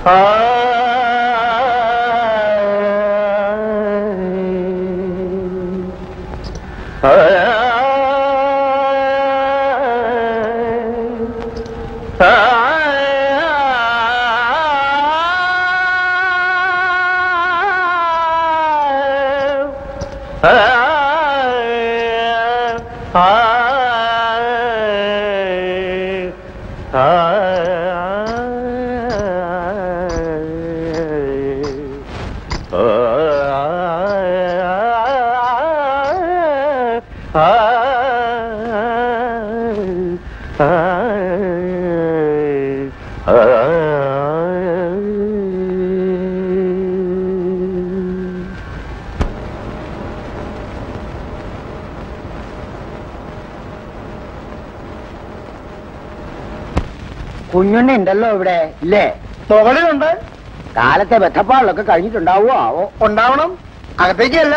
കുഞ്ഞുണ്ണി ഉണ്ടല്ലോ ഇവിടെ ഇല്ലേ മുകളിലുണ്ട് കാലത്തെ ബന്ധപ്പാടിലൊക്കെ കഴിഞ്ഞിട്ടുണ്ടാവോ ആവോ ഉണ്ടാവണം അകത്തേക്കല്ല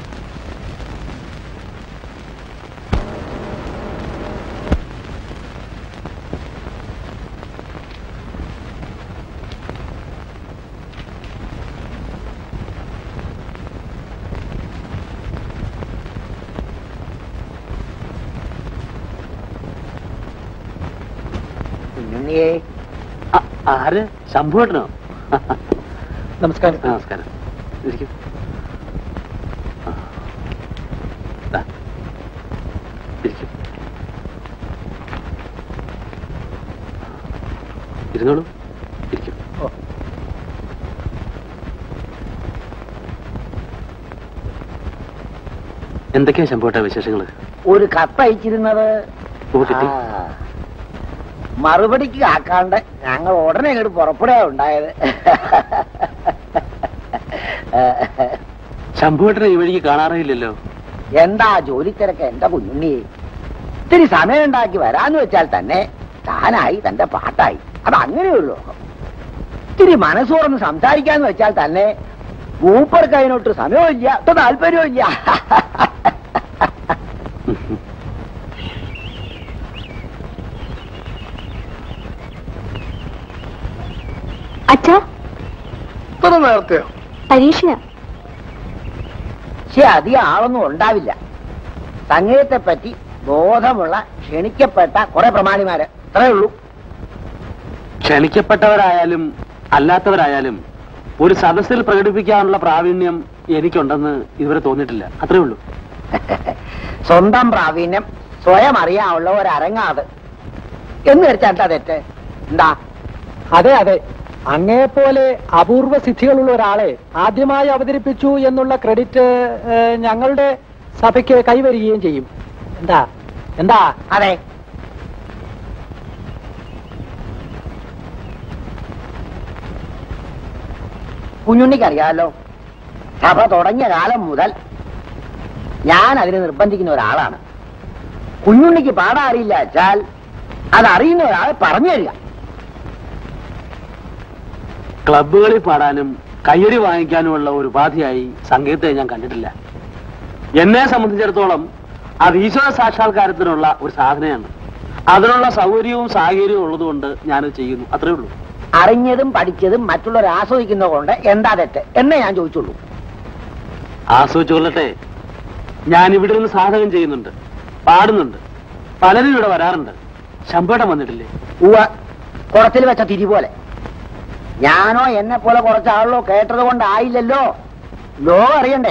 കുഞ്ഞുണ്ണിയെ ആര് ശംഭുവേട്ടനോ നമസ്കാരം നമസ്കാരം ഇരിക്കും ഇരിക്കും ഇരുന്നോളൂ ഇരിക്കും എന്തൊക്കെയാ ശംഭുവേട്ട വിശേഷങ്ങള് ഒരു കത്തയച്ചിരുന്നത് ഓ, കിട്ടി. ആ, മറുപടിക്ക് ആക്കാണ്ട് ഞങ്ങൾ ഉടനെ ഇങ്ങോട്ട് പുറപ്പെടുക ഉണ്ടായത് ശംഭുവേട്ടനെ ഈ വഴിക്ക് കാണാറേയില്ലല്ലോ എന്താ ജോലി തിരക്ക് എന്റെ കുഞ്ഞുണ്ണി ഇത്തിരി സമയം ഉണ്ടാക്കി വരാന്ന് വെച്ചാൽ തന്നെ താനായി തന്റെ പാട്ടായി അത് അങ്ങനെയൊരു ലോകം ഇത്തിരി മനസ്സ് തുറന്ന് സംസാരിക്കാന്ന് വെച്ചാൽ തന്നെ മൂപ്പർക്ക് അതിനൊട്ട് സമയമില്ല ഒട്ടും താല്പര്യമില്ല അച്ഛാ ഇത്ര നേരത്തെയോ പരീക്ഷയാ പക്ഷെ അധികം ആളൊന്നും ഉണ്ടാവില്ല സംഗീതത്തെ പറ്റി ബോധമുള്ള ക്ഷണിക്കപ്പെട്ട കുറെ പ്രമാണിമാര് അത്രേ ഉള്ളൂ ക്ഷണിക്കപ്പെട്ടവരായാലും അല്ലാത്തവരായാലും ഒരു സദസ്സിൽ പ്രകടിപ്പിക്കാനുള്ള പ്രാവീണ്യം എനിക്കുണ്ടെന്ന് ഇതുവരെ തോന്നിയിട്ടില്ല അത്രേ ഉള്ളൂ സ്വന്തം പ്രാവീണ്യം സ്വയം അറിയാനുള്ള ഒരു അരങ്ങാത് എന്ന് വെച്ചാൽ എന്താ തെറ്റ് എന്താ അതെ അതെ അങ്ങേപോലെ അപൂർവ സിദ്ധികളുള്ള ഒരാളെ ആദ്യമായി അവതരിപ്പിച്ചു എന്നുള്ള ക്രെഡിറ്റ് ഏഹ്, ഞങ്ങളുടെ സഭയ്ക്ക് കൈവരികയും ചെയ്യും എന്താ എന്താ അതെ കുഞ്ഞുണ്ണിക്കറിയാമല്ലോ സഭ തുടങ്ങിയ കാലം മുതൽ ഞാൻ അതിനെ നിർബന്ധിക്കുന്ന ഒരാളാണ് കുഞ്ഞുണ്ണിക്ക് പാടാൻ അറിയില്ല വെച്ചാൽ അതറിയുന്ന ഒരാൾ പറഞ്ഞു തരിക ക്ലബുകളിൽ പാടാനും കയ്യടി വാങ്ങിക്കാനുമുള്ള ഒരു ഉപാധിയായി സംഗീതത്തെ ഞാൻ കണ്ടിട്ടില്ല എന്നെ സംബന്ധിച്ചിടത്തോളം അത് ഈശ്വര സാക്ഷാത്കാരത്തിനുള്ള ഒരു സാധനയാണ് അതിനുള്ള സൗകര്യവും സാഹചര്യവും ഉള്ളതുകൊണ്ട് ഞാനത് ചെയ്യുന്നു അത്രേ ഉള്ളൂ അറിഞ്ഞതും പഠിച്ചതും മറ്റുള്ളവർ ആസ്വദിക്കുന്നത് കൊണ്ട് എന്താ തെറ്റ് എന്നേ ഞാൻ ചോദിച്ചുള്ളൂ ആസ്വദിച്ചു കൊള്ളട്ടെ ഞാൻ ഇവിടെ നിന്ന് സാധകം ചെയ്യുന്നുണ്ട് പാടുന്നുണ്ട് പലരും ഇവിടെ വരാറുണ്ട് ശമ്പടം വന്നിട്ടില്ലേ ഉവ്വ കുളത്തിൽ വെച്ച തിരി പോലെ ഞാനോ എന്നെ പോലെ കുറച്ചാളോ കേട്ടത് കൊണ്ടായില്ലല്ലോ ലോകം അറിയണ്ടേ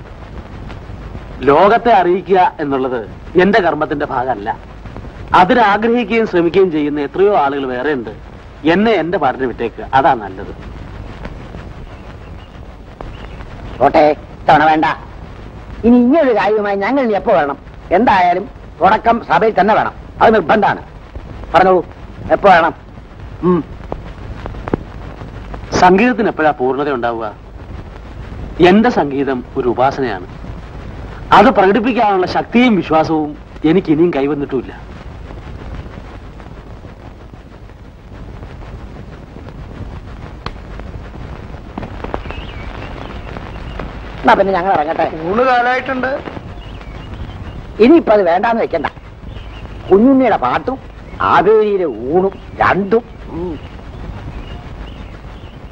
ലോകത്തെ അറിയിക്കുക എന്നുള്ളത് എന്റെ കർമ്മത്തിന്റെ ഭാഗമല്ല അതിനാഗ്രഹിക്കുകയും ശ്രമിക്കുകയും ചെയ്യുന്ന എത്രയോ ആളുകൾ വേറെ ഉണ്ട് എന്നെ എന്റെ പാട്ടിന് വിട്ടേക്ക് അതാ നല്ലത് ഓട്ടെ തവണ വേണ്ട ഇനി ഇങ്ങനൊരു കാര്യവുമായി ഞങ്ങൾ ഇനി എപ്പോ വരണം എന്തായാലും തുടക്കം സഭയിൽ തന്നെ വേണം അത് നിർബന്ധമാണ് പറഞ്ഞോളൂ എപ്പോ വേണം ഉം. സംഗീതത്തിന് എപ്പോഴാ പൂർണ്ണത ഉണ്ടാവുക എന്റെ സംഗീതം ഒരു ഉപാസനയാണ് അത് പ്രകടിപ്പിക്കാനുള്ള ശക്തിയും വിശ്വാസവും എനിക്ക് ഇനിയും കൈവന്നിട്ടുമില്ല എന്നാ പിന്നെ ഞങ്ങൾ ഇറങ്ങട്ടെ മൂന്ന് കാലമായിട്ടുണ്ട് ഇനിയിപ്പോ അത് വേണ്ടാന്ന് വെക്കണ്ട കുഞ്ഞുണ്ണിയുടെ പാട്ടും ആവേരിയിലെ ഊണും രണ്ടും ഉം.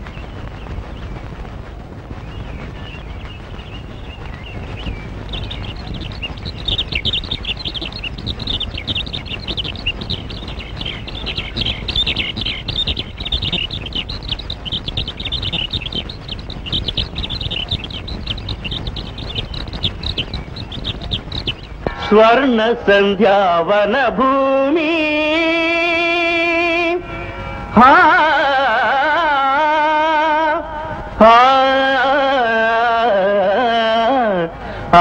സ്വർണ സന്ധ്യാവന ഭൂമി ഹാ ഹാ ആ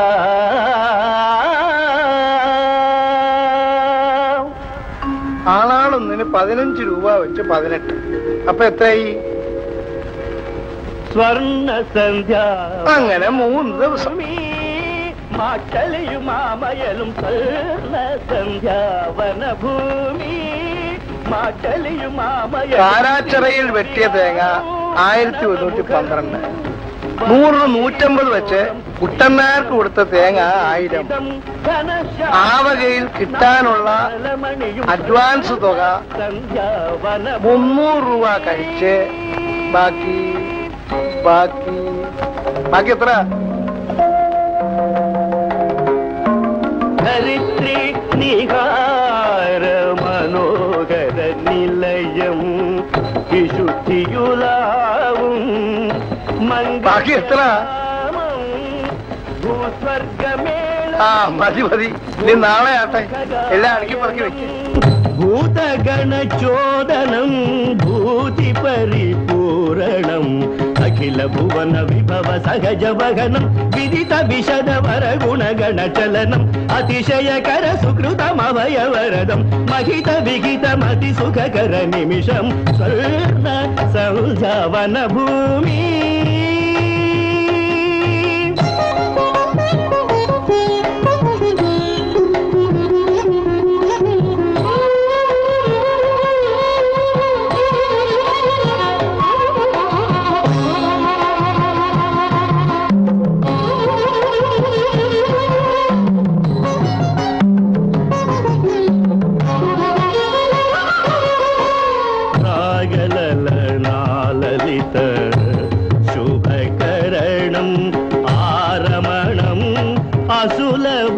ആളാളൊന്നിന് പതിനഞ്ച് രൂപ വെച്ച് പതിനെട്ട് അപ്പൊ എത്രയായി സ്വർണ സന്ധ്യ അങ്ങനെ മൂന്ന് ദിവസം മാറ്റലയും മാമയലും സ്വർണ സന്ധ്യാവന ഭൂമി മാറ്റലയും മാമയലും കാരാച്ചിറയിൽ വെട്ടിയ തേങ്ങ ആയിരത്തി ഒരുന്നൂറ്റി പന്ത്രണ്ട് നൂറിന് നൂറ്റമ്പത് വെച്ച് കുട്ടന്മാർക്ക് കൊടുത്ത തേങ്ങ ആയിരം ആ വകയിൽ കിട്ടാനുള്ള അഡ്വാൻസ് തുക മുന്നൂറ് രൂപ കഴിച്ച് ബാക്കി ബാക്കി ബാക്കി എത്ര ധരിത്രി നിഹാര മനോഹര നിലയം വിശുദ്ധിയുലാവും ബാക്കി എത്ര ഭൂസ്വർഗമേള ആ മതി മതി ഇനി നാളെ ആട്ടെ എല്ലാം അടുക്കി പറക്കി വെക്കും ഭൂതഗണചോദനം ഭൂതി പരിപൂരണം അഖില ഭുവന വിഭവ സഹജ വഹനം വിദിത വിശദ വര ഗുണഗണ ചലനം അതിശയകര സുകൃതമവയവരദം മഹിത വിഹിത മതി സുഖകര നിമിഷം സ്വർണ സൗജവന ഭൂമി നാഗലലനാലലിത ശുഭകരണം ആരമണം അസുലഭ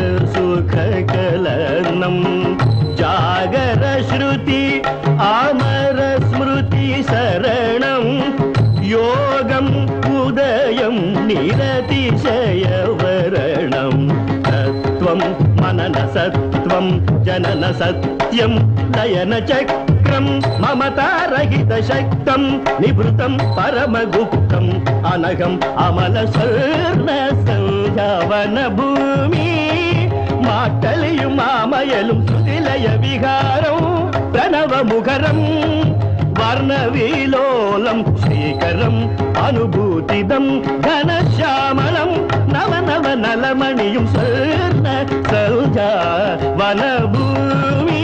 സുഖകലനം ജാഗര ശ്രുതി അമര സ്മൃതി ശരണം യോഗം ഉദയം നിരതിശയവരണം തത്വം മനന സത്വം ജനന സത്യം ലയന ചക്രം മമതാരഹിത ശക്തം നിഭൃതം പരമഗുപ്തം അനഘം അമല സ്വർണ സഞ്ജാവന ഭൂമി മാട്ടലിയും മാമയലും ശ്രുതിലയ വിഹാരം പ്രണവമുഖരം വർണ്ണവിലോലം ശ്രീകരം അനുഭൂതിദം ഘനശ്യാമളം നവ നവ നലമണിയും സ്വർണ സൗജ വനഭൂമി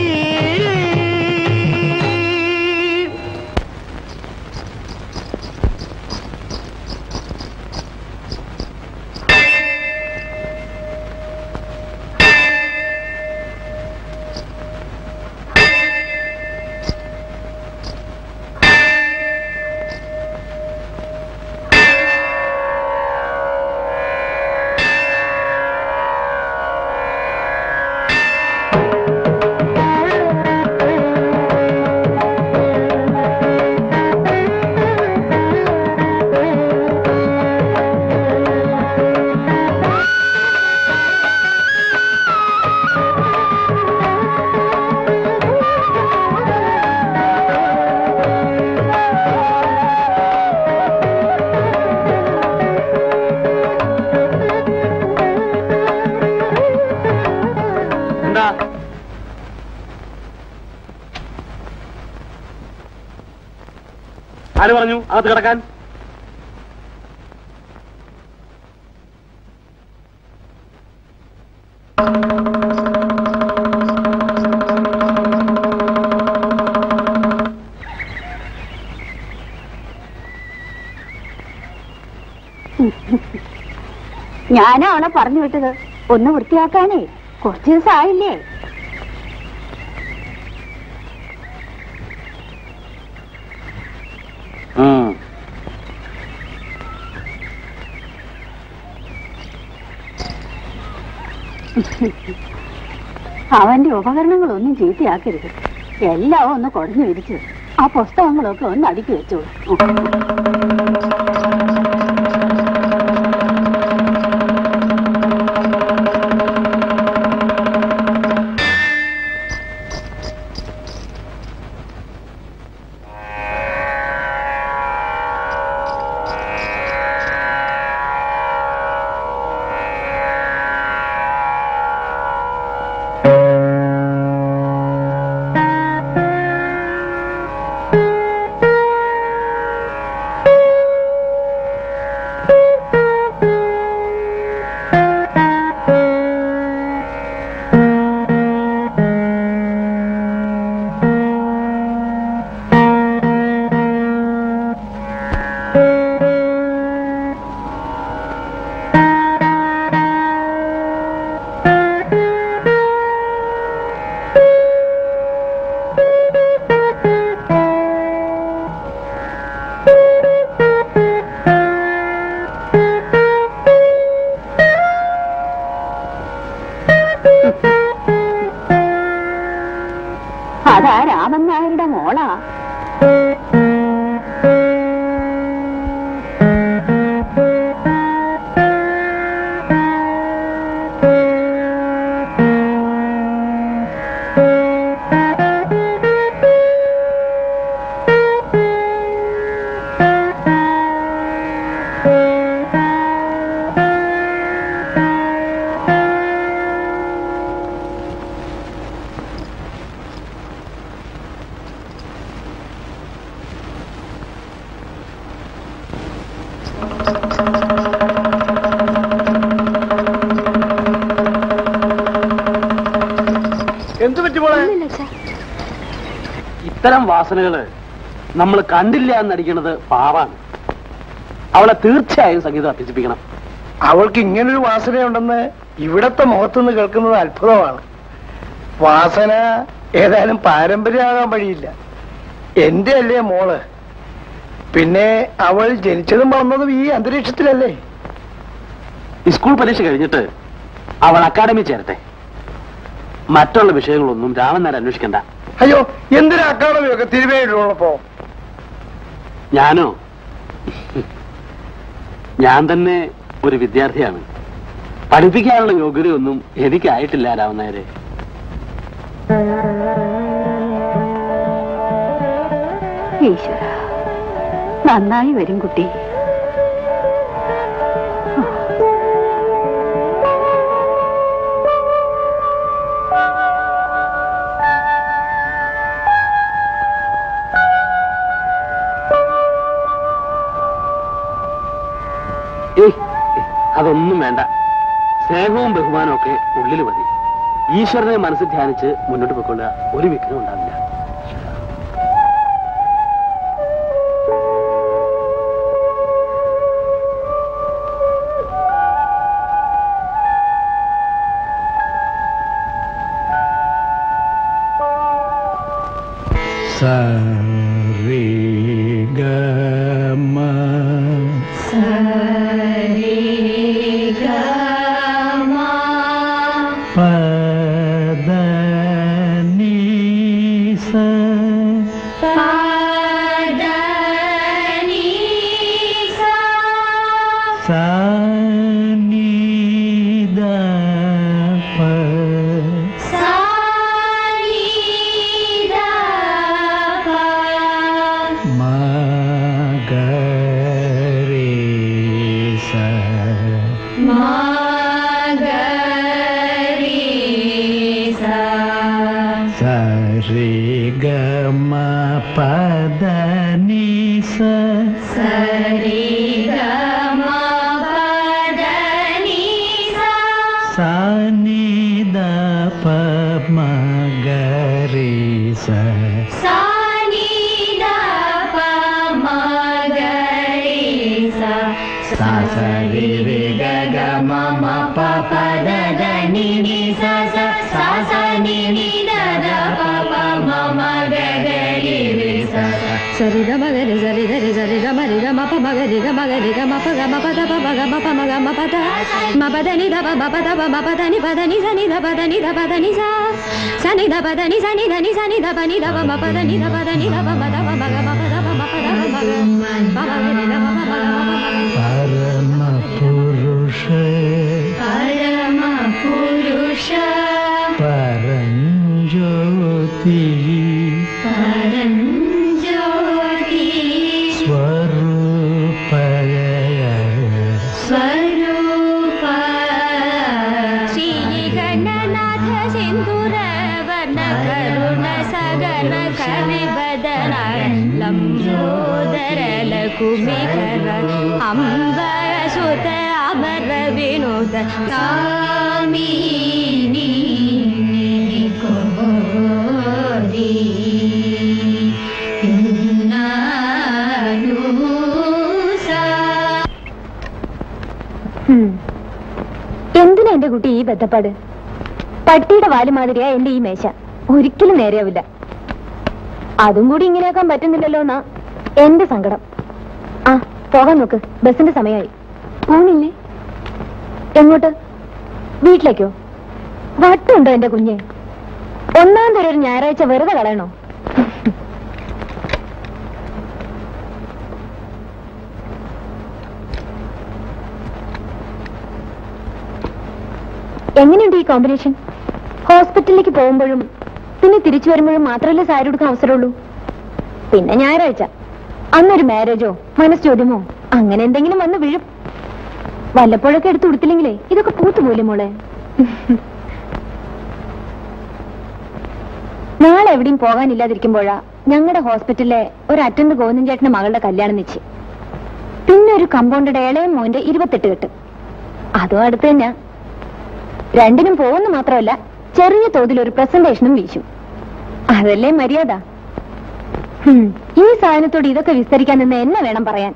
എന്താ ആര് പറഞ്ഞു അകത്ത് കിടക്കാൻ ഞാനാ അവളെ പറഞ്ഞു വിട്ടത് ഒന്ന് വൃത്തിയാക്കാനേ കുറച്ചു ദിവസം ആയില്ലേ ഉം. അവന്റെ ഉപകരണങ്ങളൊന്നും ചീത്തയാക്കരുത് എല്ലാം ഒന്ന് കുടഞ്ഞു വിരിച്ച് ആ പുസ്തകങ്ങളൊക്കെ ഒന്ന് അടുക്കി വെച്ചോളൂ എന്ത് പറ്റി മോളെ ഇത്തരം വാസനകള് നമ്മൾ കണ്ടില്ല എന്നടിക്കണത് പാവാണ് അവളെ തീർച്ചയായും സംഗീതം അഭ്യസിപ്പിക്കണം അവൾക്ക് ഇങ്ങനൊരു വാസനയുണ്ടെന്ന് ഇവിടത്തെ മുഖത്തുനിന്ന് കേൾക്കുന്നത് അത്ഭുതമാണ് വാസന ഏതായാലും പാരമ്പര്യമാകാൻ വഴിയില്ല എന്റെ അല്ലേ മോള് പിന്നെ അവൾ ജനിച്ചതും വളർന്നതും ഈ അന്തരീക്ഷത്തിലല്ലേ സ്കൂൾ പരീക്ഷ കഴിഞ്ഞിട്ട് അവൾ അക്കാഡമി ചേരട്ടെ മറ്റുള്ള വിഷയങ്ങളൊന്നും രാമൻ നേരം അന്വേഷിക്കണ്ട അയ്യോ എന്തിനാ അക്കാഡമിയൊക്കെ തിരുവേണ്ടിയുള്ളപ്പോ ഞാനോ ഞാൻ തന്നെ ഒരു വിദ്യാർത്ഥിയാണ് പഠിപ്പിക്കാനുള്ള യോഗ്യതയൊന്നും എനിക്കായിട്ടില്ല രാമൻ നേരെ ഈശ്വര നന്നായി വരും കുട്ടി ഏയ് അതൊന്നും വേണ്ട സ്നേഹവും ബഹുമാനവും ഒക്കെ ഉള്ളിൽ മതി ഈശ്വരനെ മനസ്സിൽ ധ്യാനിച്ച് മുന്നോട്ട് പോയിക്കൊള്ളുക ഒരു വിഘ്നം ഉണ്ടാവില്ല సరి గ మగరి సరి గరి సరి గ మరి గ మప మగరి గ మగరి గ మప గ మప ద ప గ మప మ గ మప ద మ పద ని ద ప మ ప ద ప మ ప ద ని ప ద ని స ని ద ప ద ని ద ప ద ని స స ని ద ప ద ని స ని ద ని స ని ద ప ని ద ప మ ప ద ని ద ప ద ని ద ప మ ద ప మ గ మ ప ద ప మ ప ద ప మ గ ప మ గ ని ద ప మ మ గ మ ప మ గ പരമ പുരുഷ പരഞ്ജ്യോതി പരഞ്ജ്യോതി സ്വരൂപയ സ്വരൂപ ശ്രീ ഗണനാഥ സിന്ദൂര വർണ്ണ കരുണ സഗന കവിവദന ലംബോദര ലകുമികര അംബര സുത അമര വിനോദ കാമിനി കോരി എന്തിനാ എന്റെ കുട്ടി ഈ ബന്ധപ്പാട് പട്ടിയുടെ വാല് മാതിരിയാ എന്റെ ഈ മേശ ഒരിക്കലും നേരെയാവില്ല അതും കൂടി ഇങ്ങനെയാക്കാൻ പറ്റുന്നില്ലല്ലോ എന്നാ എന്റെ സങ്കടം ആ പോകാൻ നോക്ക് ബസിന്റെ സമയമായി പോണില്ലേ എങ്ങോട്ട് വീട്ടിലേക്കോ വട്ടുണ്ടോ എന്റെ കുഞ്ഞ് ഒന്നാം തരം ഒരു ഞായറാഴ്ച വെറുതെ കളയണോ എങ്ങനെയുണ്ട് ഈ കോമ്പിനേഷൻ ഹോസ്പിറ്റലിലേക്ക് പോകുമ്പോഴും പിന്നെ തിരിച്ചു വരുമ്പോഴും മാത്രമല്ലേ സാരി എടുക്കാൻ അവസരമുള്ളൂ പിന്നെ ഞായറാഴ്ച അന്നൊരു മാരേജോ മനസ്ചോദ്യമോ അങ്ങനെ എന്തെങ്കിലും വന്ന് വീഴും വല്ലപ്പോഴൊക്കെ എടുത്ത് കൊടുത്തില്ലെങ്കിലേ ഇതൊക്കെ പൂത്തുപോലെ മോളെ നാളെ എവിടെയും പോകാനില്ലാതിരിക്കുമ്പോഴാ ഞങ്ങളുടെ ഹോസ്പിറ്റലിലെ ഒരു അറ്റൻഡ് ഗോവിന്ദൻ ചേട്ടന്റെ മകളുടെ കല്യാണം നിശ്ചയം പിന്നെ ഒരു കമ്പൗണ്ടഡ് ഇളയ മോന്റെ ഇരുപത്തെട്ട് കെട്ട് അതും അടുത്ത് തന്നെ രണ്ടിനും പോകുന്നു മാത്രമല്ല ചെറിയ തോതിൽ ഒരു പ്രസന്റേഷനും വീശും അതല്ലേ മര്യാദ ഹും, ഈ സാധനത്തോട് ഇതൊക്കെ വിസ്തരിക്കാൻ നിന്ന് എന്നെ വേണം പറയാൻ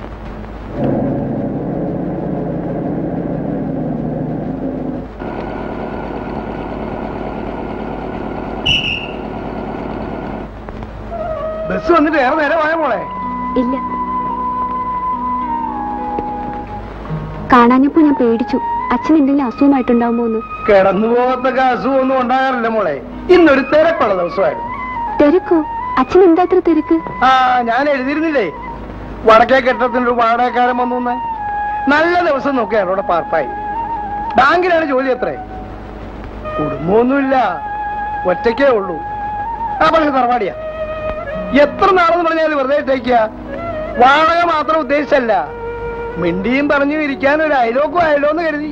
ബസ് വന്നിട്ട് ഏറെ നേരം ആയ മോളെ ഇല്ല കാണാഞ്ഞപ്പോ ഞാൻ പേടിച്ചു അച്ഛൻ എന്തെങ്കിലും അസുഖമായിട്ടുണ്ടാവുമോ എന്ന് കിടന്നു പോകത്തൊക്കെ അസുഖമൊന്നും ഉണ്ടാകാറില്ല മോളെ ഇന്നൊരു തിരക്കുള്ള ദിവസമായിരുന്നു തിരക്കോ അച്ഛൻ എന്താ ഇത്ര തിരക്ക് ആ ഞാൻ എഴുതിയിരുന്നില്ലേ വടക്കേ കെട്ടത്തിന് ഒരു വാടകക്കാരൻ വന്നു എന്ന്. നല്ല ദിവസം നോക്കി അവിടെ പാർപ്പായി ബാങ്കിലാണ് ജോലി എത്രേ കുടുംബമൊന്നുമില്ല ഒറ്റയ്ക്കേ ഉള്ളൂ ആ പക്ഷെ തറവാടിയാ എത്ര നാളെന്ന് പറഞ്ഞാൽ വെറുതെ ഇട്ടേക്കുക വാടക മാത്രം ഉദ്ദേശിച്ചല്ല മിണ്ടിയും പറഞ്ഞു ഇരിക്കാൻ ഒരു അയലോക്കും ആയല്ലോ എന്ന് കരുതി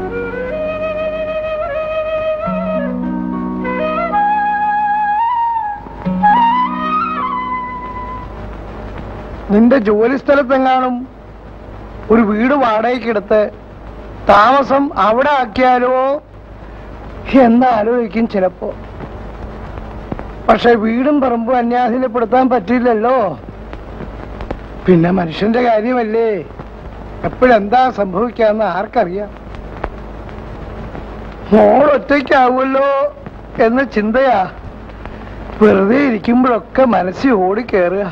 നിന്റെ ജോലി സ്ഥലത്തെങ്ങാനും ഒരു വീട് വാടകയ്ക്കെടുത്ത് താമസം അവിടെ ആക്കിയാലോ എന്നാലോചിക്കും ചിലപ്പോ പക്ഷെ വീടും പറമ്പും അന്യാധീനപ്പെടുത്താൻ പറ്റില്ലല്ലോ പിന്നെ മനുഷ്യന്റെ കാര്യമല്ലേ എപ്പോഴെന്താ സംഭവിക്കാന്ന് ആർക്കറിയാം മോൾ ഒറ്റയ്ക്കാവുമല്ലോ എന്ന ചിന്തയാ വെറുതെ ഇരിക്കുമ്പോഴൊക്കെ മനസ്സിൽ ഓടി കയറുക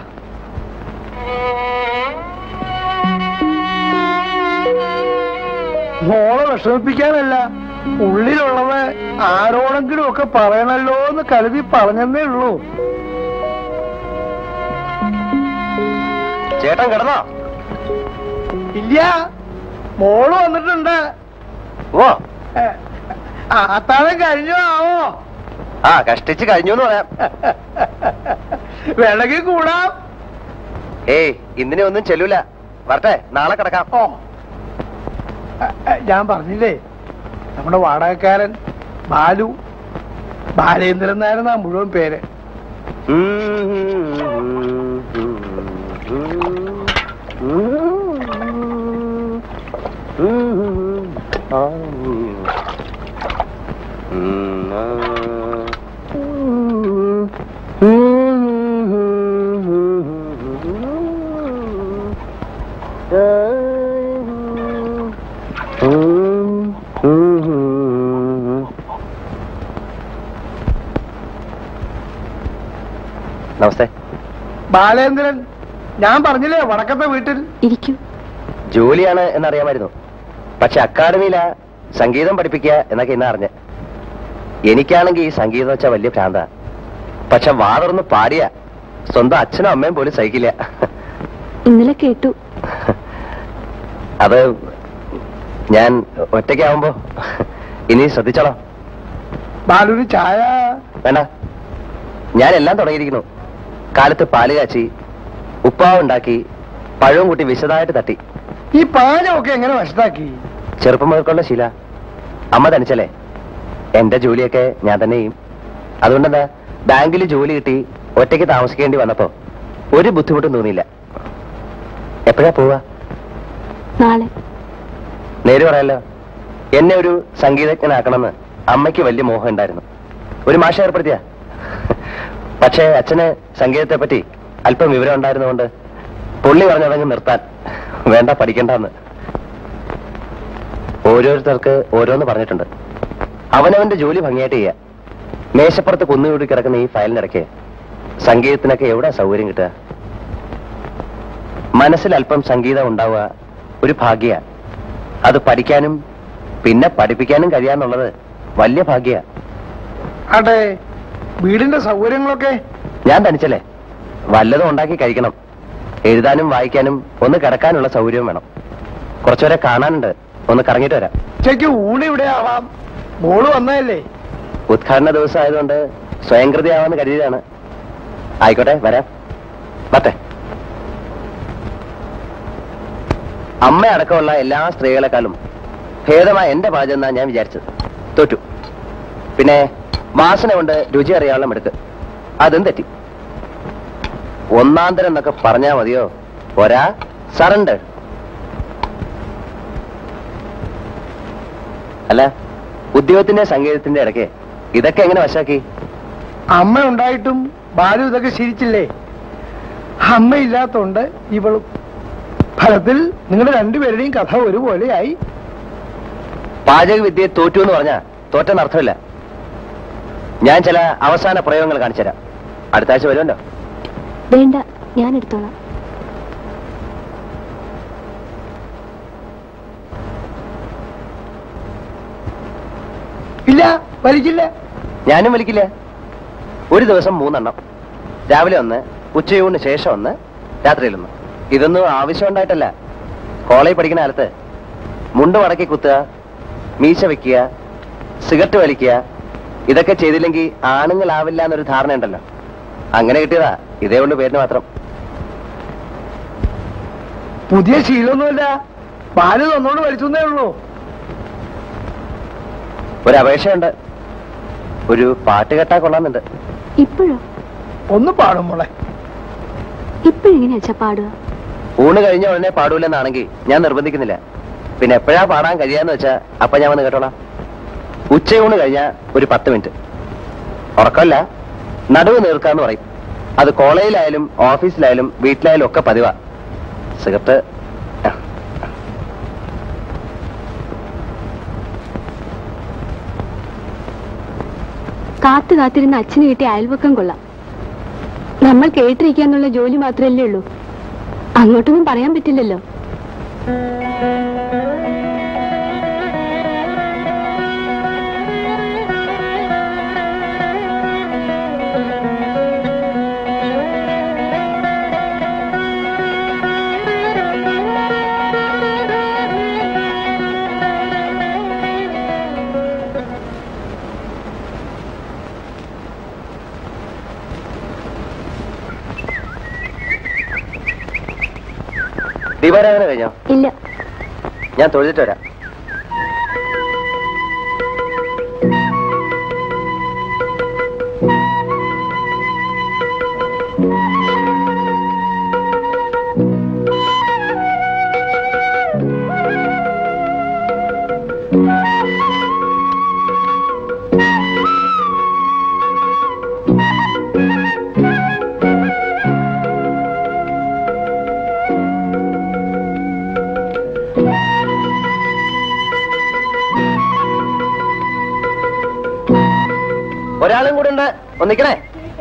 മോളെ വിഷമിപ്പിക്കാനല്ല ഉള്ളിലുള്ളത് ആരോടെങ്കിലും ഒക്കെ പറയണല്ലോ എന്ന് കരുതി പറഞ്ഞെന്നേ ഉള്ളൂ ചേട്ടൻ കിടന്നോ ഇല്ല മോള് വന്നിട്ടുണ്ട് ഓ ഏ, ആ, അത്താഴം കഴിഞ്ഞോ ആവോ ആ കഷ്ടിച്ച് കഴിഞ്ഞു എന്ന് പറയാം വേണമെങ്കിൽ കൂടാം ഏയ് ഇന്നിനെ ഒന്നും ചെല്ലൂല വരട്ടെ നാളെ കിടക്കാം ഓ ഏ, ഏ, ഞാൻ പറഞ്ഞില്ലേ നമ്മുടെ വാടകക്കാരൻ ബാലു ബാലേന്ദ്രൻ നായരെന്നാ മുഴുവൻ പേര് നമസ്തേ ബാലേന്ദ്രൻ ഞാൻ പറഞ്ഞില്ലേ വടക്കത്തെ വീട്ടിൽ ഇരിക്കൂ ജോലിയാണ് എന്നറിയാമായിരുന്നു പക്ഷെ അക്കാഡമിയിലാ സംഗീതം പഠിപ്പിക്കുക എന്നൊക്കെ ഇന്ന് അറിഞ്ഞ് എനിക്കാണെങ്കിൽ ഈ സംഗീതം വെച്ചാൽ വലിയ ഭ്രാന്ത പക്ഷെ വാതുറന്ന് പാടിയ സ്വന്തം അച്ഛനും അമ്മയും പോലും സഹിക്കില്ല ഇന്നലെ കേട്ടു അത് ഞാൻ ഒറ്റയ്ക്കാവുമ്പോ ഇനി ശ്രദ്ധിച്ചോളാം ബാലുവിന് ചായ വേണ്ട ഞാൻ എല്ലാം തുടങ്ങിയിരിക്കുന്നു കാലത്ത് പാല് കാച്ചി ഉപ്പാവ് ഉണ്ടാക്കി പഴവും കൂട്ടി വിശദമായിട്ട് തട്ടി ഈ പാചകമൊക്കെ എങ്ങനെ വശത്താക്കി ചെറുപ്പം മുതൽക്കുള്ള ശീല അമ്മ തനിച്ചല്ലേ എന്റെ ജോലിയൊക്കെ ഞാൻ തന്നെ ചെയ്യും അതുകൊണ്ടെന്താ ബാങ്കിൽ ജോലി കിട്ടി ഒറ്റയ്ക്ക് താമസിക്കേണ്ടി വന്നപ്പോ ഒരു ബുദ്ധിമുട്ടും തോന്നിയില്ല എപ്പോഴാ പോവാ നാളെ നേര് പറയാലോ എന്നെ ഒരു സംഗീതജ്ഞനാക്കണമെന്ന് അമ്മയ്ക്ക് വലിയ മോഹം ഉണ്ടായിരുന്നു ഒരു മാഷ ഏർപ്പെടുത്തിയ പക്ഷേ അച്ഛന് സംഗീതത്തെ പറ്റി അല്പം വിവരം ഉണ്ടായിരുന്നുകൊണ്ട് പുള്ളി പറഞ്ഞതങ്ങ് നിർത്താൻ വേണ്ട പഠിക്കണ്ടെന്ന് ഓരോരുത്തർക്ക് ഓരോന്ന് പറഞ്ഞിട്ടുണ്ട് അവനവന്റെ ജോലി ഭംഗിയായിട്ട് ചെയ്യുക മേശപ്പുറത്ത് കുന്നുകൂടി കിടക്കുന്ന ഈ ഫയലിനിടയ്ക്ക് സംഗീതത്തിനൊക്കെ എവിടെ സൗകര്യം കിട്ടുക മനസ്സിൽ അല്പം സംഗീതം ഉണ്ടാവുക ഒരു ഭാഗ്യ അത് പഠിക്കാനും പിന്നെ പഠിപ്പിക്കാനും കഴിയാന്നുള്ളത് വലിയ ഭാഗ്യ ആട്ടെ വീടിന്റെ സൗകര്യങ്ങളൊക്കെ ഞാൻ തനിച്ചല്ലേ വല്ലതും ഉണ്ടാക്കി കഴിക്കണം എഴുതാനും വായിക്കാനും ഒന്ന് കിടക്കാനുള്ള സൗകര്യവും വേണം കുറച്ചുപേരെ കാണാനുണ്ട് ഒന്ന് കറങ്ങിയിട്ട് വരാം ഉച്ചയ്ക്ക് ഊണ് ഇവിടെ ആവാം മോള് വന്നതല്ലേ ഉദ്ഘാടന ദിവസം ആയതുകൊണ്ട് സ്വയംകൃതിയാവാന്ന് കരുതിയതാണ് ആയിക്കോട്ടെ വരാം വട്ടെ അമ്മ അടക്കമുള്ള എല്ലാ സ്ത്രീകളെക്കാളും ഭേദമായ എന്റെ പാചകം എന്നാ ഞാൻ വിചാരിച്ചത് തോറ്റു പിന്നെ വാസന കൊണ്ട് രുചി അറിയാനുള്ള മിടുക്ക് അതും തെറ്റി ഒന്നാം തരം എന്നൊക്കെ പറഞ്ഞാ മതിയോ ഒരാ സറണ്ടർ അല്ല ഉദ്യോഗത്തിന്റെ സംഗീതത്തിന്റെ ഇടയ്ക്ക് ഇതൊക്കെ എങ്ങനെ വശാക്കി അമ്മ ഉണ്ടായിട്ടും ബാലു ഇതൊക്കെ ശീലിച്ചില്ലേ അമ്മ ഇല്ലാത്തോണ്ട് ഇവളും ഫലത്തിൽ നിങ്ങളുടെ രണ്ടുപേരുടെയും കഥ ഒരുപോലെയായി പാചക വിദ്യയെ തോറ്റു എന്ന് പറഞ്ഞാ തോറ്റെന്ന് അർത്ഥമില്ല ഞാൻ ചില അവസാന പ്രയോഗങ്ങൾ കാണിച്ചുതരാം അടുത്ത ആഴ്ച വരുമല്ലോ വേണ്ട ഞാൻ എടുത്തോളാം ഇല്ല വലിക്കില്ല ഞാനും വലിക്കില്ല ഒരു ദിവസം മൂന്നെണ്ണം രാവിലെ ഒന്ന് ഉച്ചയൂണിന് ശേഷം ഒന്ന് രാത്രിയിലൊന്ന് ഇതൊന്നും ആവശ്യമുണ്ടായിട്ടല്ല കോളേജ് പഠിക്കുന്ന കാലത്ത് മുണ്ട് മടക്കി കുത്തുക മീശ വെക്കുക സിഗരറ്റ് വലിക്കുക ഇതൊക്കെ ചെയ്തില്ലെങ്കിൽ ആണുങ്ങളാവില്ല എന്നൊരു ധാരണ ഉണ്ടല്ലോ അങ്ങനെ കിട്ടിയതാ ഇതേ കൊണ്ട് പേരിന് മാത്രം പുതിയ ശീലമൊന്നുമില്ല ബാലു തന്നോട് വലിച്ചേ ഉള്ളൂ ഒരു അപേക്ഷയുണ്ട് ഒരു പാട്ട് കേട്ടാ കൊള്ളാന്നുണ്ട് ഇപ്പോഴോ ഒന്ന് പാടും മോളെ ഇപ്പോഴെങ്ങനെയാ അച്ഛാ പാടുക ഊണ് കഴിഞ്ഞ ഉടനെ പാടൂലെന്നാണെങ്കിൽ ഞാൻ നിർബന്ധിക്കുന്നില്ല പിന്നെ എപ്പോഴാ പാടാൻ കഴിയാന്ന് വെച്ചാ അപ്പൊ ഞാൻ വന്ന് കേട്ടോളാം ഉച്ചയൂണ് കഴിഞ്ഞാ ഒരു പത്ത് മിനിറ്റ് ഉറക്കമല്ല നടുവ് നീർക്കാന്ന് പറയും അത് കോളേജിലായാലും ഓഫീസിലായാലും വീട്ടിലായാലും ഒക്കെ പതിവാ സിഗരറ്റ് ആ, കാത്തു കാത്തിരുന്ന അച്ഛന് കിട്ടിയ അയൽവക്കം കൊള്ളാം നമ്മൾ കേട്ടിരിക്കാന്നുള്ള ജോലി മാത്രമല്ലേ ഉള്ളൂ അങ്ങോട്ടൊന്നും പറയാൻ പറ്റില്ലല്ലോ ദീപാരാധന കഴിഞ്ഞോ ഇല്ല ഞാൻ തൊഴുതിട്ട് വരാം ഒരാളും കൂടെ ഉണ്ട് ഒന്നിക്കണേ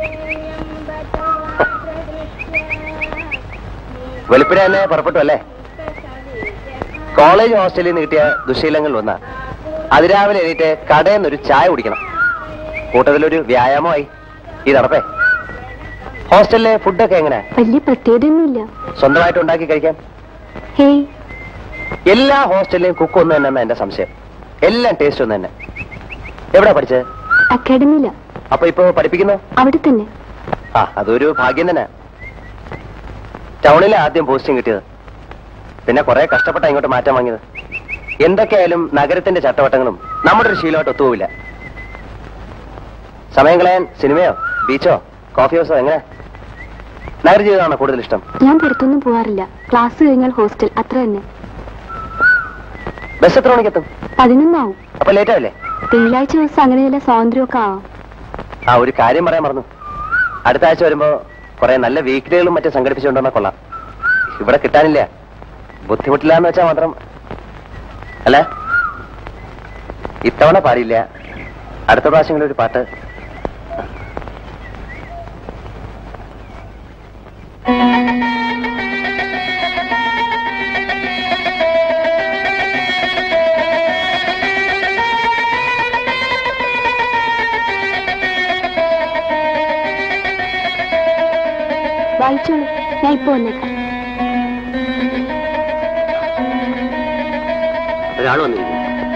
വെളുപ്പിനെ തന്നെ പുറപ്പെട്ടു അല്ലേ കോളേജ് ഹോസ്റ്റലിൽ നിന്ന് കിട്ടിയ ദുശീലങ്ങളിൽ ഒന്നാ അതിരാവിലെ എണീറ്റ് കടയിൽ നിന്നൊരു ചായ കുടിക്കണം കൂട്ടത്തിലൊരു വ്യായാമമായി ഈ നടപ്പേ ഹോസ്റ്റലിലെ ഫുഡൊക്കെ എങ്ങനെ വലിയ പ്രത്യേകതയൊന്നുമില്ല സ്വന്തമായിട്ട് ഉണ്ടാക്കി കഴിക്കാൻ ഹേയ് എല്ലാ ഹോസ്റ്റലിലെയും കുക്ക് ഒന്ന് തന്നെ എന്റെ സംശയം എല്ലാം ടേസ്റ്റ് ഒന്ന് തന്നെ എവിടാ പഠിച്ചത് അക്കാഡമിയില അപ്പൊ ഇപ്പൊ പഠിപ്പിക്കുന്നു അവിടെ തന്നെ ആ അതൊരു ഭാഗ്യം തന്നെ ടൗണിലെ ആദ്യം പോസ്റ്റിംഗ് കിട്ടിയത് പിന്നെ കുറെ കഷ്ടപ്പെട്ട ഇങ്ങോട്ട് മാറ്റം വാങ്ങിയത് എന്തൊക്കെയായാലും നഗരത്തിന്റെ ചട്ടവട്ടങ്ങളും നമ്മുടെ ഒരു ശീലമായിട്ട് ഒത്തുപോവില്ല സമയം കളയാൻ സിനിമയോ ബീച്ചോ കോഫി ഹൗസോ എങ്ങനെ നഗര ജീവിതമാണോ കൂടുതൽ ഇഷ്ടം ഞാൻ പുറത്തൊന്നും പോവാറില്ല ക്ലാസ് കഴിഞ്ഞാൽ ഹോസ്റ്റൽ അത്ര തന്നെ ബസ് എത്ര മണിക്കെത്തും പതിനൊന്നാവും അപ്പൊ ലേറ്റ് ആവില്ലേ തിങ്കളാഴ്ച ദിവസം അങ്ങനെ ചില സ്വാതന്ത്ര്യമൊക്കെ ആവാം ആ ഒരു കാര്യം പറയാൻ മറന്നു അടുത്ത ആഴ്ച വരുമ്പോ കുറെ നല്ല വീക്കിലികളും മറ്റും സംഘടിപ്പിച്ചുകൊണ്ടുവന്നാ കൊള്ളാം ഇവിടെ കിട്ടാനില്ല ബുദ്ധിമുട്ടില്ല എന്ന് വെച്ചാൽ മാത്രം അല്ല ഇത്തവണ പാടില്ല അടുത്ത പ്രാവശ്യങ്ങളിൽ ഒരു പാട്ട് വായിച്ചോളൂ ഞാൻ ഇപ്പൊ വന്നേക്കാം ഒരാൾ വന്നിരിക്കുന്നു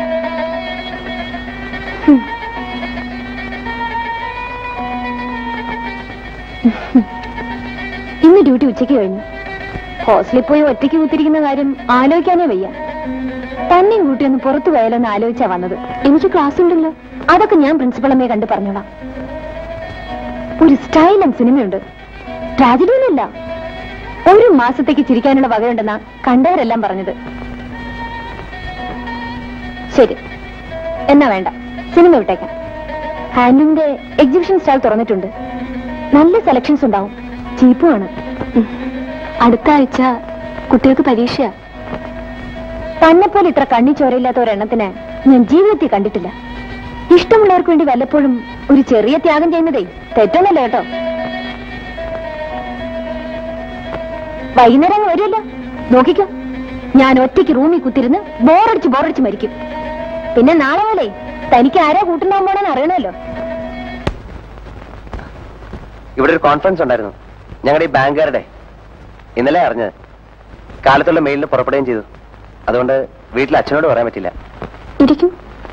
ഇന്ന് ഡ്യൂട്ടി ഉച്ചയ്ക്ക് കഴിഞ്ഞു ഹോസ്റ്റലിൽ പോയി ഒറ്റയ്ക്ക് കുത്തിരിക്കുന്ന കാര്യം ആലോചിക്കാനേ വയ്യ തന്നെയും കൂട്ടി ഒന്ന് പുറത്തു പോയാലോന്ന് ആലോചിച്ചാ വന്നത് എനിക്ക് ക്ലാസ് ഉണ്ടല്ലോ അതൊക്കെ ഞാൻ പ്രിൻസിപ്പളമ്മയെ കണ്ട് പറഞ്ഞോളാം ഒരു സ്റ്റൈലം സിനിമയുണ്ട് ട്രാജഡി ഒന്നുമില്ല ഒരു മാസത്തേക്ക് ചിരിക്കാനുള്ള വകയുണ്ടെന്നാ കണ്ടവരെല്ലാം പറഞ്ഞത് ശരി എന്നാ വേണ്ട സിനിമ വിട്ടേക്കാം ഹാൻഡ്ലൂമിന്റെ എക്സിബിഷൻ സ്റ്റാൾ തുറന്നിട്ടുണ്ട് നല്ല സെലക്ഷൻസ് ഉണ്ടാവും ചീപ്പുമാണ് ഉം. അടുത്ത ആഴ്ച കുട്ടികൾക്ക് പരീക്ഷയാ തന്നെ പോലെ ഇത്ര കണ്ണി ചോരയില്ലാത്ത ഒരെണ്ണത്തിന് ഞാൻ ജീവിതത്തിൽ കണ്ടിട്ടില്ല ഇഷ്ടമുള്ളവർക്ക് വേണ്ടി വല്ലപ്പോഴും ഒരു ചെറിയ ത്യാഗം ചെയ്യുന്നതേ തെറ്റൊന്നല്ല കേട്ടോ വൈകുന്നേരം അങ്ങ് വരുമല്ലോ നോക്കിക്കോ ഞാൻ ഒറ്റയ്ക്ക് റൂമിൽ കുത്തിരുന്ന് ബോറടിച്ച് ബോറടിച്ച് മരിക്കും പിന്നെ നാളെ പോലെ തനിക്ക് ആരാ കൂട്ടുണ്ടാവാൻ പോണെന്ന് അറിയണമല്ലോ ഇവിടെ ഒരു കോൺഫറൻസ് ഉണ്ടായിരുന്നു ഞങ്ങളുടെ ഈ ബാങ്കുകാരുടെ ഇന്നലെ അറിഞ്ഞത് കാലത്തുള്ള മെയിലിന് പുറപ്പെടുകയും ചെയ്തു അതുകൊണ്ട് വീട്ടിൽ അച്ഛനോട് പറയാൻ പറ്റില്ല ഇരിക്കും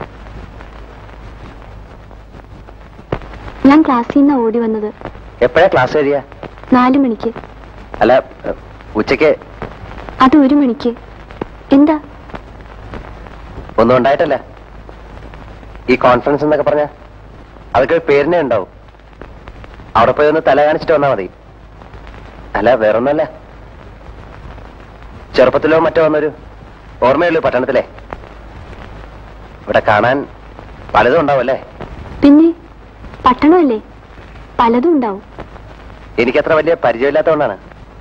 ഞാൻ ക്ലാസ്സിൽ നിന്ന് ഓടി വന്നത് എപ്പോഴാ ക്ലാസ് കഴിയ നാലു മണിക്ക് അല്ല ഏ, ഉച്ചയ്ക്ക് അത് ഒരു മണിക്ക് എന്താ ഒന്നും ഉണ്ടായിട്ടല്ല ഈ കോൺഫറൻസ് എന്നൊക്കെ പറഞ്ഞ അതൊക്കെ ഒരു പേരിനെ ഉണ്ടാവും അവിടെ പോയി ഒന്ന് തല കാണിച്ചിട്ട് വന്നാ മതി അല്ല വേറൊന്നല്ല ചെറുപ്പത്തിലോ മറ്റോ വന്നൊരു ഓർമ്മയുള്ളൂ പട്ടണത്തിലെ ഇവിടെ കാണാൻ പലതും ഉണ്ടാവും അല്ലേ പിന്നെ പട്ടണമല്ലേ പലതും ഉണ്ടാവും എനിക്കത്ര വലിയ പരിചയമില്ലാത്തതുകൊണ്ടാണ്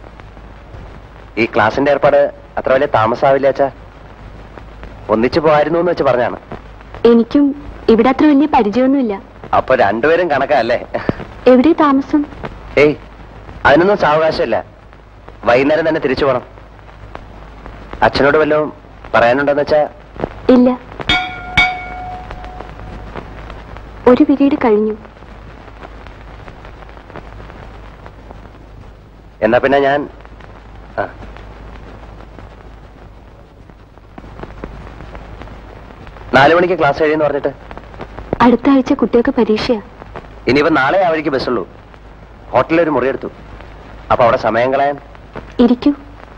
ഈ ക്ലാസിന്റെ ഏർപ്പാട് അത്ര വലിയ താമസാവില്ല അച്ഛാ ഒന്നിച്ചു പോകായിരുന്നു എന്ന് വെച്ച് പറഞ്ഞാണ് എനിക്കും ഇവിടെ അത്ര വലിയ പരിചയമൊന്നുമില്ല അപ്പൊ രണ്ടുപേരും കണക്കല്ലേ എവിടെ താമസം ഏയ് അതിനൊന്നും സാവകാശമില്ല വൈകുന്നേരം തന്നെ തിരിച്ചു പോണം അച്ഛനോട് വല്ലതും പറയാനുണ്ടെന്ന് വെച്ചാ ഇല്ല ഒരു പിരീഡ് കഴിഞ്ഞു എന്നാ പിന്നെ ഞാൻ ആ. നാല് മണിക്ക് ക്ലാസ് കഴിയെന്ന് പറഞ്ഞിട്ട് അടുത്ത ആഴ്ച കുട്ടികൾക്ക് പരീക്ഷയാ ഇനിയിപ്പോ നാളെ ആ വഴിക്ക് ബസ്സുള്ളൂ ഹോട്ടലിൽ ഒരു മുറിയെടുത്തു അപ്പൊ അവിടെ സമയം കളയാൻ ഇരിക്കൂ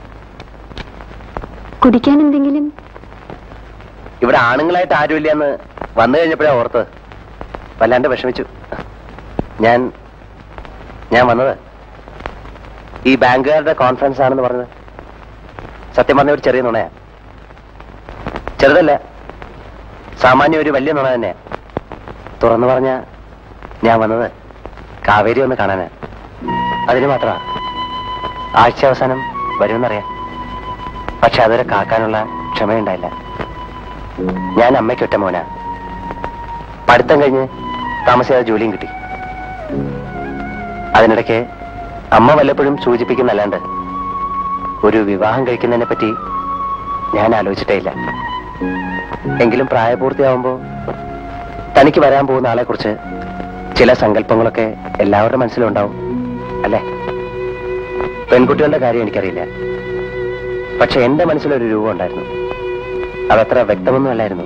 കുടിക്കാൻ എന്തെങ്കിലും ഇവിടെ ആണുങ്ങളായിട്ട് ആരുമില്ലെന്ന് വന്നു കഴിഞ്ഞപ്പോഴാ ഓർത്ത് വല്ലാണ്ട് വിഷമിച്ചു ഞാൻ ഞാൻ വന്നത് ഈ ബാങ്കുകാരുടെ കോൺഫറൻസ് ആണെന്ന് പറഞ്ഞത് സത്യം പറഞ്ഞ ഒരു ചെറിയ നുണയാ ചെറുതല്ല സാമാന്യ ഒരു വലിയ നുണ തന്നെയാ തുറന്നു പറഞ്ഞ ഞാൻ വന്നത് കാവേരി ഒന്ന് കാണാനാ അതിന് മാത്രമാ ആഴ്ച അവസാനം വരുമെന്നറിയാം പക്ഷെ അതുവരെ കാക്കാനുള്ള ക്ഷമയുണ്ടായില്ല ഞാൻ അമ്മയ്ക്ക് ഒറ്റ മോനാ പഠിത്തം കഴിഞ്ഞ് താമസിയാതെ ജോലിയും കിട്ടി അതിനിടയ്ക്ക് അമ്മ വല്ലപ്പോഴും സൂചിപ്പിക്കുന്നല്ലാണ്ട് ഒരു വിവാഹം കഴിക്കുന്നതിനെ പറ്റി ഞാൻ ആലോചിച്ചിട്ടേ ഇല്ല എങ്കിലും പ്രായപൂർത്തിയാവുമ്പോ തനിക്ക് വരാൻ പോകുന്ന ആളെ കുറിച്ച് ചില സങ്കല്പങ്ങളൊക്കെ എല്ലാവരുടെ മനസ്സിലും ഉണ്ടാവും അല്ലേ പെൺകുട്ടികളുടെ കാര്യം എനിക്കറിയില്ല പക്ഷെ എന്റെ മനസ്സിലൊരു രൂപം ഉണ്ടായിരുന്നു അതത്ര വ്യക്തമൊന്നും അല്ലായിരുന്നു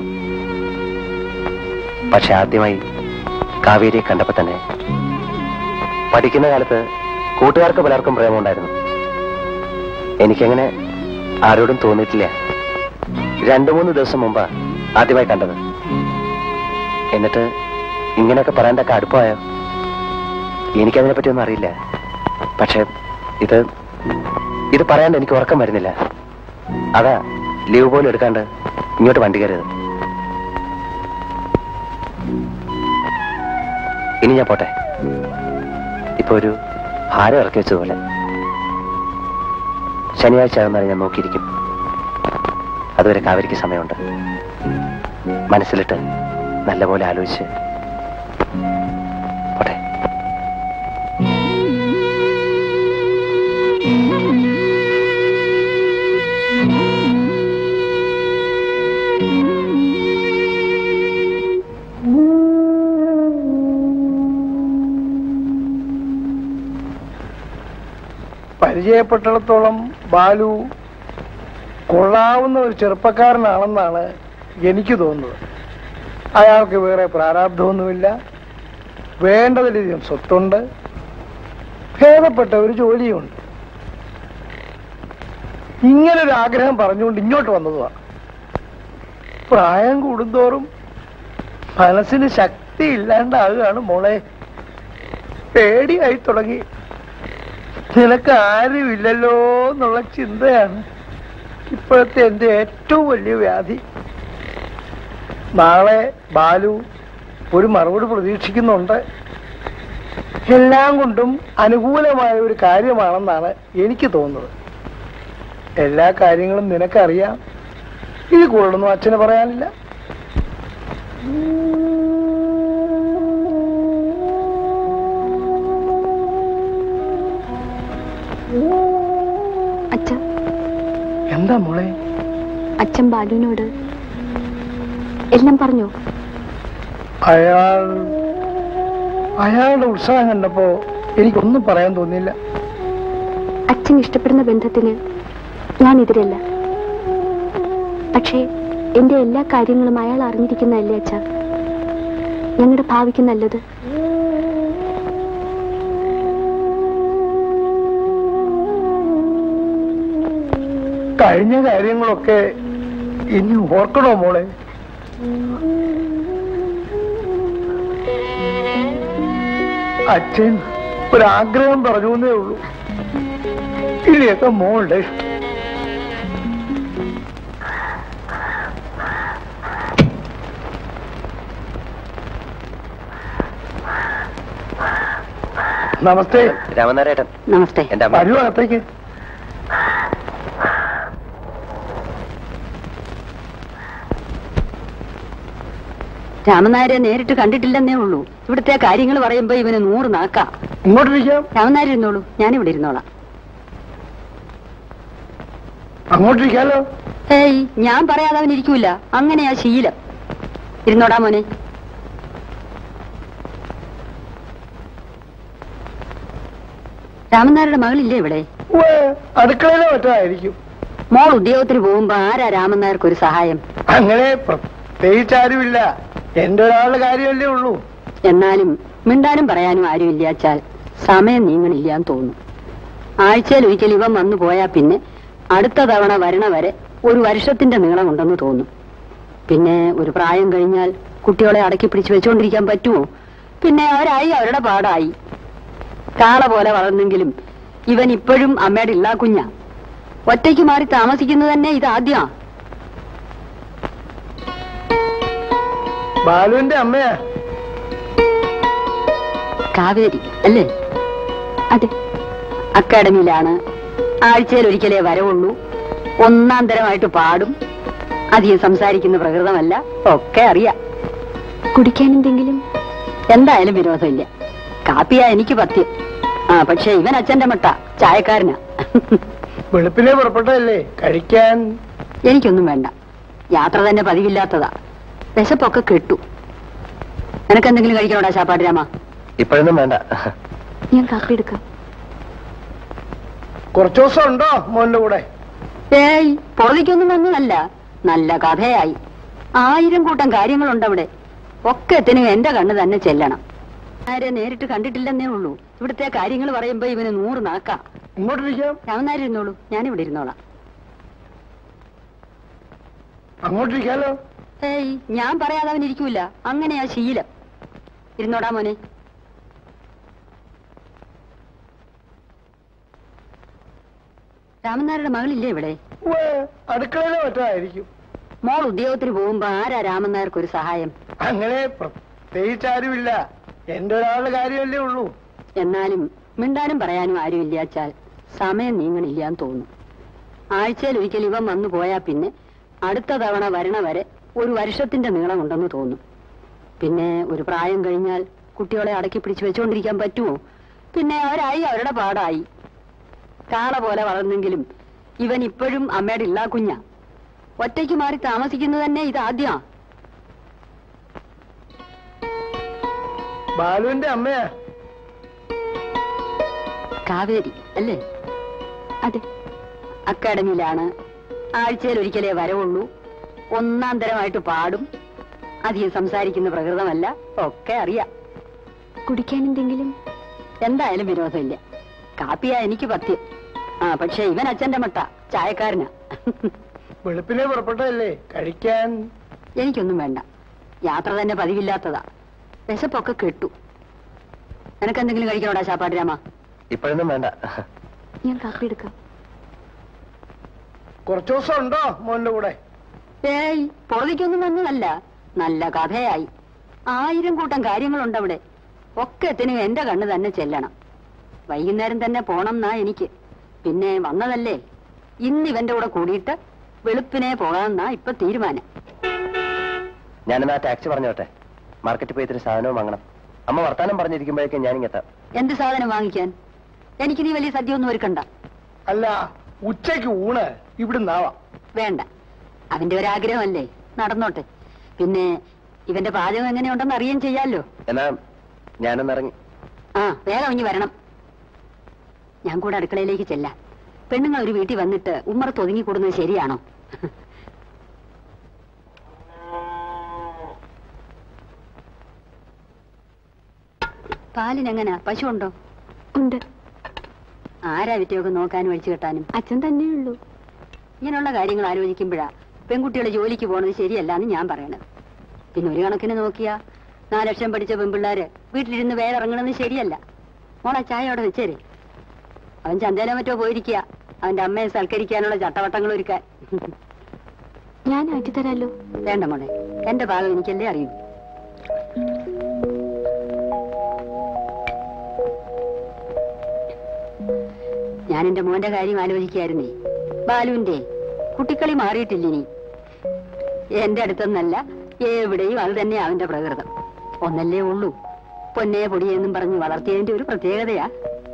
പക്ഷെ ആദ്യമായി കാവേരിയെ കണ്ടപ്പോ തന്നെ പഠിക്കുന്ന കാലത്ത് കൂട്ടുകാർക്ക് പലർക്കും പ്രേമമുണ്ടായിരുന്നു എനിക്കങ്ങനെ ആരോടും തോന്നിയിട്ടില്ല രണ്ടു മൂന്ന് ദിവസം മുമ്പാ ആദ്യമായി കണ്ടത് എന്നിട്ട് ഇങ്ങനെയൊക്കെ പറയാൻ തക്ക അടുപ്പമായോ എനിക്കതിനെ പറ്റിയൊന്നും അറിയില്ല പക്ഷെ ഇത് ഇത് പറയാൻ എനിക്ക് ഉറക്കം വരുന്നില്ല അതാ ലീവ് പോലും എടുക്കാണ്ട് ഇങ്ങോട്ട് വണ്ടി കയറിയത് ഇനി ഞാൻ പോട്ടെ ഇപ്പൊ ഒരു ഭാരം ഇറക്കി വെച്ചതുപോലെ ശനിയാഴ്ച ആകുന്നവരെ ഞാൻ നോക്കിയിരിക്കും അതുവരെ കാവേരിക്ക് സമയമുണ്ട് മനസ്സിലിട്ട് നല്ലപോലെ ആലോചിച്ച് പോട്ടെ പരിചയപ്പെട്ടിടത്തോളം ബാലു കൊള്ളാവുന്ന ഒരു ചെറുപ്പക്കാരനാണെന്നാണ് എനിക്ക് തോന്നുന്നത് അയാൾക്ക് വേറെ പ്രാരാബ്ധമൊന്നുമില്ല വേണ്ടതിലധികം സ്വത്തുണ്ട് ഭേദപ്പെട്ട ഒരു ജോലിയുണ്ട് ഇങ്ങനൊരു ആഗ്രഹം പറഞ്ഞുകൊണ്ട് ഇങ്ങോട്ട് വന്നതുമാണ് പ്രായം കൂടുന്തോറും മനസ്സിന് ശക്തി ഇല്ലാണ്ടാകുകയാണ് മോളെ പേടിയായി തുടങ്ങി നിനക്ക് ആരുമില്ലല്ലോ എന്നുള്ള ചിന്തയാണ് ഇപ്പോഴത്തെ എന്റെ ഏറ്റവും വലിയ വ്യാധി നാളെ ബാലു ഒരു മറുപടി പ്രതീക്ഷിക്കുന്നുണ്ട് എല്ലാം കൊണ്ടും അനുകൂലമായ ഒരു കാര്യമാണെന്നാണ് എനിക്ക് തോന്നുന്നത് എല്ലാ കാര്യങ്ങളും നിനക്കറിയാം ഇത് കൂടുതലൊന്നും അച്ഛന് പറയാനില്ല അച്ഛ എന്താ മോളെ അച്ഛൻ ബാലുവിനോട് എല്ലാം പറഞ്ഞോ അയാൾ അയാളുടെ ഉത്സാഹം കണ്ടപ്പോ എനിക്കൊന്നും പറയാൻ തോന്നിയില്ല അച്ഛൻ ഇഷ്ടപ്പെടുന്ന ബന്ധത്തിന് ഞാൻ എതിരല്ല പക്ഷേ എന്റെ എല്ലാ കാര്യങ്ങളും അയാൾ അറിഞ്ഞിരിക്കുന്നതല്ലേ അച്ഛ ഞങ്ങളുടെ ഭാവിക്ക് നല്ലത് കഴിഞ്ഞ കാര്യങ്ങളൊക്കെ ഇനി ഓർക്കണോ മോളെ അച്ഛൻ ഒരാഗ്രഹം പറഞ്ഞു എന്നേ ഉള്ളൂ ഇനിയൊക്കെ മോളുടെ ഇഷ്ടം നമസ്തേ രാമനാരേട്ടൻ നമസ്തേ എന്റെ അമ്മ വരൂ അകത്തേക്ക് രാമനായരെ നേരിട്ട് കണ്ടിട്ടില്ലെന്നേ ഉള്ളൂ ഇവിടുത്തെ കാര്യങ്ങൾ പറയുമ്പോ ഇവന് നൂറ് നാക്കാ ഇങ്ങോട്ടിരിക്കാം രാമനായർ ഇരുന്നോളൂ ഞാനിവിടെ ഇരുന്നോളാം അങ്ങോട്ടിരിക്കാലോ ഏയ് ഞാൻ പറയാതെ അവൻ ഇരിക്കൂല അങ്ങനെയാ ശീലം ഇരുന്നോടാ മോനെ രാമനായരുടെ മകളില്ലേ ഇവിടെ ഉവ്വ്, അടുക്കളയിലോ മറ്റോ ആയിരിക്കും മോൾ ഉദ്യോഗത്തിന് പോകുമ്പോ ആരാ രാമനായർക്ക് ഒരു സഹായം അങ്ങനെ പ്രത്യേകിച്ചാരുമില്ല എന്റെ ഒരാളുടെ കാര്യമല്ലേ ഉള്ളൂ എന്നാലും മിണ്ടാനും പറയാനും ആരും ഇല്ലാച്ചാൽ സമയം നീങ്ങണില്ലാന്ന് തോന്നുന്നു ആഴ്ചയിൽ ഒരിക്കൽ ഇവൻ വന്നു പോയാ പിന്നെ അടുത്ത തവണ വരണ വരെ ഒരു വർഷത്തിന്റെ നീളമുണ്ടെന്ന് തോന്നും പിന്നെ ഒരു പ്രായം കഴിഞ്ഞാൽ കുട്ടികളെ അടക്കി പിടിച്ച് വെച്ചുകൊണ്ടിരിക്കാൻ പറ്റുമോ പിന്നെ അവരായി അവരുടെ പാടായി കാള പോലെ വളർന്നെങ്കിലും ഇവൻ ഇപ്പോഴും അമ്മയുടെ ഇല്ലാ കുഞ്ഞ ഒറ്റയ്ക്ക് മാറി താമസിക്കുന്നത് തന്നെ ഇതാദ്യമാ ബാലുവിന്റെ അമ്മയാ കാവേരി അല്ലേ അതെ അക്കാഡമിയിലാണ് ആഴ്ചയിൽ ഒരിക്കലേ വരവുള്ളൂ ഒന്നാം തരമായിട്ട് പാടും അധികം സംസാരിക്കുന്ന പ്രകൃതമല്ല ഒക്കെ അറിയാം കുടിക്കാൻ എന്തെങ്കിലും എന്തായാലും വിരോധമില്ല കാപ്പിയാ എനിക്ക് പത്യം ആ പക്ഷെ ഇവൻ അച്ഛന്റെ മട്ട ചായക്കാരനാ വെളുപ്പിനെ പുറപ്പെട്ടതല്ലേ കഴിക്കാൻ എനിക്കൊന്നും വേണ്ട യാത്ര തന്നെ പതിവില്ലാത്തതാ വിശപ്പൊക്കെ കെട്ടു നിനക്കെന്തെങ്കിലും കഴിക്കണോടാ ശാപ്പാട്ട് രാമ ഇപ്പോഴൊന്നും വേണ്ട ഞാൻ കാപ്പി എടുക്കാം കുറച്ചു ദിവസം ഉണ്ടോ മോന്റെ കൂടെ ഏയ് പുറത്തേക്കൊന്നും വന്നതല്ല നല്ല കഥയായി ആയിരം കൂട്ടം കാര്യങ്ങളുണ്ട് അവിടെ ഒക്കെ എത്തിനും എന്റെ കണ്ണ് തന്നെ ചെല്ലണം ആരെ നേരിട്ട് കണ്ടിട്ടില്ലെന്നേ ഉള്ളൂ ഇവിടുത്തെ കാര്യങ്ങൾ പറയുമ്പോ ഇവന് നൂറ് നാക്കാ ഇങ്ങോട്ടിരിക്കാം രാമനാരി ഇരുന്നോളൂ ഞാനിവിടെ ഇരുന്നോളാം അങ്ങോട്ടിരിക്കാലോ ഏയ് ഞാൻ പറയാതെ അവൻ ഇരിക്കൂല അങ്ങനെയാ ശീലം ഇരുന്നോടാ മോനെ രാമനാരുടെ മകളില്ലേ ഇവിടെ ഉവ്വ്, അടുക്കളയിലോ മറ്റോ ആയിരിക്കും മോൾ ഉദ്യോഗത്തിന് പോകുമ്പോ ആരാ രാമനായർക്ക് ഒരു സഹായം അങ്ങനെ പ്രത്യേകിച്ചാരുമില്ല എന്റെ ഒരാളുടെ കാര്യമല്ലേ ഉള്ളൂ എന്നാലും മിണ്ടാനും പറയാനും ആരും ഇല്ലാച്ചാൽ സമയം നീങ്ങണില്ലാന്ന് തോന്നും ആഴ്ചയിൽ ഒരിക്കൽ ഇവൻ വന്നു പോയാ പിന്നെ അടുത്ത തവണ വരണ വരെ ഒരു വർഷത്തിന്റെ നീളമുണ്ടെന്ന് തോന്നും പിന്നെ ഒരു പ്രായം കഴിഞ്ഞാൽ കുട്ടികളെ അടക്കി പിടിച്ച് വെച്ചുകൊണ്ടിരിക്കാൻ പറ്റുമോ പിന്നെ അവരായി അവരുടെ പാടായി കാള പോലെ വളർന്നെങ്കിലും ഇവൻ ഇപ്പോഴും അമ്മയുടെ ഇല്ലാ കുഞ്ഞ ഒറ്റയ്ക്ക് മാറി താമസിക്കുന്നത് തന്നെ ഇതാദ്യമാ ബാലുവിന്റെ അമ്മയാ കാവേരി അല്ലേ അതെ അക്കാഡമിയിലാണ് ആഴ്ചയിൽ ഒരിക്കലേ വരവുള്ളൂ ഒന്നാം തരമായിട്ട് പാടും അധികം സംസാരിക്കുന്ന പ്രകൃതമല്ല ഒക്കെ അറിയാം കുടിക്കാൻ എന്തെങ്കിലും എന്തായാലും വിരോധമില്ല കാപ്പിയാ എനിക്ക് പത്യം ആ പക്ഷെ ഇവൻ അച്ഛന്റെ മട്ട ചായക്കാരനാ വെളുപ്പിനെ പുറപ്പെട്ടതല്ലേ കഴിക്കാൻ എനിക്കൊന്നും വേണ്ട യാത്ര തന്നെ പതിവില്ലാത്തതാ വിശപ്പൊക്കെ കെട്ടു നിനക്കെന്തെങ്കിലും കഴിക്കണോടാ ശാപ്പാട്ട് രാമ ഇപ്പോഴൊന്നും വേണ്ട ഞാൻ കാപ്പി എടുക്കാം കുറച്ചു ദിവസം ഉണ്ടോ മോന്റെ കൂടെ ഏയ് പുറത്തേക്കൊന്നും വന്നതല്ല നല്ല കഥയായി ആയിരം കൂട്ടം കാര്യങ്ങളുണ്ട് അവിടെ ഒക്കത്തിനും എന്റെ കണ്ണ് തന്നെ ചെല്ലണം വൈകുന്നേരം തന്നെ പോണം എന്നാ എനിക്ക് പിന്നെ വന്നതല്ലേ ഇന്ന് ഇവന്റെ കൂടെ കൂടിയിട്ട് വെളുപ്പിനെ പോകാമെന്നാ ഇപ്പൊ തീരുമാനം ഞാനെന്നാ ടാക്സി പറഞ്ഞോട്ടെ മാർക്കറ്റിൽ പോയി ഇത്തിരി സാധനവും വാങ്ങണം അമ്മ വർത്താനം പറഞ്ഞിരിക്കുമ്പോഴേക്കും ഞാനിങ്ങെത്താം എന്ത് സാധനം വാങ്ങിക്കാൻ എനിക്ക് നീ വലിയ സദ്യ ഒന്നും ഒരുക്കണ്ട അല്ല ഉച്ചയ്ക്ക് ഊണ് ഇവിടുന്നാവാം വേണ്ട അവന്റെ ഒരാഗ്രഹമല്ലേ നടന്നോട്ടെ പിന്നെ ഇവന്റെ പാചകം എങ്ങനെയുണ്ടെന്ന് അറിയാൻ ചെയ്യാലോ എന്നാ ഞാനൊന്നിറങ്ങി ആ വേഗം ഇനി വരണം ഞാൻ കൂടെ അടുക്കളയിലേക്ക് ചെല്ലാം പെണ്ണുങ്ങൾ ഒരു വീട്ടിൽ വന്നിട്ട് ഉമ്മറത്ത് ഒതുങ്ങി കൂടുന്നത് ശരിയാണോ പാലിനെങ്ങനാ പശു ഉണ്ടോ ഉണ്ട് ആരാ വിറ്റയൊക്കെ നോക്കാനും അഴിച്ചു കെട്ടാനും അച്ഛൻ തന്നെയുള്ളൂ ഇങ്ങനെയുള്ള കാര്യങ്ങൾ ആലോചിക്കുമ്പോഴാ പെൺകുട്ടികളെ ജോലിക്ക് പോണത് ശരിയല്ല എന്ന് ഞാൻ പറയണത് പിന്നെ ഒരു കണക്കിന് നോക്കിയാ നാല് ലക്ഷം പഠിച്ച പെൺപിള്ളാര് വീട്ടിലിരുന്ന് വേറെ ഇറങ്ങണമെന്ന് ശരിയല്ല മോളെ ചായ അവിടെ വെച്ചേരെ അവൻ ചന്തേനോ മറ്റോ പോയിരിക്കുക അവന്റെ അമ്മയെ സൽക്കരിക്കാനുള്ള ചട്ടവട്ടങ്ങൾ ഒരുക്കാൻ ഞാൻ ആറ്റിത്തരാലോ വേണ്ട മോളെ എന്റെ ഭാഗം എനിക്കല്ലേ അറിയൂ ഞാൻ എന്റെ മോന്റെ കാര്യം ആലോചിക്കായിരുന്നേ ബാലുവിന്റെ കുട്ടിക്കളി മാറിയിട്ടില്ല ഇനി എന്റെ അടുത്തൊന്നല്ല എവിടെയും അത് തന്നെ അവന്റെ പ്രകൃതം ഒന്നല്ലേ ഉള്ളൂ പൊന്നെ പൊടിയെന്നും പറഞ്ഞ് വളർത്തിയതിന്റെ ഒരു പ്രത്യേകതയാ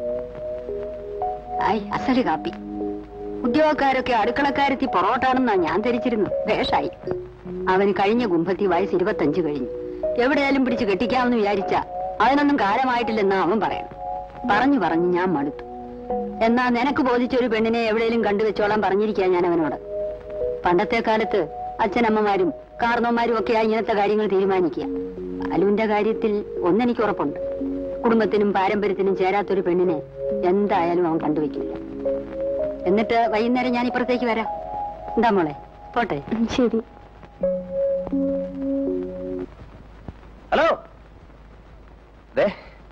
ആയി അസല് കാപ്പി ഉദ്യോഗക്കാരൊക്കെ അടുക്കളക്കാരെത്തി പൊറോട്ടാണെന്നാ ഞാൻ ധരിച്ചിരുന്നു വേഷായി അവന് കഴിഞ്ഞ കുംഭത്തി വയസ്സ് ഇരുപത്തഞ്ച് കഴിഞ്ഞു എവിടെയാലും പിടിച്ച് കെട്ടിക്കാമെന്ന് വിചാരിച്ച അതിനൊന്നും കാലമായിട്ടില്ലെന്നാ അവൻ പറയണം പറഞ്ഞു പറഞ്ഞു ഞാൻ മടുത്തു എന്നാ നിനക്ക് ബോധിച്ച ഒരു പെണ്ണിനെ എവിടെയും കണ്ടുവെച്ചോളാൻ പറഞ്ഞിരിക്കാ ഞാൻ അവനോട് പണ്ടത്തെ കാലത്ത് അച്ഛനമ്മമാരും കാർന്നോമാരും ഒക്കെയായി ഇങ്ങനത്തെ കാര്യങ്ങൾ തീരുമാനിക്കുക അലുവിന്റെ കാര്യത്തിൽ ഒന്നെനിക്ക് ഉറപ്പുണ്ട് കുടുംബത്തിനും പാരമ്പര്യത്തിനും ചേരാത്തൊരു പെണ്ണിനെ എന്തായാലും അവൻ കണ്ടുവെക്കില്ല എന്നിട്ട് വൈകുന്നേരം ഞാൻ ഇപ്പുറത്തേക്ക് വരാം എന്താ മോളെ പോട്ടെ ഉം, ശരി ഹലോ ദേ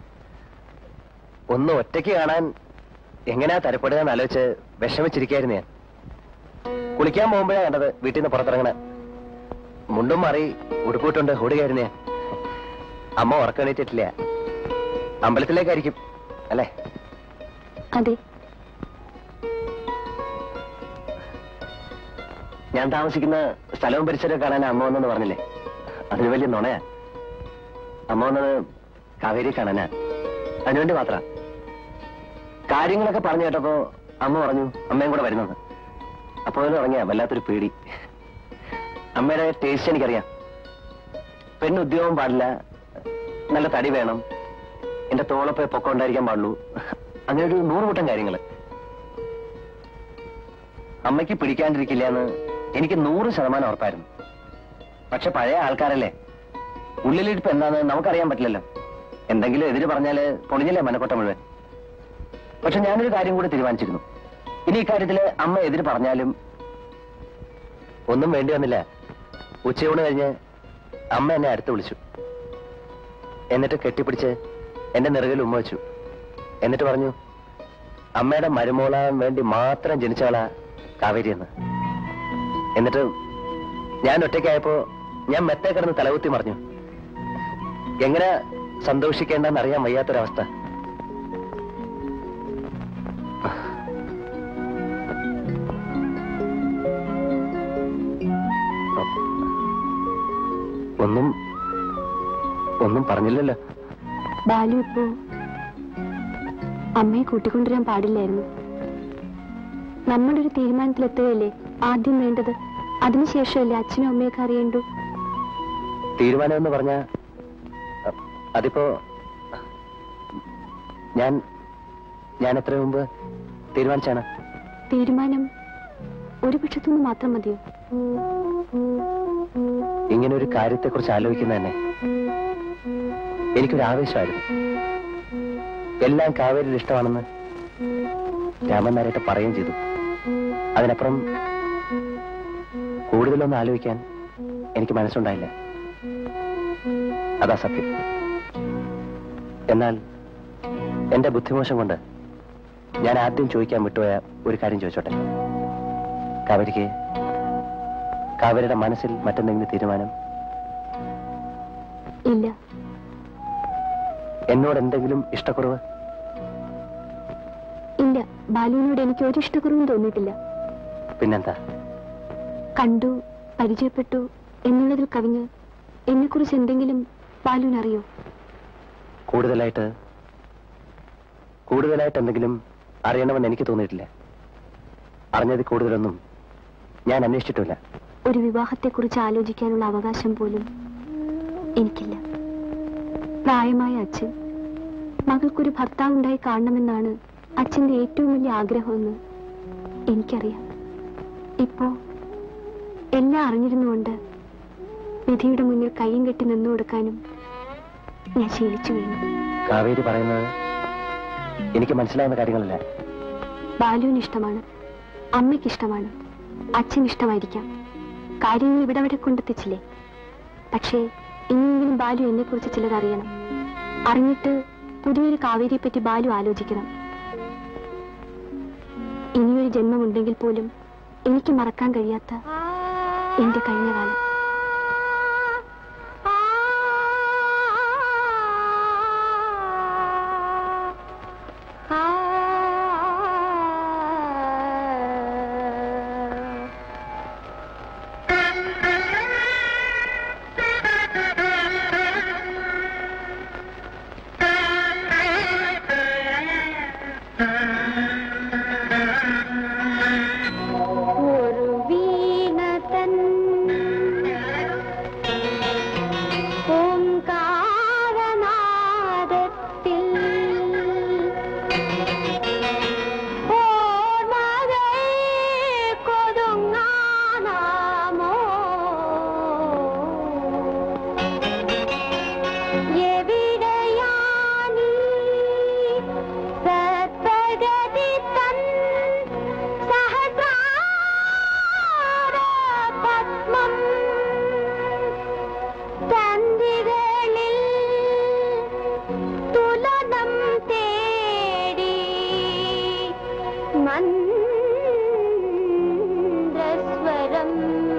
ഒന്ന് ഒറ്റയ്ക്ക് കാണാൻ എങ്ങനെയാ തരപ്പെടുക എന്ന് ആലോചിച്ച് വിഷമിച്ചിരിക്കായിരുന്നു ഞാൻ കുളിക്കാൻ പോകുമ്പോഴാ കണ്ടത് വീട്ടിൽ നിന്ന് പുറത്തിറങ്ങണ മുണ്ടും മാറി ഉടുപ്പിട്ടുണ്ട് ഓടുകയായിരുന്നു ഞാൻ അമ്മ ഉറക്കണീറ്റിട്ടില്ല അമ്പലത്തിലേക്കായിരിക്കും അല്ലേ അതെ ഞാൻ താമസിക്കുന്ന സ്ഥലവും പരിസരവും കാണാൻ അമ്മ വന്നെന്ന് പറഞ്ഞില്ലേ അതൊരു വലിയ നുണയാ അമ്മ വന്നത് കാവേരി കാണാനാ അതിനുവേണ്ടി മാത്ര കാര്യങ്ങളൊക്കെ പറഞ്ഞു കേട്ടപ്പോ അമ്മ പറഞ്ഞു അമ്മയും കൂടെ വരുന്നത് അപ്പോൾ ഇറങ്ങിയ വല്ലാത്തൊരു പേടി അമ്മയുടെ ടേസ്റ്റ് എനിക്കറിയാം പെണ്ണ് ഉദ്യോഗം പാടില്ല നല്ല തടി വേണം എന്റെ തോളപ്പ് പൊക്കം ഉണ്ടായിരിക്കാൻ പാടുള്ളൂ അങ്ങനെ ഒരു നൂറ് കൂട്ടം കാര്യങ്ങള് അമ്മയ്ക്ക് പിടിക്കാണ്ടിരിക്കില്ല എന്ന് എനിക്ക് നൂറ് ശതമാനം ഉറപ്പായിരുന്നു പക്ഷെ പഴയ ആൾക്കാരല്ലേ ഉള്ളിലിരിപ്പ് എന്താന്ന് നമുക്കറിയാൻ പറ്റില്ലല്ലോ എന്തെങ്കിലും എതിര് പറഞ്ഞാല് പൊളിഞ്ഞില്ലേ മനക്കൊട്ട മുഴുവൻ പക്ഷെ ഞാനൊരു കാര്യം കൂടി തീരുമാനിച്ചിരുന്നു ഇനി ഇക്കാര്യത്തില് അമ്മ എതിര് പറഞ്ഞാലും ഒന്നും വേണ്ടി വന്നില്ല ഉച്ചയൂണ് കഴിഞ്ഞ് അമ്മ എന്നെ അടുത്ത് വിളിച്ചു എന്നിട്ട് കെട്ടിപ്പിടിച്ച് എന്റെ നെറുകിൽ ഉമ്മ വെച്ചു എന്നിട്ട് പറഞ്ഞു അമ്മയുടെ മരുമോളാൻ വേണ്ടി മാത്രം ജനിച്ചവളാ കാവേരി എന്ന് എന്നിട്ട് ഞാൻ ഒറ്റയ്ക്കായപ്പോ ഞാൻ മെത്തേ കിടന്ന് തലകുത്തി മറിഞ്ഞു എങ്ങനെ സന്തോഷിക്കേണ്ടെന്ന് അറിയാൻ വയ്യാത്തൊരവസ്ഥ ഒന്നും ഒന്നും പറഞ്ഞില്ലല്ലോ ബാലു ഇപ്പോ അമ്മയെ കൂട്ടിക്കൊണ്ടുവരാൻ പാടില്ലായിരുന്നു നമ്മളൊരു തീരുമാനത്തിലെത്തുകയല്ലേ ആദ്യം വേണ്ടത് അതിനുശേഷമല്ലേ അച്ഛനും അമ്മയൊക്കെ അറിയണ്ടു തീരുമാനം എന്ന് പറഞ്ഞ അതിപ്പോ ഞാൻ ഞാൻ എത്ര മുമ്പ് തീരുമാനിച്ചാണ് തീരുമാനം ഒരു പക്ഷത്തുനിന്ന് മാത്രം മതിയോ ഇങ്ങനെ ഒരു കാര്യത്തെക്കുറിച്ച് ആലോചിക്കുന്ന തന്നെ എനിക്കൊരു ആവേശമായിരുന്നു എല്ലാം കാവേരിയിൽ ഇഷ്ടമാണെന്ന് രാമൻ നാരായിട്ട് പറയുകയും ചെയ്തു അതിനപ്പുറം കൂടുതലൊന്നും ആലോചിക്കാൻ എനിക്ക് മനസ്സുണ്ടായില്ല അതാ സത്യം എന്നാൽ എന്റെ ബുദ്ധിമോശം കൊണ്ട് ഞാൻ ആദ്യം ചോദിക്കാൻ വിട്ടുപോയ ഒരു കാര്യം ചോദിച്ചോട്ടെ കാവേരിക്ക് കാവേരിയുടെ മനസ്സിൽ മറ്റെന്തെങ്കിലും തീരുമാനം ഇല്ല എന്നോട് എന്തെങ്കിലും ഇഷ്ടക്കുറവ് ഇല്ല ബാലുവിനോട് എനിക്ക് ഒരു ഇഷ്ടക്കുറവും തോന്നിയിട്ടില്ല പിന്നെന്താ കണ്ടു പരിചയപ്പെട്ടു എന്നുള്ളതിൽ കവിഞ്ഞ് എന്നെക്കുറിച്ച് എന്തെങ്കിലും ബാലുവിനറിയോ കൂടുതലായിട്ട് കൂടുതലായിട്ട് എന്തെങ്കിലും അറിയണമെന്ന് എനിക്ക് തോന്നിയിട്ടില്ല അറിഞ്ഞത് കൂടുതലൊന്നും ഞാൻ അന്വേഷിച്ചിട്ടില്ല ഒരു വിവാഹത്തെക്കുറിച്ച് ആലോചിക്കാനുള്ള അവകാശം പോലും എനിക്കില്ല പ്രായമായ അച്ഛൻ മകൾക്കൊരു ഭർത്താവുണ്ടായി കാണണമെന്നാണ് അച്ഛന്റെ ഏറ്റവും വലിയ ആഗ്രഹമെന്ന് എനിക്കറിയാം ഇപ്പോ എല്ലാം അറിഞ്ഞിരുന്നുകൊണ്ട് വിധിയുടെ മുന്നിൽ കയ്യും കെട്ടി നിന്നു കൊടുക്കാനും ഞാൻ ശീലിച്ചു കഴിഞ്ഞു കാവേരി പറയുന്നത് എനിക്ക് മനസ്സിലാവുന്ന കാര്യങ്ങളല്ല ബാലുവിന് ഇഷ്ടമാണ് അമ്മയ്ക്ക് ഇഷ്ടമാണ് അച്ഛന് ഇഷ്ടമായിരിക്കാം കാര്യങ്ങൾ ഇവിടെ വരെ കൊണ്ടെത്തിച്ചില്ലേ പക്ഷേ ഇനിയെങ്കിലും ബാലു എന്നെ കുറിച്ച് ചിലത് അറിയണം അറിഞ്ഞിട്ട് പുതിയൊരു കാവേരിയെ പറ്റി ബാലു ആലോചിക്കണം ഇനിയൊരു ജന്മമുണ്ടെങ്കിൽ പോലും എനിക്ക് മറക്കാൻ കഴിയാത്ത എന്റെ കഴിഞ്ഞ കാലം ഒരു വീണതൻ ഓംകാരനാദത്തിൽ ഓർമ്മകൾ കൊതുങ്ങാനാമോ എവിടെയാണീ സത്പ്രഗതി തൻ സഹസ്രാരപത്മം തന്തികളിൽ തുലനം തേടി മന്ത്രസ്വരം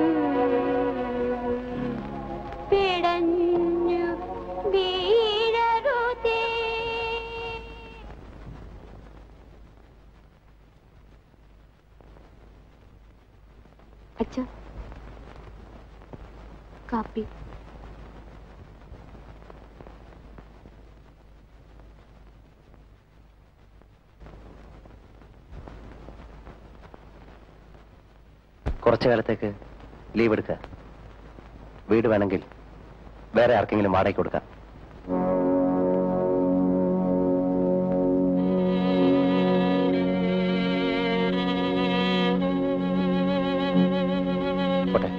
പിടഞ്ഞു വീഴരുതേ അച്ഛ കാപ്പി കുറച്ചു കാലത്തേക്ക് ലീവ് എടുക്കുക വീട് വേണമെങ്കിൽ വേറെ ആർക്കെങ്കിലും വാടകയ്ക്ക് കൊടുക്കാം പോട്ടെ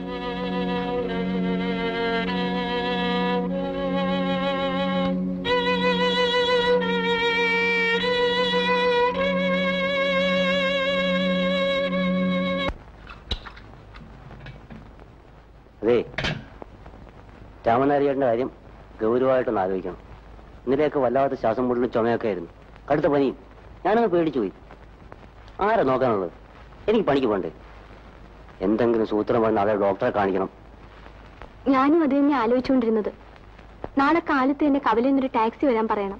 അതെ രാമനാരിയേട്ടൻ്റെ കാര്യം ഗൗരവമായിട്ടൊന്ന് ആലോചിക്കണം ഇന്നലെയൊക്കെ വല്ലാത്ത ശ്വാസം മുട്ടലും ചുമയൊക്കെ ആയിരുന്നു കടുത്ത പനിയും ഞാനങ്ങ് പേടിച്ചു പോയി ആരാ നോക്കാനുള്ളത് എനിക്ക് പണിക്ക് പോണ്ടേ എന്തെങ്കിലും സൂത്രം പറഞ്ഞ് നാളെ ഡോക്ടറെ കാണിക്കണം ഞാനും അത് തന്നെ ആലോചിച്ചുകൊണ്ടിരുന്നത് നാളെ കാലത്ത് എന്നെ കവലിൽ നിന്നൊരു ടാക്സി വരാൻ പറയണം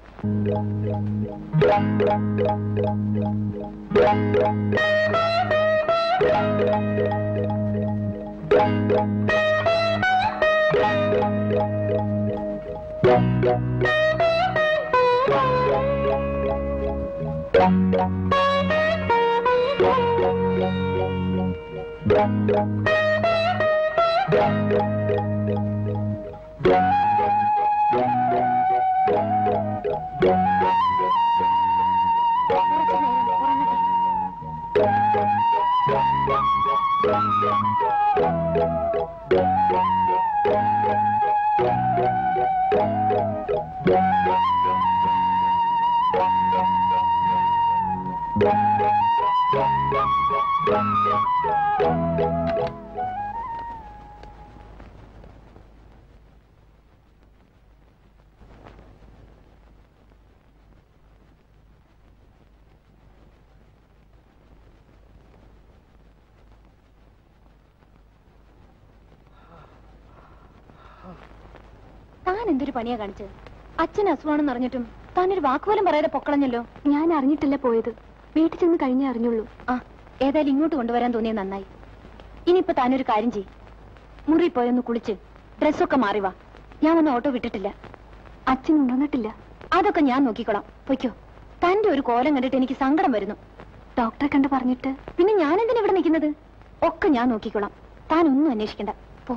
താൻ താൻ എന്തൊരു പണിയാ കാണിച്ചത് അച്ഛൻ അസുഖമാണെന്ന് അറിഞ്ഞിട്ടും താനൊരു വാക്കുപോലും പറയാതെ പൊക്കളഞ്ഞല്ലോ ഞാൻ അറിഞ്ഞിട്ടില്ല പോയത് വീട്ടിൽ ചെന്ന് കഴിഞ്ഞേ അറിഞ്ഞുള്ളൂ ആ ഏതായാലും ഇങ്ങോട്ട് കൊണ്ടുവരാൻ തോന്നിയത് നന്നായി ഇനിയിപ്പോ താനൊരു കാര്യം ചെയ് മുറി പോയൊന്ന് കുളിച്ച് ഡ്രസ്സൊക്കെ മാറി വാ ഞാൻ ഒന്ന് ഓട്ടോ വിട്ടിട്ടില്ല അച്ഛൻ ഉണർന്നിട്ടില്ല അതൊക്കെ ഞാൻ നോക്കിക്കോളാം പൊയ്ക്കോ തന്റെ ഒരു കോലം കണ്ടിട്ട് എനിക്ക് സങ്കടം വരുന്നു ഡോക്ടറെ കണ്ട് പറഞ്ഞിട്ട് പിന്നെ ഞാൻ എന്തിനാ ഇവിടെ നിൽക്കുന്നത് ഒക്കെ ഞാൻ നോക്കിക്കോളാം താൻ ഒന്നും അന്വേഷിക്കണ്ട പോ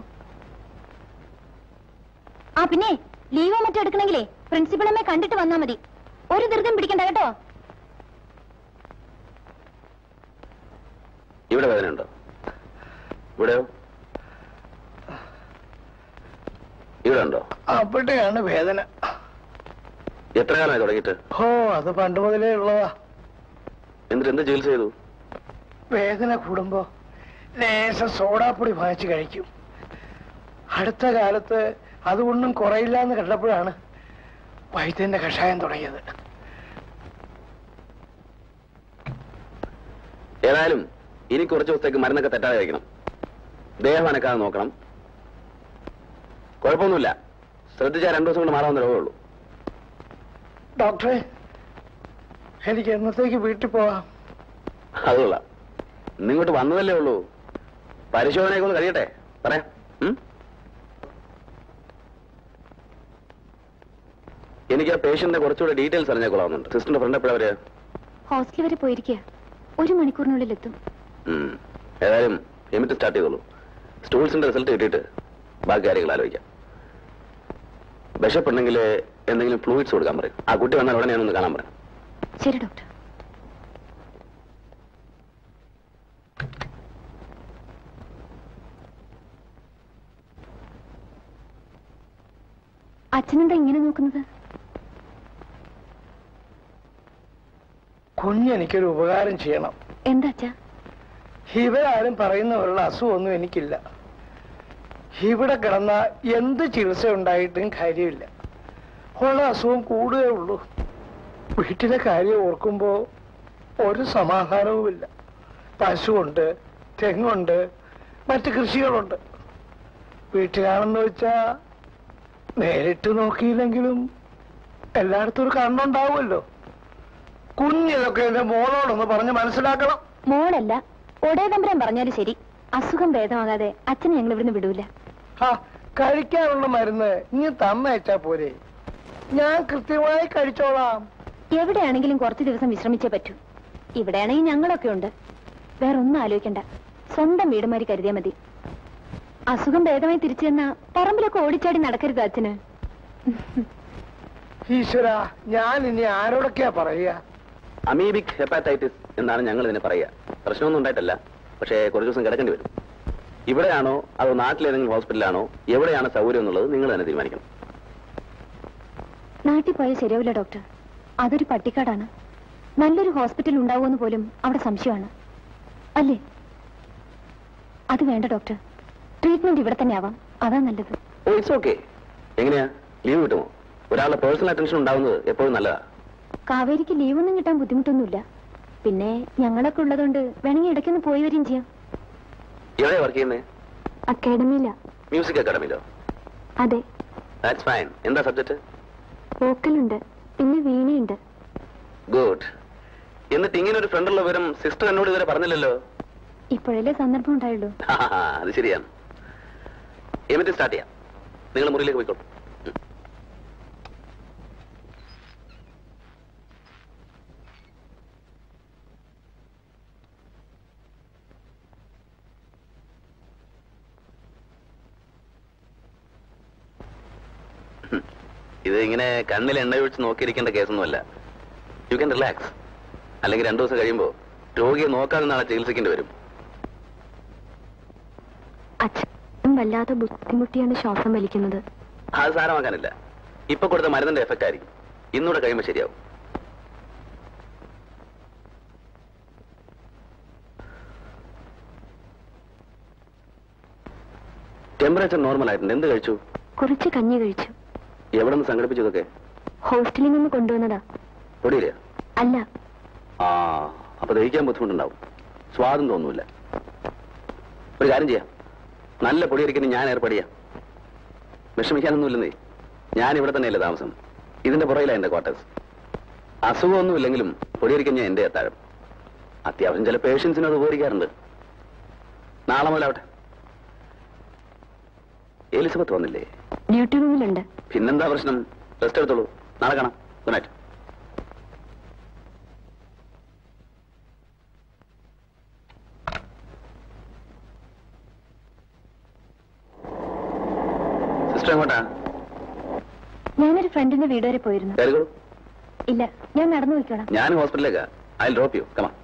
ആ പിന്നെ ലീവോ മറ്റോ എടുക്കണമെങ്കിലേ പ്രിൻസിപ്പളമ്മെ കണ്ടിട്ട് വന്നാ മതി ഒരു ധൃതം പിടിക്കണ്ട കേട്ടോ ഇവിടെ വേദനയുണ്ടോ ഇവിടെയോ ഇവിടെ ഉണ്ടോ അവിടെയാണ് വേദന എത്ര കാലമായി തുടങ്ങിയിട്ട് ഓ അത് പണ്ട് മുതലേ ഉള്ളതാ എന്നിട്ട് എന്ത് ചികിത്സ ചെയ്തു വേദന കൂടുമ്പോ ലേശം സോഡാപ്പൊടി വാങ്ങിച്ച് കഴിക്കും അടുത്ത കാലത്ത് അതുകൊണ്ടും കുറയില്ല എന്ന് കണ്ടപ്പോഴാണ് വൈദ്യന്റെ കഷായം തുടങ്ങിയത് ഏതായാലും ഇനി കുറച്ച് ദിവസത്തേക്ക് മരുന്നൊക്കെ തെറ്റാതെ കഴിക്കണം ദേഹം അനക്കാതെ നോക്കണം കുഴപ്പമൊന്നുമില്ല ശ്രദ്ധിച്ചാൽ രണ്ടു ദിവസം കൊണ്ട് മാറാവുന്ന രോഗമേ ഉള്ളൂ ഡോക്ടറെ എനിക്ക് എന്നത്തേക്ക് വീട്ടിൽ പോവാം അത് കൊള്ളാം ഇന്നിങ്ങോട്ട് വന്നതല്ലേ ഉള്ളൂ പരിശോധനയൊക്കെ ഒന്ന് കഴിയട്ടെ പറയാം ഉം? എനിക്ക് ആ പേഷ്യന്റിന്റെ കുറച്ചുകൂടെ ഡീറ്റെയിൽസ് അറിഞ്ഞാൽ കൊള്ളാവുന്നുണ്ട് സിസ്റ്ററിന്റെ ഫ്രണ്ട് എപ്പോഴാ വരിക ഹോസ്റ്റൽ വരെ പോയിരിക്കുക ഒരു മണിക്കൂറിനുള്ളിൽ എത്തും ഉം. ഏതായാലും എമിറ്റ് സ്റ്റാർട്ട് ചെയ്തോളൂ സ്റ്റൂൾസിന്റെ റിസൾട്ട് കിട്ടിയിട്ട് ബാക്കി കാര്യങ്ങൾ ആലോചിക്കാം വിശപ്പുണ്ടെങ്കിൽ എന്തെങ്കിലും ഫ്ലൂയിഡ്സ് കൊടുക്കാൻ പറയും ആ കുട്ടി വന്നാൽ ഉടനെ ഞാനൊന്ന് കാണാൻ പറയാം ശരി ഡോക്ടർ അച്ഛനെന്താ ഇങ്ങനെ നോക്കുന്നത് കുഞ്ഞെനിക്കൊരു ഉപകാരം ചെയ്യണം എന്താ അച്ഛാ ഇവരാരും പറയുന്നവരുടെ അസുഖമൊന്നും എനിക്കില്ല ഇവിടെ കിടന്ന എന്ത് ചികിത്സ ഉണ്ടായിട്ടും കാര്യമില്ല ഉള്ള അസുഖം കൂടുകയേ ഉള്ളൂ വീട്ടിലെ കാര്യം ഓർക്കുമ്പോ ഒരു സമാധാനവുമില്ല പശുവുണ്ട് തെങ്ങുണ്ട് മറ്റ് കൃഷികളുണ്ട് വീട്ടിലാണെന്ന് വെച്ചാ നേരിട്ട് നോക്കിയില്ലെങ്കിലും എല്ലായിടത്തും ഒരു കണ്ണുണ്ടാവുമല്ലോ കുഞ്ഞിതൊക്കെ എന്റെ മോളോടൊന്ന് പറഞ്ഞ് മനസ്സിലാക്കണം മോളല്ല ഒടേതമ്പരം പറഞ്ഞാലും ശരി അസുഖം ഭേദമാകാതെ അച്ഛനെ ഞങ്ങൾ ഇവിടുന്ന് വിടൂല ആ കഴിക്കാനുള്ള മരുന്ന് ഇനി തന്നയച്ചാ പോരെ ഞാൻ കൃത്യമായി കഴിച്ചോളാം എവിടെയാണെങ്കിലും കുറച്ചു ദിവസം വിശ്രമിച്ചേ പറ്റൂ ഇവിടെയാണെങ്കിൽ ഞങ്ങളൊക്കെ ഉണ്ട് വേറെ ഒന്നും ആലോചിക്കണ്ട സ്വന്തം വീടുമാരി കരുതിയാ മതി അസുഖം ഭേദമായി തിരിച്ചു ചെന്ന പറമ്പിലൊക്കെ ഓടിച്ചാടി നടക്കരുത് അച്ഛന് ഈശ്വര ഞാൻ ഇനി ആരോടൊക്കെയാ പറയുക അമീബിക് ഹെപ്പാറ്റൈറ്റിസ് എന്നാണ് ഞങ്ങൾ ഇതിനെ പറയുക പ്രശ്നമൊന്നും ഉണ്ടായിട്ടല്ല പക്ഷേ കുറച്ച് ദിവസം കിടക്കേണ്ടി വരും ഇവിടെയാണോ അതോ നാട്ടിലേതെങ്കിലും ഹോസ്പിറ്റലാണോ എവിടെയാണ് സൗകര്യം എന്നുള്ളത് നിങ്ങൾ തന്നെ തീരുമാനിക്കണം നാട്ടിൽ പോയാൽ ശരിയാവില്ല ഡോക്ടർ അതൊരു പട്ടിക്കാടാണ് നല്ലൊരു ഹോസ്പിറ്റൽ ഉണ്ടാവുമെന്ന് പോലും അവിടെ സംശയമാണ് അല്ലേ അത് വേണ്ട ഡോക്ടർ ട്രീറ്റ്മെന്റ് ഇവിടെ തന്നെ ആവാം അതാ നല്ലത് ഓ ഇറ്റ്സ് ഓക്കെ എങ്ങനെയാ ലീവ് കിട്ടുമോ ഒരാളുടെ പേഴ്സണൽ അറ്റൻഷൻ ഉണ്ടാവുന്നത് എപ്പോഴും നല്ലതാ കാവേരിക്ക് ലീവൊന്നും കിട്ടാൻ ബുദ്ധിമുട്ടൊന്നുമില്ല പിന്നെ ഞങ്ങളൊക്കെ ഉള്ളതുകൊണ്ട് വേണമെങ്കിൽ ഇടയ്ക്കൊന്ന് പോയി വരികയും ചെയ്യാം എവിടെയാ വർക്ക് ചെയ്യുന്നത് അക്കാഡമിയില മ്യൂസിക് അക്കാഡമിയിലോ അതെ ദാറ്റ്സ് ഫൈൻ എന്താ സബ്ജക്ട് വോക്കലുണ്ട് പിന്നെ വീണയുണ്ട് ഗുഡ് എന്നിട്ട് ഇങ്ങനെ ഒരു ഫ്രണ്ടുള്ള വിവരം സിസ്റ്റർ എന്നോട് ഇതുവരെ പറഞ്ഞില്ലല്ലോ ഇപ്പോഴല്ലേ സന്ദർഭം ഉണ്ടായുള്ളൂ ആ, അത് ശരിയാണ് എന്നിട്ട് സ്റ്റാർട്ട് ചെയ്യാം നിങ്ങൾ മുറിയിലേക്ക് പോയിക്കോളൂ ഉം. ഉം. ഇത് ഇങ്ങനെ കണ്ണിൽ എണ്ണ ഒഴിച്ച് നോക്കിയിരിക്കേണ്ട കേസൊന്നുമല്ല യു ക്യാൻ റിലാക്സ് അല്ലെങ്കിൽ രണ്ടു ദിവസം കഴിയുമ്പോൾ രോഗിയെ നോക്കാതെ നാളെ ചികിത്സിക്കേണ്ടി വരും അച്ഛൻ വല്ലാതെ ബുദ്ധിമുട്ടിയാണ് ശ്വാസം വലിക്കുന്നത് അത് സാരമാക്കാനില്ല ഇപ്പൊ കൊടുത്ത മരുന്നിന്റെ എഫക്റ്റ് ആയിരിക്കും ഇന്നൂടെ കഴിയുമ്പോൾ ശരിയാവും ടെമ്പറേച്ചർ നോർമൽ ആയിട്ടുണ്ട് എന്ത് കഴിച്ചു കുറച്ച് കഞ്ഞി കഴിച്ചു എവിടെ നിന്ന് സംഘടിപ്പിച്ചു ഇതൊക്കെ ഹോസ്റ്റലിൽ നിന്ന് കൊണ്ടുവന്നതാ പൊടിയില്ല അല്ല ആ അപ്പൊ ദഹിക്കാൻ ബുദ്ധിമുട്ടുണ്ടാവും സ്വാദം തോന്നൂല ഒരു കാര്യം ചെയ്യാം നല്ല പൊടിയരിക്കുന്ന ഞാൻ ഏർപ്പാട് ചെയ്യാം വിഷമിക്കാനൊന്നുമില്ലെന്നേ ഞാൻ ഇവിടെ തന്നെയല്ലേ താമസം ഇതിന്റെ പുറയിലാണ് എന്റെ ക്വാർട്ടേഴ്സ് അസുഖമൊന്നുമില്ലെങ്കിലും പൊടിയരിക്കഞ്ഞ എന്റെ അത്താഴം അത്യാവശ്യം ചില പേഷ്യൻസിന് അത് ഉപകരിക്കാറുണ്ട് നാളെ മുതലാവട്ടെ എലിസബത്ത് വന്നില്ലേ ഡ്യൂട്ടി റൂമിലുണ്ട് പിന്നെന്താ പ്രശ്നം റെസ്റ്റ് എടുത്തോളൂ നാളെ കാണാം ഗുഡ് നൈറ്റ് സിസ്റ്റർ എങ്ങോട്ടാ ഞാനൊരു ഫ്രണ്ടിന്റെ വീട് വരെ പോയിരുന്നു കയറിക്കോളൂ ഇല്ല ഞാൻ നടന്നു പോയിക്കോളാം ഞാൻ ഹോസ്പിറ്റലിലേക്കാ ഐ ഡ്രോപ്പ് യു കമാ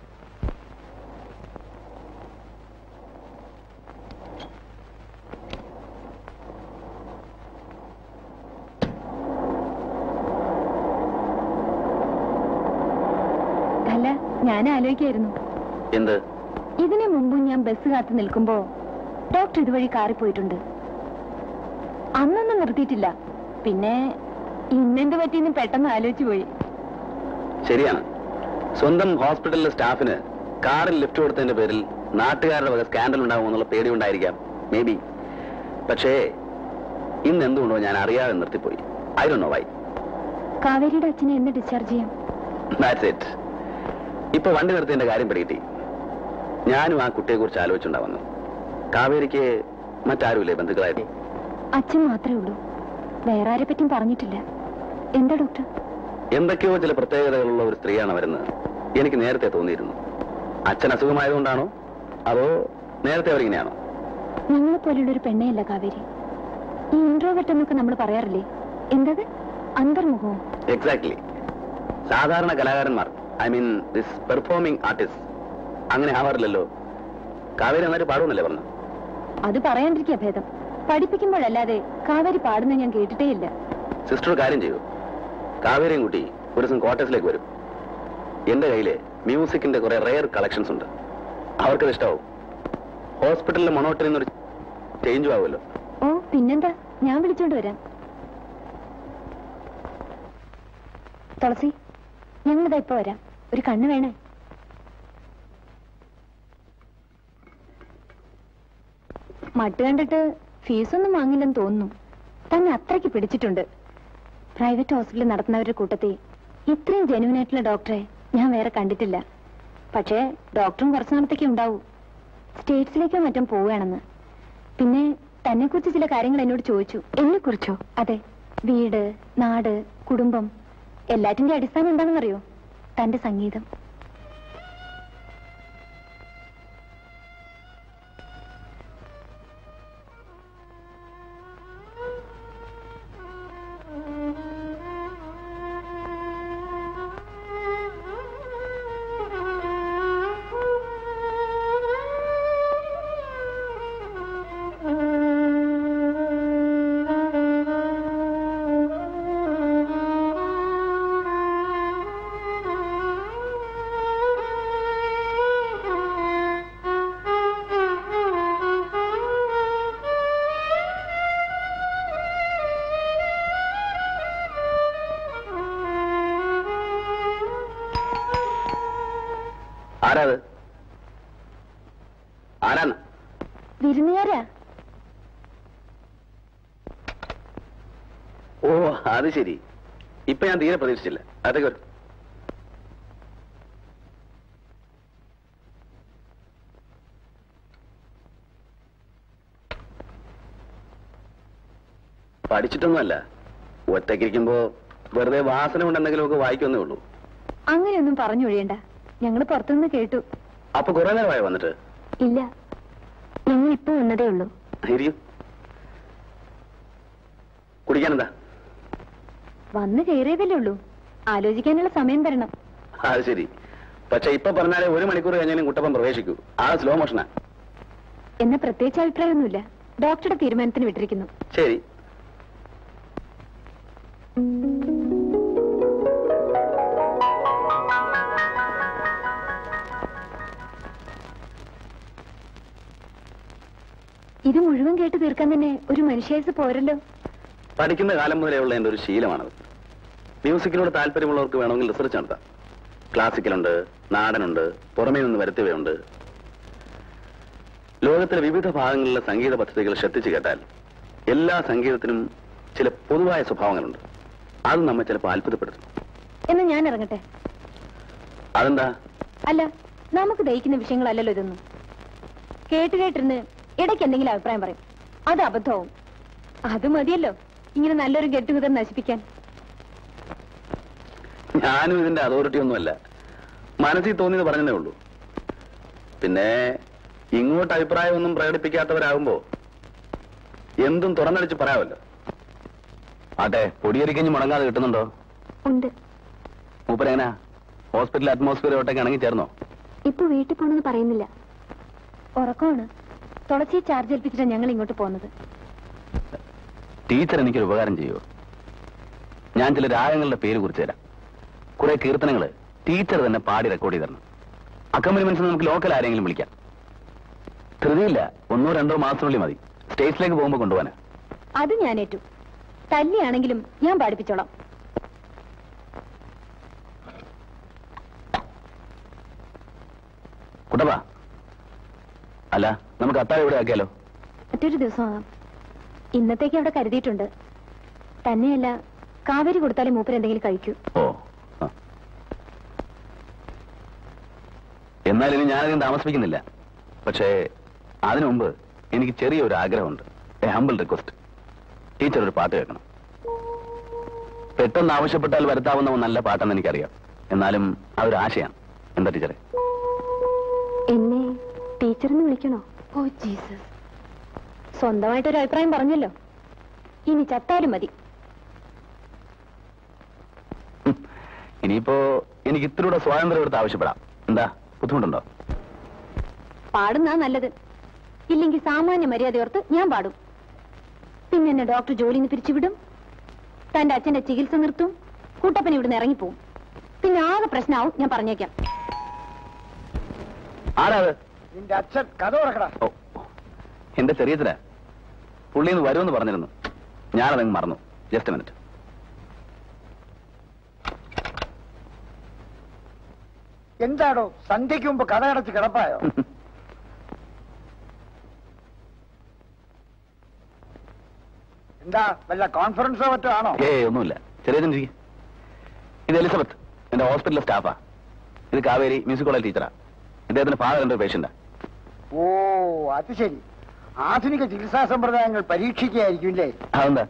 അല്ല ഞാൻ ആലോചിക്കായിരുന്നു എന്ത് ഇതിനു മുമ്പും ഞാൻ ബസ് കാത്തു നിൽക്കുമ്പോ ഡോക്ടർ ഇതുവഴി കാറി പോയിട്ടുണ്ട് അന്നൊന്നും നിർത്തിയിട്ടില്ല പിന്നെ ഇന്നെന്ത് പറ്റിയെന്ന് പെട്ടെന്ന് ആലോചിച്ചു പോയി ശരിയാണ് സ്വന്തം ഹോസ്പിറ്റലിലെ സ്റ്റാഫിന് കാറിൽ ലിഫ്റ്റ് കൊടുത്തതിന്റെ പേരിൽ നാട്ടുകാരുടെ വക സ്കാൻഡൽ ഉണ്ടാകുമെന്നുള്ള പേടി ഉണ്ടായിരിക്കാം മേ ബി പക്ഷേ ഇന്ന് എന്തുകൊണ്ടോ ഞാൻ അറിയാതെ നിർത്തിപ്പോയി ഐ ഡോ നോ വൈ കാവേരിയുടെ അച്ഛനെ എന്ന് ഡിസ്ചാർജ് ചെയ്യാം ദാറ്റ്സ് ഇറ്റ് ഇപ്പൊ വണ്ടി നിർത്തിയതിന്റെ കാര്യം പിടികിട്ടി ഞാനും ആ കുട്ടിയെ കുറിച്ച് ആലോചിച്ചുണ്ടാവുന്നു കാവേരിക്ക് മറ്റാരുമില്ലേ ബന്ധുക്കളായിട്ട് അച്ഛൻ മാത്രമേ ഉള്ളൂ വേറെ ആരെ പറ്റിയും പറഞ്ഞിട്ടില്ല എന്താ ഡോക്ടർ എന്തൊക്കെയോ ചില പ്രത്യേകതകളുള്ള ഒരു സ്ത്രീയാണ് വരുന്നത് എനിക്ക് നേരത്തെ തോന്നിയിരുന്നു അച്ഛൻ അസുഖമായതുകൊണ്ടാണോ അതോ നേരത്തെ അവരിങ്ങനെയാണോ ഞങ്ങളെ പോലുള്ള ഒരു പെണ്ണയല്ല കാവേരി ഈ ഇൻട്രോവെർട്ട് എന്നൊക്കെ നമ്മൾ പറയാറില്ലേ എന്തത് അന്തർമുഖവും എക്സാക്ട്ലി സാധാരണ കലാകാരന്മാർ I mean this performing artist അങ്ങനെ ആവാറില്ലല്ലോ കാവേരി നന്നായിട്ട് പാടുമെന്നല്ലേ പറഞ്ഞു അത് പറയാണ്ടിരിക്കുക ഭേദം പഠിപ്പിക്കുമ്പോഴല്ലാതെ കാവേരി പാടുന്ന ഞാൻ കേട്ടിട്ടേയില്ല സിസ്റ്റർ ഒരു കാര്യം ചെയ്യൂ കാവേരിയും കുട്ടി ഒരു ദിവസം ക്വാർട്ടേഴ്സിലേക്ക് വരും എന്റെ കയ്യില് മ്യൂസിക്കിന്റെ കുറെ റെയർ കളക്ഷൻസ് ഉണ്ട് അവർക്കത് ഇഷ്ടാവും ഹോസ്പിറ്റലിലെ മൊണോട്ടിൽ നിന്നൊരു ചേഞ്ചും ആവുമല്ലോ ഓ പിന്നെന്താ ഞാൻ വിളിച്ചോണ്ട് വരാം തുളസി ഞങ്ങളിതാ ഇപ്പൊ വരാം ഒരു കണ്ണ് വേണേ മട്ട് കണ്ടിട്ട് ഫീസൊന്നും വാങ്ങില്ലെന്ന് തോന്നുന്നു തന്നെ അത്രയ്ക്ക് പിടിച്ചിട്ടുണ്ട് പ്രൈവറ്റ് ഹോസ്പിറ്റൽ നടത്തുന്നവരുടെ കൂട്ടത്തിൽ ഇത്രയും ജെനുവിൻ ആയിട്ടുള്ള ഡോക്ടറെ ഞാൻ വേറെ കണ്ടിട്ടില്ല പക്ഷേ ഡോക്ടറും കുറച്ചു നാളത്തേക്ക് ഉണ്ടാവൂ സ്റ്റേറ്റ്സിലേക്കോ മറ്റും പോവുകയാണെന്ന് പിന്നെ തന്നെ കുറിച്ച് ചില കാര്യങ്ങൾ എന്നോട് ചോദിച്ചു എന്നെ കുറിച്ചോ അതെ വീട് നാട് കുടുംബം എല്ലാറ്റിന്റെ അടിസ്ഥാനം എന്താണെന്നറിയോ തന്റെ സംഗീതം ആരാത് ആരാന്ന് വിരുന്നുകാരാ ഓ അത് ശരി ഇപ്പൊ ഞാൻ തീരെ പ്രതീക്ഷിച്ചില്ല അതൊക്കെ വരും പഠിച്ചിട്ടൊന്നുമല്ല ഒറ്റയ്ക്കിരിക്കുമ്പോ വെറുതെ വാസന കൊണ്ട് എന്തെങ്കിലുമൊക്കെ വായിക്കുന്നേ ഉള്ളൂ അങ്ങനെയൊന്നും പറഞ്ഞു ഒഴിയണ്ട ഞങ്ങൾ പുറത്തുനിന്ന് കേട്ടു അപ്പൊ കുറെ നേരമായോ വന്നിട്ട് ഇല്ല ഞങ്ങൾ ഇപ്പൊ വന്നതേ ഉള്ളൂ ഇരിക്കും കുടിക്കാനെന്താ വന്ന് കയറിയതല്ലേ ഉള്ളൂ ആലോചിക്കാനുള്ള സമയം തരണം അത് ശരി പക്ഷെ ഇപ്പൊ പറഞ്ഞാലേ ഒരു മണിക്കൂർ കഴിഞ്ഞാലും കുട്ടപ്പൻ പ്രവേശിക്കൂ ആ സ്ലോ മോഷനാ എന്ന പ്രത്യേകിച്ച് അഭിപ്രായമൊന്നുമില്ല ഡോക്ടറുടെ തീരുമാനത്തിന് വിട്ടിരിക്കുന്നു ശരി ഇത് മുഴുവൻ കേട്ട് തീർക്കാൻ തന്നെ ഒരു മനുഷ്യായുസ് പോരല്ലോ പഠിക്കുന്ന കാലം മുതലേ ഉള്ള എന്റെ ഒരു ശീലമാണത് മ്യൂസിക്കിനോട് താല്പര്യമുള്ളവർക്ക് വേണമെങ്കിൽ റിസർച്ച് നടത്താം ക്ലാസിക്കലുണ്ട് നാടനുണ്ട് പുറമേ നിന്ന് വരുത്തിയവയുണ്ട് ലോകത്തിലെ വിവിധ ഭാഗങ്ങളിലെ സംഗീത പദ്ധതികൾ ശ്രദ്ധിച്ചു കേട്ടാൽ എല്ലാ സംഗീതത്തിനും ചില പൊതുവായ സ്വഭാവങ്ങളുണ്ട് അത് നമ്മെ ചിലപ്പോൾ അത്ഭുതപ്പെടുത്തും എന്ന് ഞാൻ ഇറങ്ങട്ടെ അതെന്താ അല്ല നമുക്ക് ദഹിക്കുന്ന വിഷയങ്ങളല്ലല്ലോ ഇതൊന്നും കേട്ട് കേട്ടിരുന്ന് ഇടയ്ക്ക് എന്തെങ്കിലും അഭിപ്രായം പറയും അത് അബദ്ധവും അത് മതിയല്ലോ ഇങ്ങനെ നല്ലൊരു ഗെറ്റുഗതർ നശിപ്പിക്കാൻ ഞാനും ഇതിന്റെ അതോറിറ്റി ഒന്നുമല്ല മനസ്സിൽ തോന്നിയത് പറഞ്ഞതേ ഉള്ളൂ പിന്നെ ഇങ്ങോട്ട് അഭിപ്രായമൊന്നും പ്രകടിപ്പിക്കാത്തവരാകുമ്പോ എന്തും തുറന്നടിച്ച് പറയാമല്ലോ ആട്ടെ പൊടിയരിക്കഞ്ഞ് മുടങ്ങാതെ കിട്ടുന്നുണ്ടോ ഉണ്ട് മൂപ്പരെങ്ങനാ ഹോസ്പിറ്റൽ അറ്റ്മോസ്ഫിയറോട്ടൊക്കെ ഇണങ്ങി ചേർന്നോ ഇപ്പൊ വീട്ടിൽ പോണെന്ന് പറയുന്നില്ല ഉറക്കമാണ് തുളസി ചാർജ് ഏൽപ്പിച്ചിട്ടാണ് ഞങ്ങൾ ഇങ്ങോട്ട് പോകുന്നത് ടീച്ചർ എനിക്കൊരു ഉപകാരം ചെയ്യുമോ ഞാൻ ചില രാഗങ്ങളുടെ പേര് കുറിച്ച് തരാം കുറെ കീർത്തനങ്ങള് ടീച്ചർ തന്നെ പാടി റെക്കോർഡ് ചെയ്ത് തരണം അക്കമ്പനിമെന്റ്സ് നമുക്ക് ലോക്കൽ ആരെങ്കിലും വിളിക്കാം ധൃതിയില്ല ഒന്നോ രണ്ടോ മാസത്തിനുള്ളിൽ മതി സ്റ്റേജിലേക്ക് പോകുമ്പോൾ കൊണ്ടുപോകാനാ അത് ഞാൻ ഏറ്റു തല്ലിയാണെങ്കിലും ഞാൻ പാടിപ്പിച്ചോളാം കുട്ടപ്പാ അല്ല നമുക്ക് അത്താഴം ഇവിടെ ആക്കിയാലോ മറ്റൊരു ദിവസം ആകാം ഇന്നത്തേക്ക് അവിടെ കരുതിയിട്ടുണ്ട് തന്നെയല്ല കാവേരി കൊടുത്താലേ മൂപ്പർ എന്തെങ്കിലും കഴിക്കൂ ഓ ആ. എന്നാൽ ഇനി ഞാനധികം താമസിപ്പിക്കുന്നില്ല പക്ഷേ അതിനു മുമ്പ് എനിക്ക് ചെറിയൊരു ആഗ്രഹമുണ്ട് എ ഹമ്പിൾ റിക്വസ്റ്റ് ടീച്ചർ ഒരു പാട്ട് കേൾക്കണം പെട്ടെന്ന് ആവശ്യപ്പെട്ടാൽ വരുത്താവുന്ന നല്ല പാട്ടെന്ന് എനിക്കറിയാം എന്നാലും അതൊരു ആശയാണ് എന്താ ടീച്ചറെ എന്നെ ടീച്ചറിന്ന് വിളിക്കണോ ഓ ജീസസ് സ്വന്തമായിട്ടൊരു അഭിപ്രായം പറഞ്ഞല്ലോ ഇനി ചത്താലും മതി ഇനിയിപ്പോ എനിക്ക് ഇത്തിലൂടെ സ്വാതന്ത്ര്യം എടുത്ത് ആവശ്യപ്പെടാം എന്താ ബുദ്ധിമുട്ടുണ്ടോ പാടുന്നാ നല്ലത് ഇല്ലെങ്കിൽ സാമാന്യ മര്യാദയോർത്ത് ഞാൻ പാടും പിന്നെ എന്നെ ഡോക്ടർ ജോലിന്ന് പിരിച്ചുവിടും തന്റെ അച്ഛന്റെ ചികിത്സ നിർത്തും കൂട്ടപ്പൻ ഇവിടുന്ന് ഇറങ്ങിപ്പോവും പിന്നെ ആകെ പ്രശ്നമാവും ഞാൻ പറഞ്ഞേക്കാം ആരാ അത് നിന്റെ അച്ഛൻ കഥ തുറക്കടാ ഓ എന്റെ ചെറിയച്ഛനാ പുള്ളിന്ന് വരുമെന്ന് പറഞ്ഞിരുന്നു ഞാനതങ്ങ് മറന്നു ജസ്റ്റ് മിനിറ്റ് എന്താടോ സന്ധ്യയ്ക്ക് മുമ്പ് കഥ അടച്ച് കിടപ്പായോ എന്താ വല്ല കോൺഫറൻസോ മറ്റോ ആണോ ഏയ് ഒന്നുമില്ല ചെറിയച്ഛൻ ഇരിക്ക്. ഇത് എലിസബത്ത് എന്റെ ഹോസ്പിറ്റലിലെ സ്റ്റാഫാ ഇത് കാവേരി മ്യൂസിക് കോളേജ് ടീച്ചറാ ഇദ്ദേഹത്തിന്റെ ഫാദർ എന്റെ പേഷ്യന്റാ ഓ അത് ശരി ആധുനിക ചികിത്സാ സമ്പ്രദായങ്ങൾ പരീക്ഷിക്കുകയായിരിക്കും അല്ലേ അതെന്താ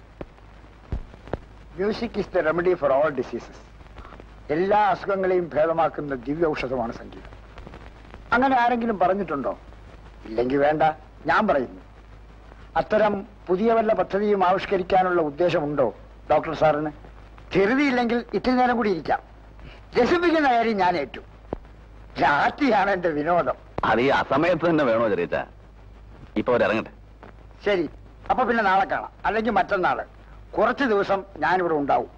music is the remedy for all diseases എല്ലാ അസുഖങ്ങളെയും ഭേദമാക്കുന്ന ദിവ്യ ഔഷധമാണ് സംഗീതം അങ്ങനെ ആരെങ്കിലും പറഞ്ഞിട്ടുണ്ടോ ഇല്ലെങ്കിൽ വേണ്ട ഞാൻ പറയുന്നു അത്തരം പുതിയ വല്ല പദ്ധതിയും ആവിഷ്കരിക്കാനുള്ള ഉദ്ദേശമുണ്ടോ ഡോക്ടർ സാറിന് ധൃതിയില്ലെങ്കിൽ ഇത്തിരി നേരം കൂടി ഇരിക്കാം രസിപ്പിക്കുന്ന കാര്യം ഞാൻ ഏറ്റു രാത്രിയാണ് എന്റെ വിനോദം അത് ഈ അസമയത്ത് തന്നെ വേണോ ചെറിയച്ച ഇപ്പൊ അവരിറങ്ങട്ടെ ശരി അപ്പൊ പിന്നെ നാളെ കാണാം അല്ലെങ്കിൽ മറ്റന്നാള് കുറച്ച് ദിവസം ഞാനിവിടെ ഉണ്ടാവും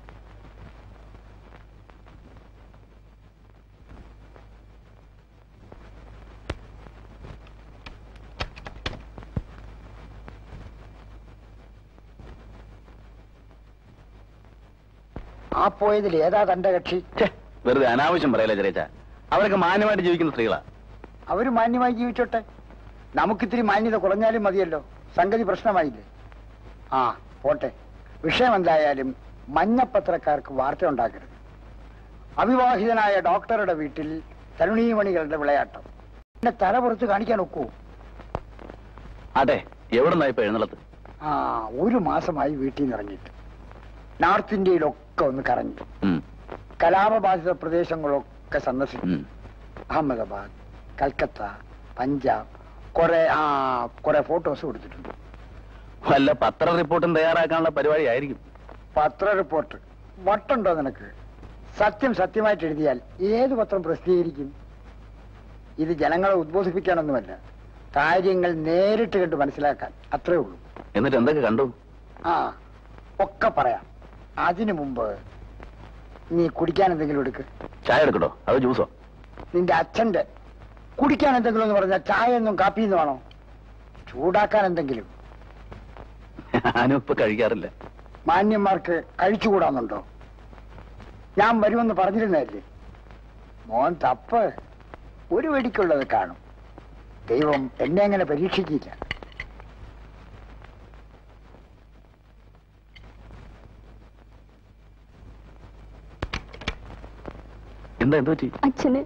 ആ പോയതിൽ ഏതാ തന്റെ കക്ഷി ഛെ, വെറുതെ അനാവശ്യം പറയല്ലേ ചെറിയച്ച അവരൊക്കെ മാന്യമായിട്ട് ജീവിക്കുന്ന സ്ത്രീകളാ അവര് മാന്യമായി ജീവിച്ചോട്ടെ നമുക്കിത്തിരി മാന്യത കുറഞ്ഞാലും മതിയല്ലോ സംഗതി പ്രശ്നമായില്ലേ ആ പോട്ടെ വിഷയം എന്തായാലും മഞ്ഞപ്പത്രക്കാർക്ക് വാർത്ത ഉണ്ടാക്കരുത് അവിവാഹിതനായ ഡോക്ടറുടെ വീട്ടിൽ തരുണീമണികളുടെ വിളയാട്ടം എന്നെ തല പുറത്ത് കാണിക്കാൻ ഒക്കൂ അതെ എവിടെ നിന്നാ ഇപ്പൊ എഴുന്നള്ളത്ത് ആ ഒരു മാസമായി വീട്ടിൽ നിന്ന് ഇറങ്ങിയിട്ട് നോർത്ത് ഇന്ത്യയിലൊക്കെ ഒന്ന് കറങ്ങി ഉം, കലാപബാധിത പ്രദേശങ്ങളൊക്കെ സന്ദർശിച്ചു ഉം. അഹമ്മദാബാദ് കൽക്കത്ത പഞ്ചാബ് കുറെ ആ കുറെ ഫോട്ടോസ് കൊടുത്തിട്ടുണ്ട് വല്ല പത്ര റിപ്പോർട്ടും തയ്യാറാക്കാനുള്ള പരിപാടി ആയിരിക്കും പത്ര റിപ്പോർട്ട് വട്ടുണ്ടോ നിനക്ക് സത്യം സത്യമായിട്ട് എഴുതിയാൽ ഏത് പത്രം പ്രസിദ്ധീകരിക്കും ഇത് ജനങ്ങളെ ഉദ്ബോധിപ്പിക്കാനൊന്നുമല്ല കാര്യങ്ങൾ നേരിട്ട് കണ്ട് മനസ്സിലാക്കാൻ അത്രേ ഉള്ളൂ എന്നിട്ട് എന്തൊക്കെ കണ്ടു ആ ഒക്കെ പറയാം അതിനു മുമ്പ് നീ കുടിക്കാൻ എന്തെങ്കിലും എടുക്ക് ചായ എടുക്കട്ടോ അത് ജ്യൂസോ നിന്റെ അച്ഛന്റെ കുടിക്കാൻ എന്തെങ്കിലും എന്ന് പറഞ്ഞാൽ ചായ ഒന്നും കാപ്പിന്ന് വേണോ ചൂടാക്കാൻ എന്തെങ്കിലും ഞാനും ഇപ്പൊ കഴിക്കാറില്ല മാന്യന്മാർക്ക് കഴിച്ചുകൂടാന്നുണ്ടോ ഞാൻ വരുമെന്ന് പറഞ്ഞിരുന്നല്ലേ മോൻ തപ്പ് ഒരു വെടിക്കുള്ളത് കാണും ദൈവം എന്നെ അങ്ങനെ പരീക്ഷിക്കില്ല എന്താ എന്ത് പറ്റി അച്ഛന്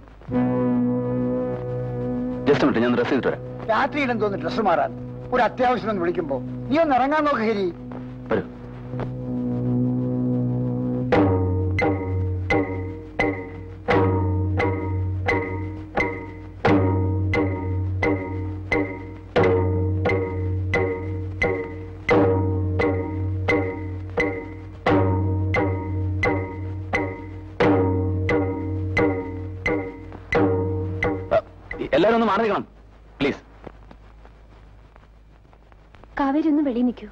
ജസ്റ്റ് മിനിറ്റ് ഞാൻ ഡ്രസ് ചെയ്തിട്ട് വരാം രാത്രിയിലും തോന്നുന്നു ഡ്രസ് മാറാൻ ഒരു അത്യാവശ്യം ഒന്ന് വിളിക്കുമ്പോ നീ ഒന്ന് ഇറങ്ങാൻ നോക്ക് ഹരി വരൂ ആ, എല്ലാവരും ഒന്ന് മാറി നിൽക്കണം പ്ലീസ് കാവേരി ഒന്ന് വെളിയിൽ നിൽക്കൂ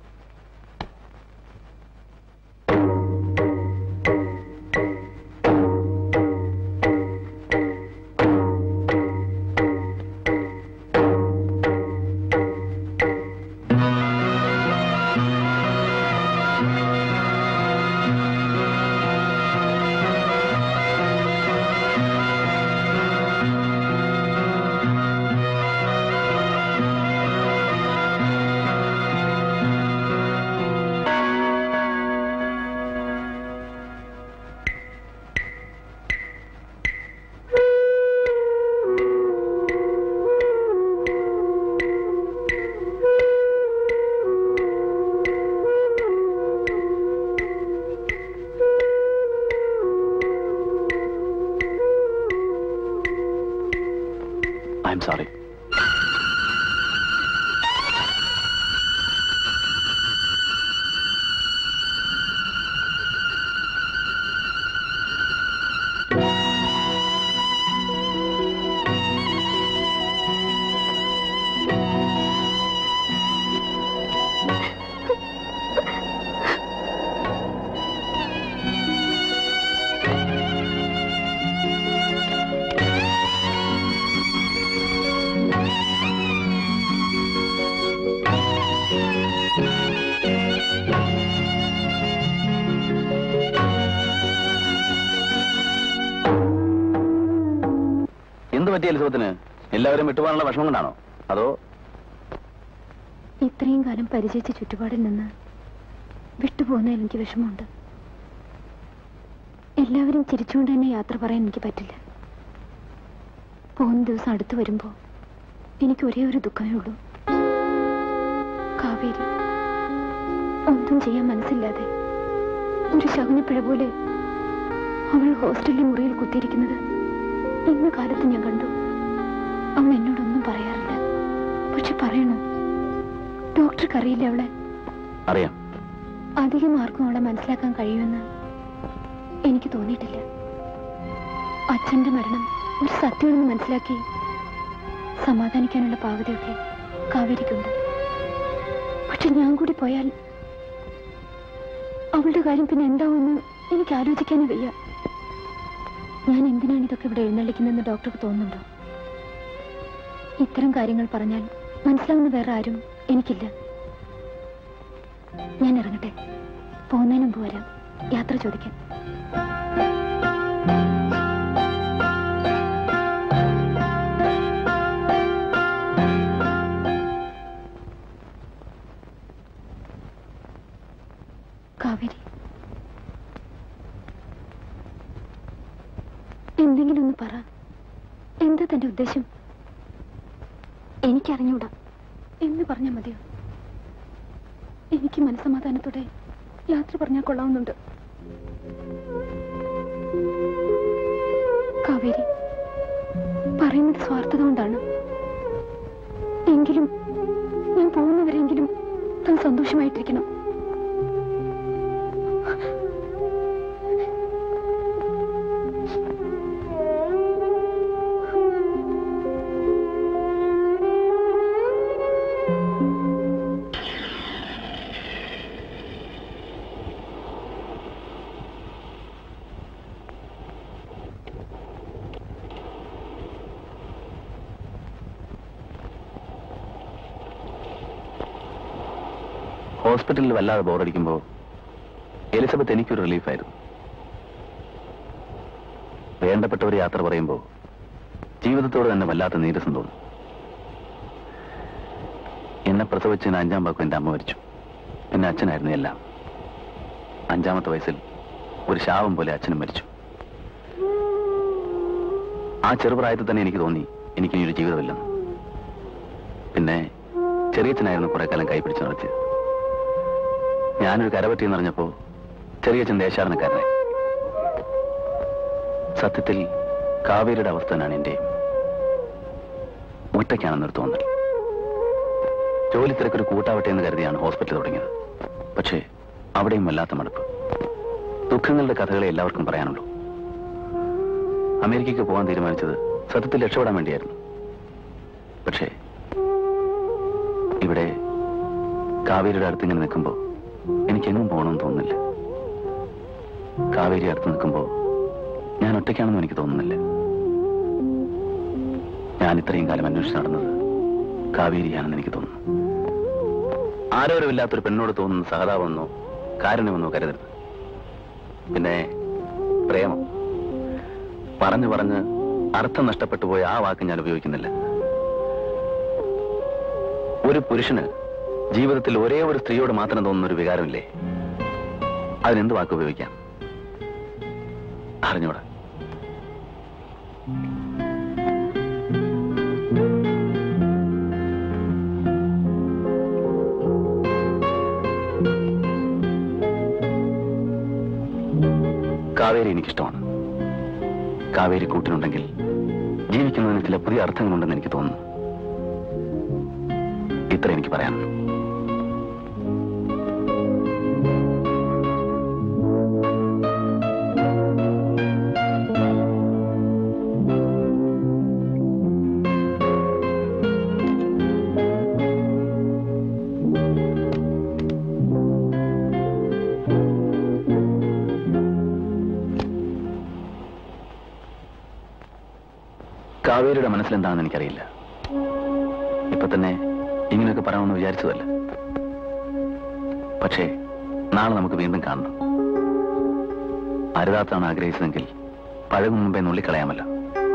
ഐ എം സോറി എന്ത് പറ്റി എലിസബത്തിന് എല്ലാവരും വിട്ടുപോകാനുള്ള വിഷമം കൊണ്ടാണോ അതോ ഇത്രയും കാലം പരിചയിച്ച ചുറ്റുപാടിൽ നിന്ന് വിട്ടുപോകുന്നതിൽ എനിക്ക് വിഷമമുണ്ട് എല്ലാവരും ചിരിച്ചുകൊണ്ട് തന്നെ യാത്ര പറയാൻ എനിക്ക് പറ്റില്ല പോകുന്ന ദിവസം അടുത്ത് വരുമ്പോ എനിക്ക് ഒരേ ഒരു ദുഃഖമേ ഉള്ളൂ കാവേരി ഒന്നും ചെയ്യാൻ മനസ്സില്ലാതെ ഒരു ശകുനപ്പിഴ പോലെ അവൾ ഹോസ്റ്റലിലെ മുറിയിൽ കുത്തിയിരിക്കുന്നത് ഇന്ന് കാലത്ത് ഞാൻ കണ്ടു അവൾ എന്നോടൊന്നും പറയാറില്ല പക്ഷെ പറയണോ ഡോക്ടർക്ക് അറിയില്ല അവളെ അറിയാം അധികം ആർക്കും അവളെ മനസ്സിലാക്കാൻ കഴിയുമെന്ന് എനിക്ക് തോന്നിയിട്ടില്ല അച്ഛന്റെ മരണം ഒരു സത്യമെന്ന് മനസ്സിലാക്കി സമാധാനിക്കാനുള്ള പാകതയൊക്കെ കാവേരിക്കുണ്ട് പക്ഷെ ഞാൻ കൂടി പോയാൽ അവളുടെ കാര്യം പിന്നെ എന്താവുമെന്ന് എനിക്ക് ആലോചിക്കാനേ വയ്യ ഞാൻ എന്തിനാണ് ഇതൊക്കെ ഇവിടെ എഴുന്നള്ളിക്കുന്നതെന്ന് ഡോക്ടർക്ക് തോന്നുന്നുണ്ടോ ഇത്തരം കാര്യങ്ങൾ പറഞ്ഞാൽ മനസ്സിലാവുന്ന വേറെ ആരും എനിക്കില്ല ഞാൻ ഇറങ്ങട്ടെ പോകുന്നതിന് മുമ്പ് വരാം യാത്ര ചോദിക്കാൻ കാവേരി എന്തെങ്കിലും ഒന്ന് പറ എന്താ തന്റെ ഉദ്ദേശം എനിക്കറിഞ്ഞൂടാ എന്ന് പറഞ്ഞാൽ മതിയോ എനിക്ക് മനസ്സമാധാനത്തോടെ യാത്ര പറഞ്ഞാൽ കൊള്ളാവുന്നുണ്ട് കാവേരി പറയുന്നത് സ്വാർത്ഥത കൊണ്ടാണ് എങ്കിലും ഞാൻ പോകുന്നവരെങ്കിലും താൻ സന്തോഷമായിട്ടിരിക്കണം ഹോസ്പിറ്റലിൽ വല്ലാതെ ബോറടിക്കുമ്പോൾ എലിസബത്ത് എനിക്കൊരു റിലീഫായിരുന്നു വേണ്ടപ്പെട്ടവർ യാത്ര പറയുമ്പോൾ ജീവിതത്തോട് തന്നെ വല്ലാത്ത നീരസം തോന്നും എന്നെ പ്രസവിച്ചതിന് അഞ്ചാം വാക്കും എൻ്റെ അമ്മ മരിച്ചു പിന്നെ അച്ഛനായിരുന്നു എല്ലാം അഞ്ചാമത്തെ വയസ്സിൽ ഒരു ശാപം പോലെ അച്ഛനും മരിച്ചു ആ ചെറുപ്രായത്തിൽ തന്നെ എനിക്ക് തോന്നി എനിക്ക് ഇനിയൊരു ജീവിതമില്ലെന്ന് പിന്നെ ചെറിയച്ഛനായിരുന്നു കുറെ കാലം കൈപിടിച്ച് നടത്തിയത് ഞാനൊരു കരപറ്റിയെന്ന് അറിഞ്ഞപ്പോ ചെറിയച്ഛൻ ദേശാടനക്കാരനായി സത്യത്തിൽ കാവേരിയുടെ അവസ്ഥ തന്നെയാണ് എന്റെയും ഒറ്റയ്ക്കാണെന്നൊരു തോന്നൽ ജോലി തിരക്കൊരു കൂട്ടാവട്ടെ എന്ന് കരുതിയാണ് ഹോസ്പിറ്റൽ തുടങ്ങിയത് പക്ഷേ അവിടെയും വല്ലാത്ത മടുപ്പ് ദുഃഖങ്ങളുടെ കഥകളെ എല്ലാവർക്കും പറയാനുള്ളൂ അമേരിക്കയ്ക്ക് പോകാൻ തീരുമാനിച്ചത് സത്യത്തിൽ രക്ഷപ്പെടാൻ വേണ്ടിയായിരുന്നു പക്ഷേ ഇവിടെ കാവേരിയുടെ അടുത്ത് ഇങ്ങനെ നിൽക്കുമ്പോൾ എനിക്കെങ്ങും പോകണമെന്ന് തോന്നുന്നില്ല കാവേരി അടുത്ത് നിൽക്കുമ്പോൾ ഞാൻ ഒറ്റയ്ക്കാണെന്നും എനിക്ക് തോന്നുന്നില്ല ഞാൻ ഇത്രയും കാലം അന്വേഷിച്ച് നടന്നത് കാവേരിയാണെന്ന് എനിക്ക് തോന്നുന്നു ആരോരുമില്ലാത്തൊരു പെണ്ണോട് തോന്നുന്ന സഹതാപമെന്നോ കാരുണ്യമെന്നോ കരുതരുത് പിന്നെ പ്രേമം പറഞ്ഞു പറഞ്ഞ് അർത്ഥം നഷ്ടപ്പെട്ടു പോയ ആ വാക്ക് ഞാൻ ഉപയോഗിക്കുന്നില്ല ഒരു പുരുഷന് ജീവിതത്തിൽ ഒരേ ഒരു സ്ത്രീയോട് മാത്രം തോന്നുന്ന ഒരു വികാരമില്ലേ അതിനെന്ത് വാക്ക് ഉപയോഗിക്കാം അറിഞ്ഞൂടാ കാവേരി എനിക്കിഷ്ടമാണ് കാവേരി കൂട്ടിനുണ്ടെങ്കിൽ ജീവിക്കുന്നതിന് ചില പുതിയ അർത്ഥങ്ങളുണ്ടെന്ന് എനിക്ക് തോന്നുന്നു ഇത്ര എനിക്ക് പറയാനുള്ളൂ കാവേരിയുടെ മനസ്സിലെന്താണെന്ന് എനിക്കറിയില്ല ഇപ്പൊ തന്നെ ഇങ്ങനെയൊക്കെ പറയണമെന്ന് വിചാരിച്ചതല്ല പക്ഷേ നാളെ നമുക്ക് വീണ്ടും കാണണം അരുതാത്താണ് ആഗ്രഹിച്ചതെങ്കിൽ പഴകും മുമ്പേ നുള്ളിക്കളയാമല്ലോ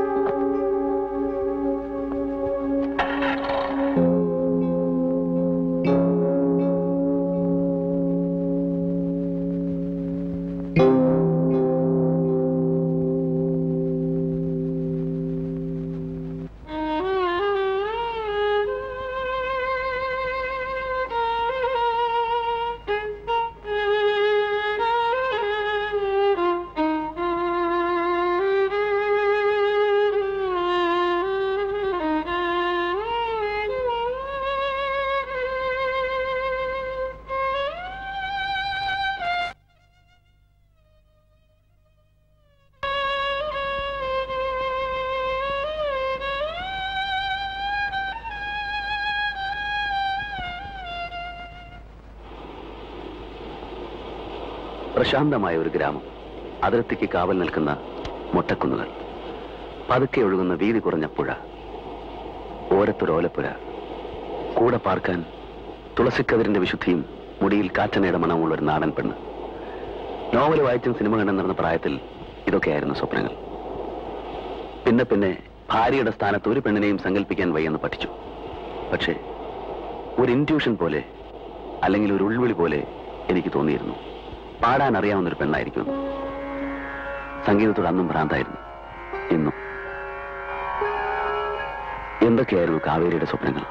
പ്രശാന്തമായ ഒരു ഗ്രാമം അതിർത്തിക്ക് കാവൽ നിൽക്കുന്ന മൊട്ടക്കുന്നുകൾ പതുക്കെ ഒഴുകുന്ന വീതി കുറഞ്ഞ പുഴ ഓരത്തൊരു ഓലപ്പുര കൂടെ പാർക്കാൻ തുളസിക്കതിരിന്റെ വിശുദ്ധിയും മുടിയിൽ കാറ്റനയുടെ മണമുള്ള ഒരു നാടൻ പെണ്ണ് നോവൽ വായിച്ചും സിനിമ കണ്ടും നടന്ന പ്രായത്തിൽ ഇതൊക്കെയായിരുന്നു സ്വപ്നങ്ങൾ പിന്നെ പിന്നെ ഭാര്യയുടെ സ്ഥാനത്ത് ഒരു പെണ്ണിനെയും സങ്കല്പിക്കാൻ വയ്യെന്ന് പഠിച്ചു പക്ഷേ ഒരു ഇൻറ്റ്യൂഷൻ പോലെ അല്ലെങ്കിൽ ഒരു ഉൾവിളി പോലെ എനിക്ക് തോന്നിയിരുന്നു പാടാൻ അറിയാവുന്ന ഒരു പെണ്ണായിരിക്കും സംഗീതത്തോട് അന്നും ഭ്രാന്തായിരുന്നു ഇന്നും എന്തൊക്കെയായിരുന്നു കാവേരിയുടെ സ്വപ്നങ്ങൾ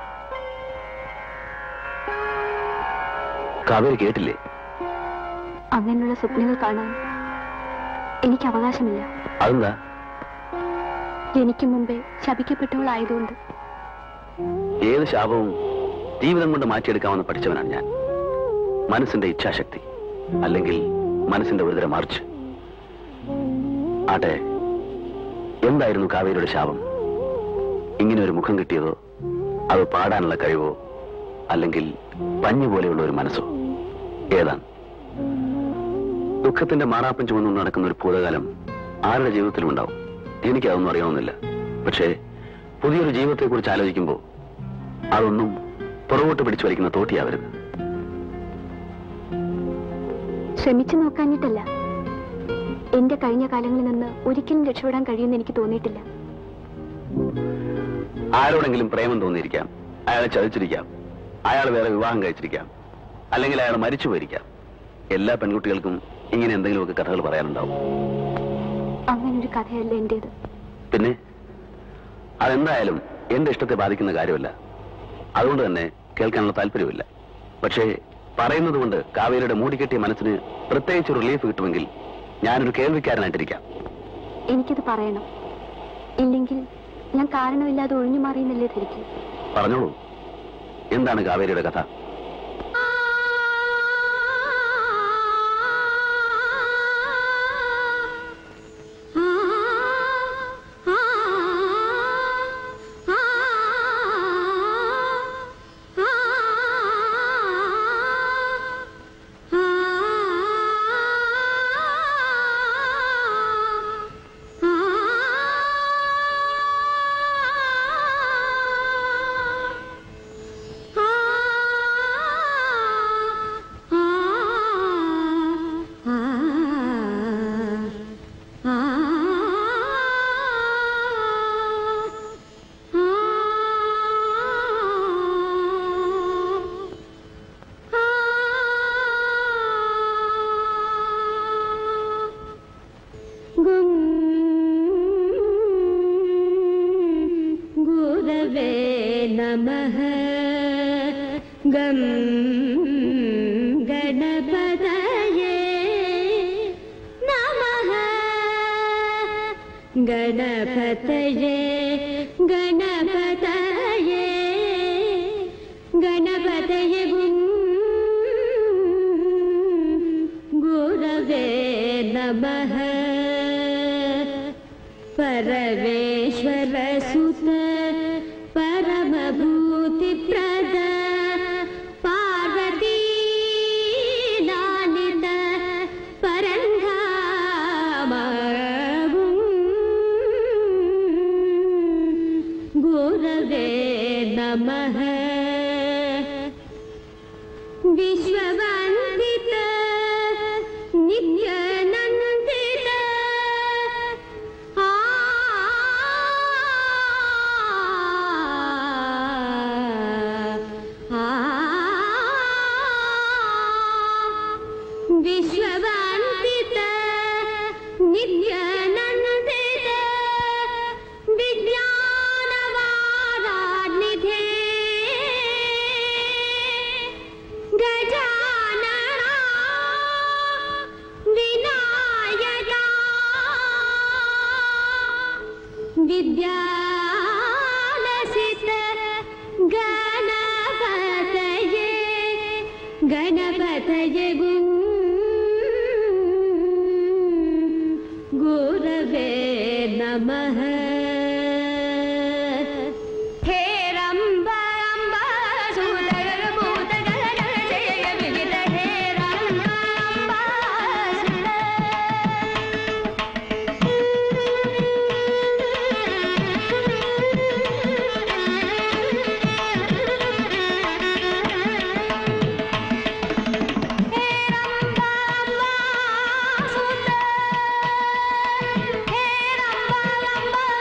കാവേരി കേട്ടില്ലേ അങ്ങനെയുള്ള സ്വപ്നങ്ങൾ കാണാൻ എനിക്ക് അവകാശമില്ല അതെന്താ എനിക്ക് മുമ്പേ ശപിക്കപ്പെട്ടവളായതുകൊണ്ട് ഏത് ശാപവും ജീവിതം കൊണ്ട് മാറ്റിയെടുക്കാമെന്ന് പഠിച്ചവനാണ് ഞാൻ മനസ്സിന്റെ ഇച്ഛാശക്തി അല്ലെങ്കിൽ മനസ്സിന്റെ ഒരുതരം മാർച്ച് ആട്ടെ എന്തായിരുന്നു കാവേരിയുടെ ശാപം ഇങ്ങനെ ഒരു മുഖം കിട്ടിയതോ അത് പാടാനുള്ള കഴിവോ അല്ലെങ്കിൽ പഞ്ഞു പോലെയുള്ള ഒരു മനസ്സോ ഏതാണ് ദുഃഖത്തിന്റെ മാറാപ്പൻ ചുമന്നു നടക്കുന്ന ഒരു ഭൂതകാലം ആരുടെ ജീവിതത്തിലും ഉണ്ടാവും എനിക്കതൊന്നും അറിയണമെന്നില്ല പക്ഷേ പുതിയൊരു ജീവിതത്തെക്കുറിച്ച് ആലോചിക്കുമ്പോൾ അതൊന്നും പുറകോട്ട് പിടിച്ചു വലിക്കുന്ന തോട്ടിയാവരുത് ശ്രമിച്ചു നോക്കാഞ്ഞിട്ടല്ല എന്റെ കഴിഞ്ഞ കാലങ്ങളിൽ നിന്ന് ഒരിക്കലും രക്ഷപ്പെടാൻ കഴിയുമെന്ന് എനിക്ക് തോന്നിയിട്ടില്ല ആരോടെങ്കിലും പ്രേമം തോന്നിയിരിക്കാം അയാളെ ചതിച്ചിരിക്കാം അയാൾ വേറെ വിവാഹം കഴിച്ചിരിക്കാം അല്ലെങ്കിൽ അയാൾ മരിച്ചു പോയിരിക്കാം എല്ലാ പെൺകുട്ടികൾക്കും ഇങ്ങനെ എന്തെങ്കിലുമൊക്കെ കഥകൾ പറയാനുണ്ടാവും അങ്ങനൊരു കഥയല്ല എന്റേത് പിന്നെ അതെന്തായാലും എന്റെ ഇഷ്ടത്തെ ബാധിക്കുന്ന കാര്യമല്ല അതുകൊണ്ട് തന്നെ കേൾക്കാനുള്ള താല്പര്യമില്ല പക്ഷേ പറയുന്നത് കൊണ്ട് കാവേരിയുടെ മൂടിക്കെട്ടിയ മനസ്സിന് പ്രത്യേകിച്ച് റിലീഫ് കിട്ടുമെങ്കിൽ ഞാനൊരു കേൾവിക്കാരനായിട്ടിരിക്കാം എനിക്കത് പറയണം ഇല്ലെങ്കിൽ ഞാൻ കാരണമില്ലാതെ ഒഴിഞ്ഞു മാറിയെന്നല്ലേ ധരിക്കും പറഞ്ഞോളൂ എന്താണ് കാവേരിയുടെ കഥ गुरवे नमः गं गणपतये नमः गणपतये गणपतये गणपतये गुं गुरवे नमः परमेश्वर सुत परमभूतिप्रद पार्वती लालित परन्धामगुं गुरवे नमः विश्ववन्दित नित्यानन्दित विश्ववन्दित नित्यानन्दित विज्ञानवारानिधे गजानना विनायका विद्यालसित गणपतये गणपतये गुं गुरवे नमः हे रम्ब अम्ब सुदर भूत गण जय विदित हे रम्ब अम्ब हे रम्ब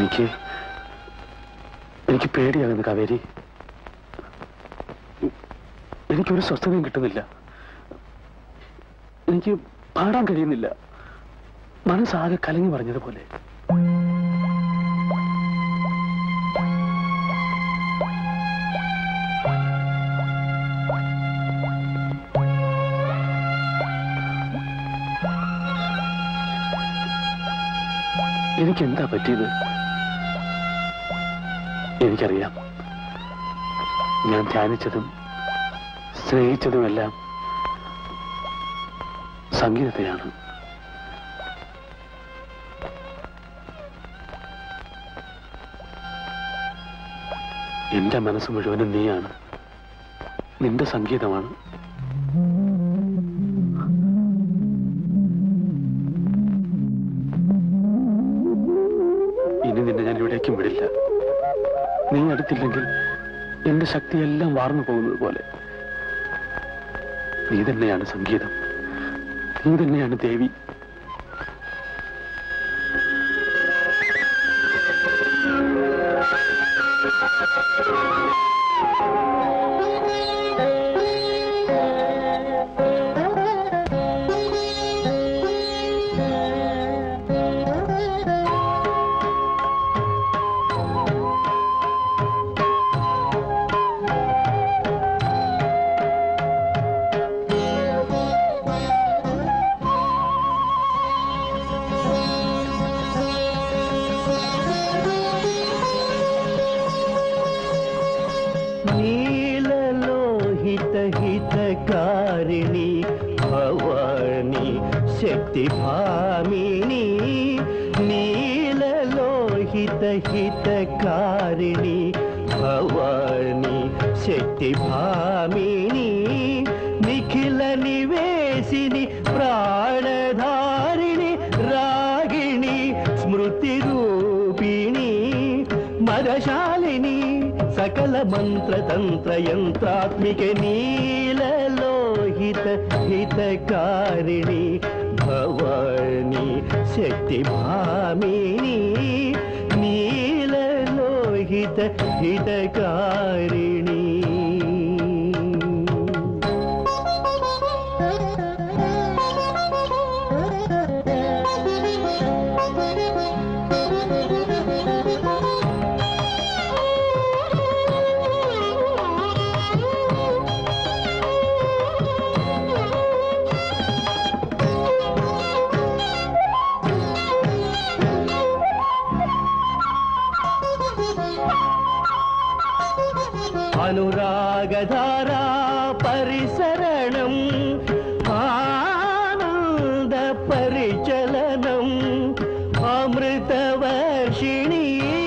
എനിക്ക് എനിക്ക് പേടിയാകുന്നു കാവേരി എനിക്കൊരു സ്വസ്ഥതയും കിട്ടുന്നില്ല എനിക്ക് പാടാൻ കഴിയുന്നില്ല മനസ്സാകെ കലങ്ങി പറഞ്ഞതുപോലെ എനിക്ക് എന്താ പറ്റിയത് എനിക്കറിയാം ഞാൻ ധ്യാനിച്ചതും സ്നേഹിച്ചതുമെല്ലാം സംഗീതത്തെയാണ് എന്റെ മനസ്സ് മുഴുവനും നീയാണ് നിന്റെ സംഗീതമാണ് ഇനി നിന്നെ ഞാൻ എവിടേക്കും വിടില്ല നീ അടുത്തില്ലെങ്കിൽ എന്റെ ശക്തിയെല്ലാം വാർന്നു പോകുന്നത് പോലെ നീ തന്നെയാണ് സംഗീതം നീ തന്നെയാണ് ദേവി നീലലോഹിത ഹിതകാരിണി ഭവാനി ശക്തിഭാമിനി നീലലോഹിത ഹിതകാരിണി ഭവാനി ശക്തിഭാമിനി നിഖില നിവേശിനി പ്രാണധാരിണി രാഗിണി സ്മൃതിരൂപിണി മദശാലിനി സകല മന്ത്ര തന്ത്ര യന്ത്രാത്മിക നീലലോഹിത ഹിതകാരിണി ഭവാനി ശക്തിഭാമിനി നീലലോഹിത ഹിതകാരിണി അനുരാഗധാരാ പരിസരണം ആനന്ദ പരിചലനം അമൃതവർഷിണി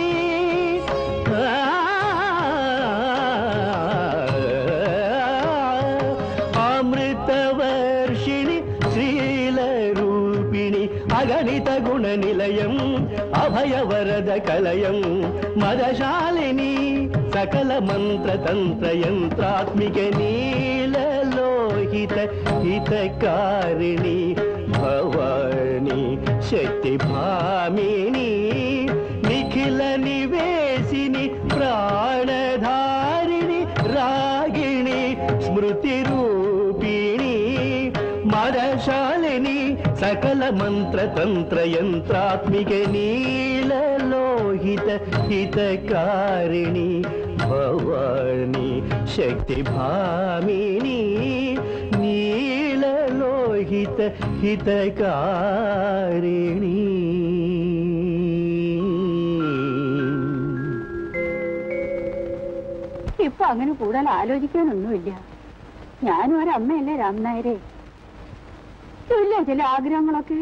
അമൃതവർഷിണി ശ്രീലരൂപിണി അഗണിത ഗുണനിലയം അഭയവരദ കലയം മദശാലിനി സകല മന്ത്ര തന്ത്ര യന്ത്രാത്മിക നീലലോഹിത ഹിതകാരിണി ഭവാനി ശക്തിഭാമിനി നിഖില നിവേശിനി പ്രാണധാരിണി രാഗിണി സ്മൃതിരൂപിണി മദശാലിനി സകല മന്ത്ര തന്ത്ര യന്ത്രാത്മിക നീലലോഹിത ഹിതകാരിണി ഭവാനി ശക്തിഭാമിനി നീലലോഹിത ഹിതകാരിണി ഇപ്പൊ അങ്ങനെ കൂടുതൽ ആലോചിക്കാനൊന്നുമില്ല ഞാനും ഒരമ്മയല്ലേ രാമനായരെ ഇല്ല ചില ആഗ്രഹങ്ങളൊക്കെ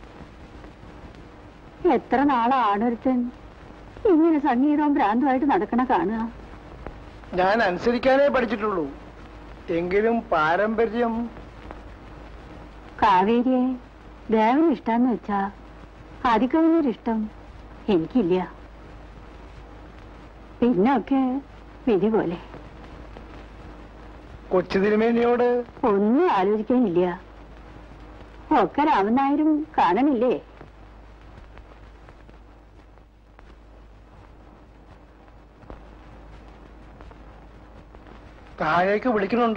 എത്ര നാളാണൊരുത്തൻ ഇങ്ങനെ സംഗീതവും ഭ്രാന്തമായിട്ട് നടക്കണ കാണുക ഞാൻ അനുസരിക്കാനേ പഠിച്ചിട്ടുള്ളൂ എങ്കിലും പാരമ്പര്യം കാവേരിയെ ദേവന് ഇഷ്ടാന്ന് വെച്ചാ ആദിക്കവിനൊരിഷ്ടം എനിക്കില്ല പിന്നൊക്കെ വിധി പോലെ കൊച്ചു തിരുമേനിയോട് ഒന്നും ആലോചിക്കാനില്ല ഒക്കെ രാമനായരും കാണണില്ലേ താഴേക്ക് വിളിക്കുന്നുണ്ട്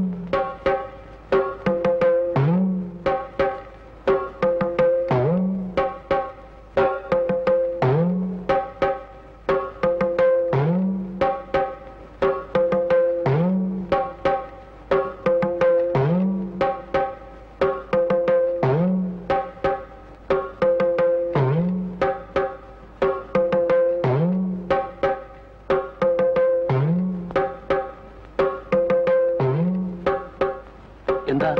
എന്താ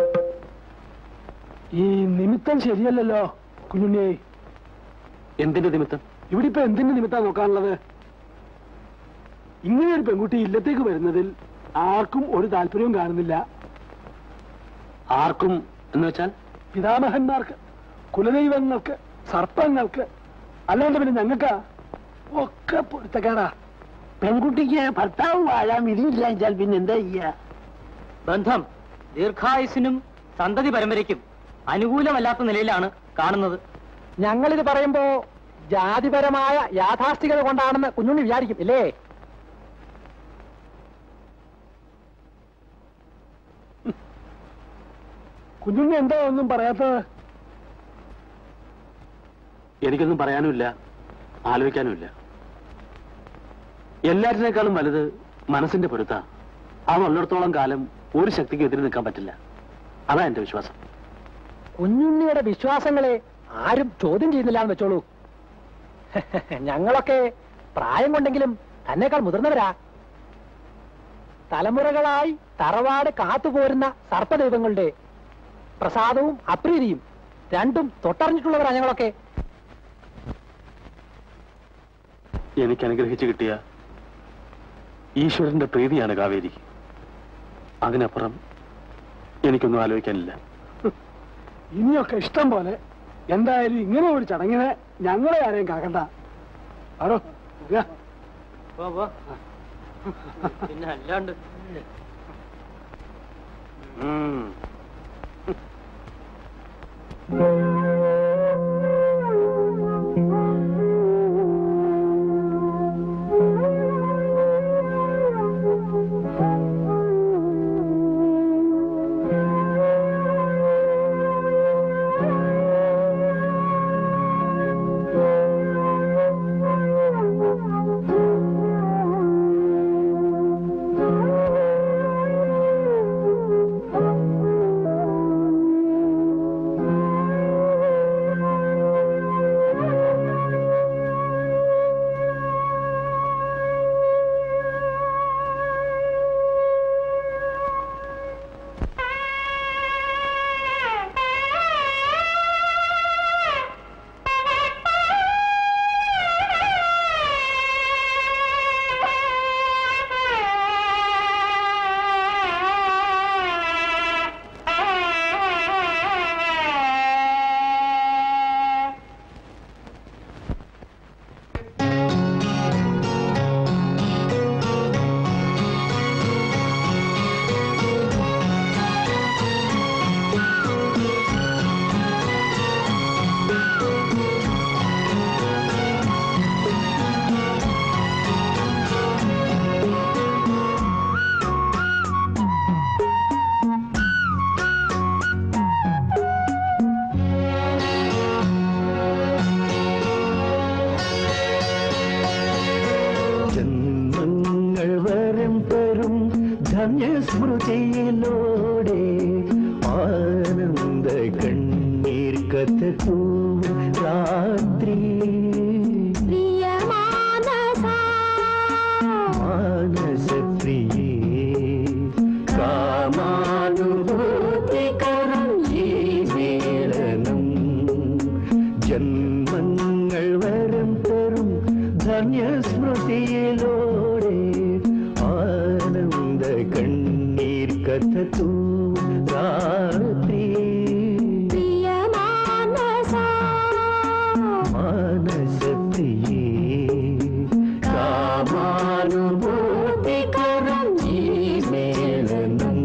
ഈ നിമിത്തം ശരിയല്ലല്ലോ കുഞ്ഞുണ്ണി എന്തിന്റെ നിമിത്തം ഇവിടെ ഇപ്പൊ എന്തിന്റെ നിമിത്തം നോക്കാനുള്ളത് ഇങ്ങനെ ഒരു പെൺകുട്ടി ഇല്ലത്തേക്ക് വരുന്നതിൽ ആർക്കും ഒരു താല്പര്യവും കാണുന്നില്ല ആർക്കും എന്ന് വെച്ചാൽ പിതാമഹന്മാർക്ക് കുലദൈവങ്ങൾക്ക് സർപ്പങ്ങൾക്ക് അല്ലാണ്ട് പിന്നെ ഞങ്ങൾക്കാ ഒക്കെ പൊരുത്തക്കേടാ പെൺകുട്ടിക്ക് ഭർത്താവ് വാഴാൻ വിധിയില്ല വെച്ചാൽ പിന്നെ എന്താ ചെയ്യാ ബന്ധം ദീർഘായുസിനും സന്തതി പരമ്പരയ്ക്കും അനുകൂലമല്ലാത്ത നിലയിലാണ് കാണുന്നത് ഞങ്ങളിത് പറയുമ്പോ ജാതിപരമായ യാഥാസ്ഥികത കൊണ്ടാണെന്ന് കുഞ്ഞുണ്ണി വിചാരിക്കും ഇല്ലേ കുഞ്ഞുണ്ണി എന്താ ഒന്നും പറയാത്തത് എനിക്കൊന്നും പറയാനുമില്ല ആലോചിക്കാനുമില്ല എല്ലാറ്റിനേക്കാളും വലുത് മനസ്സിന്റെ പൊരുത്ത അതുള്ളിടത്തോളം കാലം ഒരു ശക്തിക്ക് എതിരെ നിൽക്കാൻ പറ്റില്ല അതാ എന്റെ വിശ്വാസം കുഞ്ഞുണ്ണിയുടെ വിശ്വാസങ്ങളെ ആരും ചോദ്യം ചെയ്യുന്നില്ല എന്ന് വെച്ചോളൂ ഞങ്ങളൊക്കെ പ്രായം കൊണ്ടെങ്കിലും തന്നെക്കാൾ മുതിർന്നവരാ തലമുറകളായി തറവാട് കാത്തുപോരുന്ന സർപ്പദൈവങ്ങളുടെ പ്രസാദവും അപ്രീതിയും രണ്ടും തൊട്ടറിഞ്ഞിട്ടുള്ളവരാ ഞങ്ങളൊക്കെ എനിക്ക് അനുഗ്രഹിച്ചു കിട്ടിയ ഈശ്വരന്റെ പ്രീതിയാണ് കാവേരി അതിനപ്പുറം എനിക്കൊന്നും ആലോചിക്കാനില്ല ഇനിയൊക്കെ ഇഷ്ടം പോലെ എന്തായാലും ഇങ്ങനെ ഒരു ചടങ്ങിന് ഞങ്ങളെ ആരെയും കാക്കണ്ട ആരോ പിന്നെ അല്ലാണ്ട് ജന്മങ്ങൾ വരം തരും ധന്യസ്മൃതിയിലൂടെ ആനന്ദ കണ്ണീർ കഥകൂ രാത്രി മാനസപ്രിയേ കാമാനുഭൂതികരം ഈ മേളനം ജന്മങ്ങൾ വരം തരും ധന്യസ്മൃതിയിലൂടെ ആനന്ദ കണ്ണീർ കഥകൂ രാത്രി മാനസപ്രിയേ കാമാനുഭൂതികരം ഈ മേളനം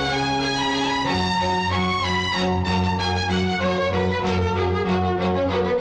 Thank you.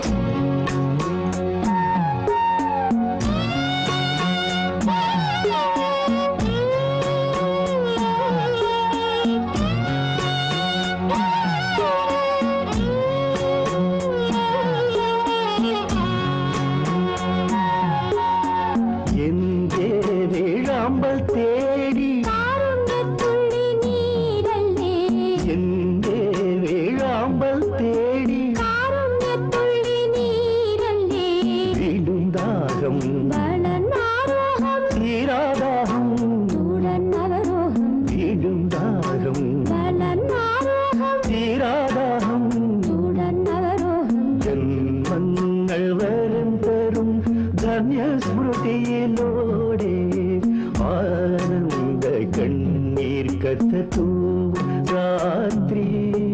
കഥ രാത്രി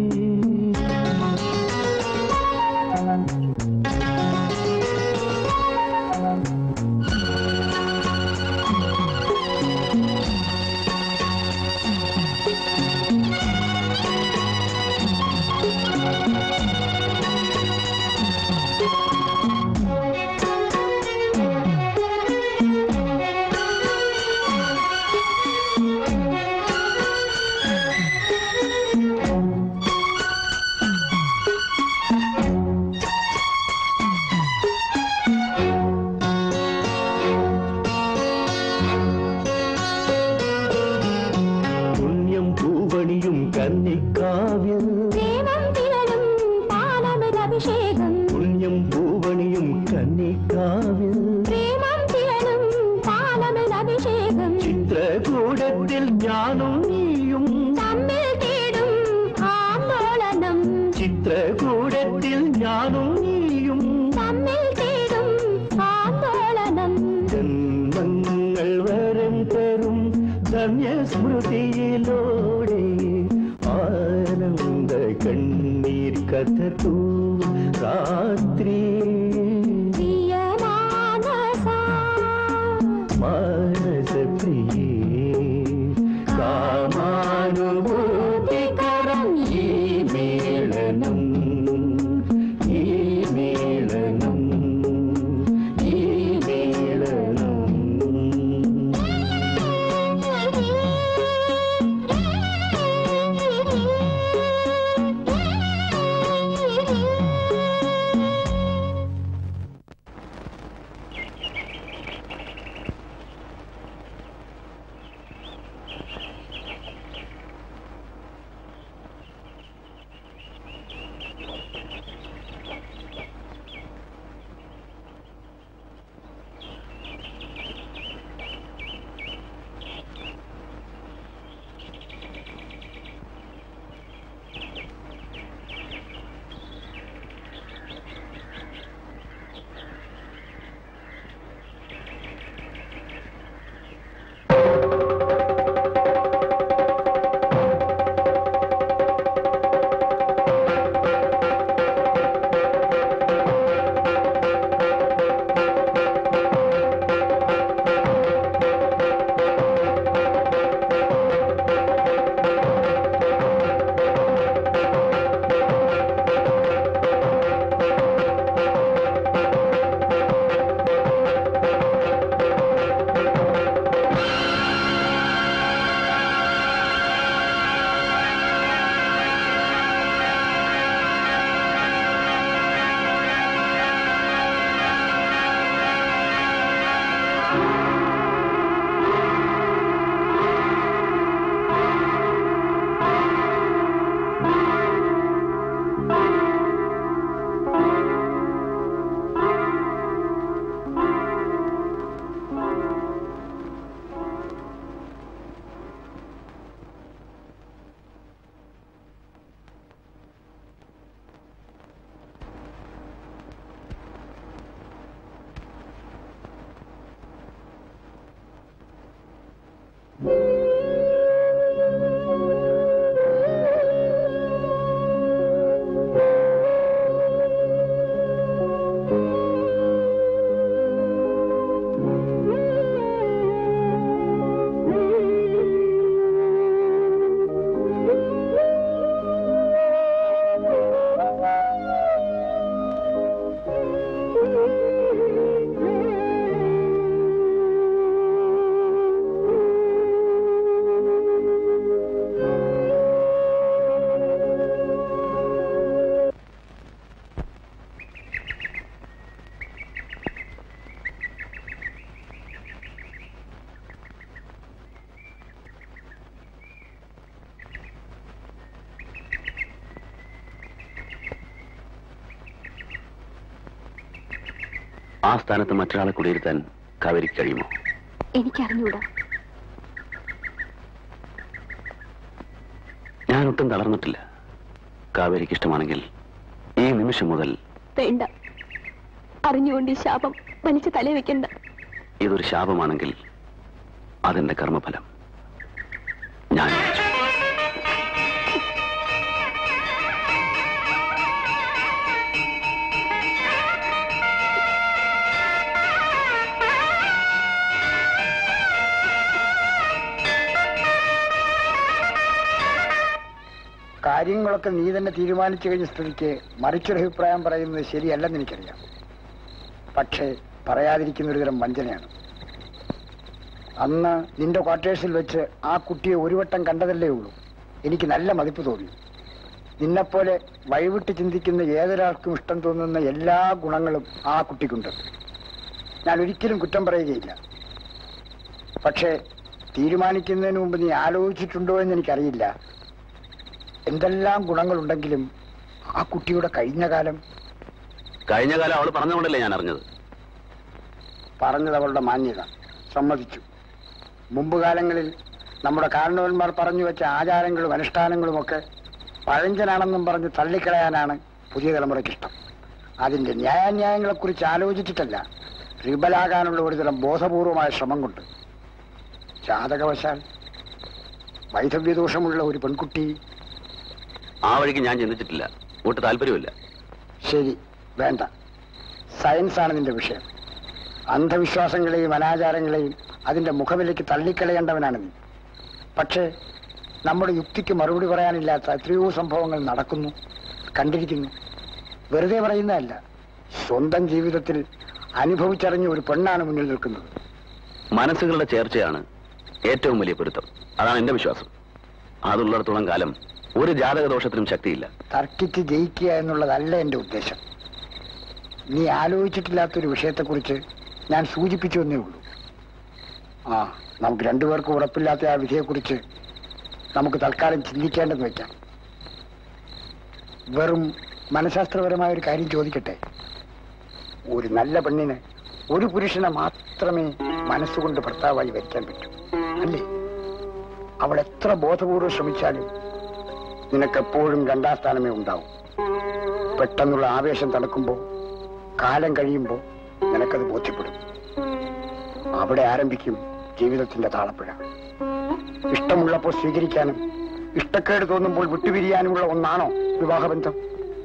പുണ്യം പൂവണിയും കന്നിക്കാവ്യം പാലമൃതഭിഷേകം പുണ്യം പൂവണിയും കന്നിക്കാവ്യം പാലമൃതഭിഷേകം ചിത്രകൂടത്തിൽ ഞാനും നീയും തമ്മിൽ തേടും ആന്തോളനം ചിത്രകൂടത്തിൽ ഞാനും നീയും തമ്മിൽ തേടും ആന്തോളനം ജന്മങ്ങൾ വരം തരും ധന്യസ്മൃതിയിലൂടെ ആനന്ദ കണ്ണീർ കഥ രാത്രി മാനസപ്രിയേ കാമാനുഭൂതികരം ഈ മേളനം ഈ മേളനം ഈ മേളനം ആ സ്ഥാനത്ത് മറ്റൊരാളെ കുടിയിരുത്താൻ കാവേരിക്ക് കഴിയുമോ എനിക്കറിഞ്ഞൂടാ ഞാൻ ഒട്ടും തളർന്നിട്ടില്ല കാവേരിക്ക് ഇഷ്ടമാണെങ്കിൽ ഈ നിമിഷം മുതൽ വേണ്ട അറിഞ്ഞുകൊണ്ട് ഈ ശാപം വലിച്ചു തല വെക്കണ്ട ഇതൊരു ശാപമാണെങ്കിൽ അതെന്റെ കർമ്മഫലം ഞാൻ ഏറ്റു. കാര്യങ്ങളൊക്കെ നീ തന്നെ തീരുമാനിച്ചു കഴിഞ്ഞ സ്ഥിതിക്ക് മറിച്ചൊരു അഭിപ്രായം പറയുന്നത് ശരിയല്ലെന്ന് എനിക്കറിയാം പക്ഷേ പറയാതിരിക്കുന്ന ഒരുതരം വഞ്ചനയാണ് അന്ന് നിന്റെ ക്വാർട്ടേഴ്സിൽ വെച്ച് ആ കുട്ടിയെ ഒരു വട്ടം കണ്ടതല്ലേ ഉള്ളൂ എനിക്ക് നല്ല മതിപ്പ് തോന്നി നിന്നെപ്പോലെ വഴിവിട്ട് ചിന്തിക്കുന്ന ഏതൊരാൾക്കും ഇഷ്ടം തോന്നുന്ന എല്ലാ ഗുണങ്ങളും ആ കുട്ടിക്കുണ്ട് ഞാൻ ഒരിക്കലും കുറ്റം പറയുകയില്ല പക്ഷേ തീരുമാനിക്കുന്നതിന് മുമ്പ് നീ ആലോചിച്ചിട്ടുണ്ടോ എന്ന് എനിക്കറിയില്ല എന്തെല്ലാം ഗുണങ്ങളുണ്ടെങ്കിലും ആ കുട്ടിയുടെ കഴിഞ്ഞ കാലം കഴിഞ്ഞ കാലം അവൾ പറഞ്ഞുകൊണ്ടല്ലേ ഞാൻ അറിഞ്ഞത് പറഞ്ഞത് അവളുടെ മാന്യത സമ്മതിച്ചു മുമ്പ് കാലങ്ങളിൽ നമ്മുടെ കാരണവന്മാർ പറഞ്ഞു വെച്ച ആചാരങ്ങളും അനുഷ്ഠാനങ്ങളുമൊക്കെ പഴഞ്ചനാണെന്നും പറഞ്ഞ് തള്ളിക്കളയാനാണ് പുതിയ തലമുറയ്ക്ക് ഇഷ്ടം അതിന്റെ ന്യായാന്യായങ്ങളെക്കുറിച്ച് ആലോചിച്ചിട്ടല്ല റിബലാകാനുള്ള ഒരുതരം ബോധപൂർവമായ ശ്രമം കൊണ്ട് ജാതകവശാൽ വൈധവ്യദോഷമുള്ള ഒരു പെൺകുട്ടി ആ വഴിക്ക് ഞാൻ ചിന്തിച്ചിട്ടില്ല ഒട്ട് താല്പര്യമില്ല ശരി വേണ്ട സയൻസ് ആണ് നിന്റെ വിഷയം അന്ധവിശ്വാസങ്ങളെയും അനാചാരങ്ങളെയും അതിന്റെ മുഖവിലേക്ക് തള്ളിക്കളയേണ്ടവനാണ് നീ പക്ഷേ നമ്മുടെ യുക്തിക്ക് മറുപടി പറയാനില്ലാത്ത എത്രയോ സംഭവങ്ങൾ നടക്കുന്നു കണ്ടിരിക്കുന്നു വെറുതെ പറയുന്നതല്ല സ്വന്തം ജീവിതത്തിൽ അനുഭവിച്ചറിഞ്ഞ ഒരു പെണ്ണാണ് മുന്നിൽ നിൽക്കുന്നത് മനസ്സുകളുടെ ചേർച്ചയാണ് ഏറ്റവും വലിയ പൊരുത്തം അതാണ് എന്റെ വിശ്വാസം അതുള്ളിടത്തോളം കാലം ഒരു ജാതക ദോഷത്തിനും ശക്തിയില്ല തർക്കിച്ച് ജയിക്കുക എന്നുള്ളതല്ല എന്റെ ഉദ്ദേശം നീ ആലോചിച്ചിട്ടില്ലാത്തൊരു വിഷയത്തെക്കുറിച്ച് ഞാൻ സൂചിപ്പിച്ചു എന്നേ ഉള്ളൂ ആ നമുക്ക് രണ്ടുപേർക്കും ഉറപ്പില്ലാത്ത ആ വിധിയെക്കുറിച്ച് നമുക്ക് തൽക്കാലം ചിന്തിക്കേണ്ടെന്ന് വെക്കാം വെറും മനഃശാസ്ത്രപരമായ ഒരു കാര്യം ചോദിക്കട്ടെ ഒരു നല്ല പെണ്ണിന് ഒരു പുരുഷനെ മാത്രമേ മനസ്സുകൊണ്ട് ഭർത്താവായി വരിക്കാൻ പറ്റൂ അല്ലേ അവൾ എത്ര ബോധപൂർവ്വം ശ്രമിച്ചാലും നിനക്കെപ്പോഴും രണ്ടാം സ്ഥാനമേ ഉണ്ടാവും പെട്ടെന്നുള്ള ആവേശം തണുക്കുമ്പോൾ കാലം കഴിയുമ്പോൾ നിനക്കത് ബോധ്യപ്പെടും അവിടെ ആരംഭിക്കും ജീവിതത്തിന്റെ താളപ്പുഴ ഇഷ്ടമുള്ളപ്പോൾ സ്വീകരിക്കാനും ഇഷ്ടക്കേട് തോന്നുമ്പോൾ വിട്ടുപിരിയാനുമുള്ള ഒന്നാണോ വിവാഹബന്ധം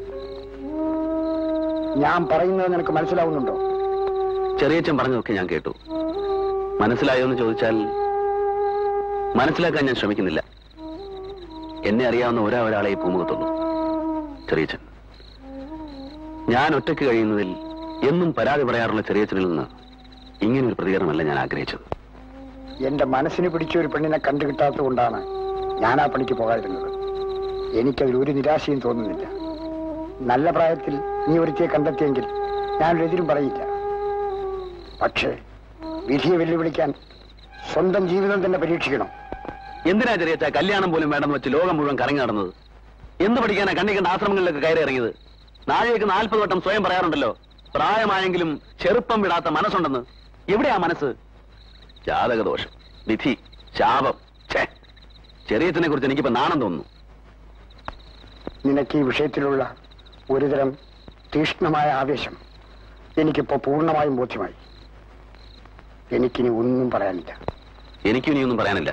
ഞാൻ പറയുന്നത് നിനക്ക് മനസ്സിലാവുന്നുണ്ടോ ചെറിയച്ഛൻ പറഞ്ഞതൊക്കെ ഞാൻ കേട്ടു മനസ്സിലായോ എന്ന് ചോദിച്ചാൽ മനസ്സിലാക്കാൻ ഞാൻ ശ്രമിക്കുന്നില്ല എന്നെ അറിയാവുന്ന ഒരാ ഒരാളെ ഈ പൂമുഖത്തുള്ളൂ ചെറിയച്ഛൻ ഞാൻ ഒറ്റയ്ക്ക് കഴിയുന്നതിൽ എന്നും പരാതി പറയാറുള്ള ചെറിയച്ഛനിൽ നിന്ന് ഇങ്ങനെ ഒരു പ്രതികരണമല്ല ഞാൻ ആഗ്രഹിച്ചത് എന്റെ മനസ്സിന് പിടിച്ച ഒരു പെണ്ണിനെ കണ്ടു കിട്ടാത്തത് കൊണ്ടാണ് ഞാൻ ആ പണിക്ക് പോകാതിരുന്നത് എനിക്കതിൽ ഒരു നിരാശയും തോന്നുന്നില്ല നല്ല പ്രായത്തിൽ നീ ഒരുത്തിയെ കണ്ടെത്തിയെങ്കിൽ ഞാനൊരു എതിരും പറയില്ല പക്ഷേ വിധിയെ വെല്ലുവിളിക്കാൻ സ്വന്തം ജീവിതം തന്നെ പരീക്ഷിക്കണം എന്തിനാ ചെറിയച്ഛ കല്യാണം പോലും വേണ്ടെന്ന് വെച്ച് ലോകം മുഴുവൻ കറങ്ങി നടന്നത് എന്ത് പഠിക്കാനാ കണ്ണിക്കണ്ട ആശ്രമങ്ങളിലൊക്കെ കയറി ഇറങ്ങിയത് നാഴികക്ക് നാൽപ്പത് വട്ടം സ്വയം പറയാറുണ്ടല്ലോ പ്രായമായെങ്കിലും ചെറുപ്പം വിടാത്ത മനസ്സുണ്ടെന്ന് എവിടെയാ മനസ്സ് ജാതകദോഷം വിധി ശാപം ഛേ ചെറിയച്ഛനെ കുറിച്ച് എനിക്കിപ്പോ നാണം തോന്നുന്നു നിനക്ക് ഈ വിഷയത്തിലുള്ള ഒരുതരം തീക്ഷ്ണമായ ആവേശം എനിക്കിപ്പോ പൂർണ്ണമായും ബോധ്യമായി എനിക്കിനി ഒന്നും പറയാനില്ല എനിക്കും ഇനിയൊന്നും പറയാനില്ല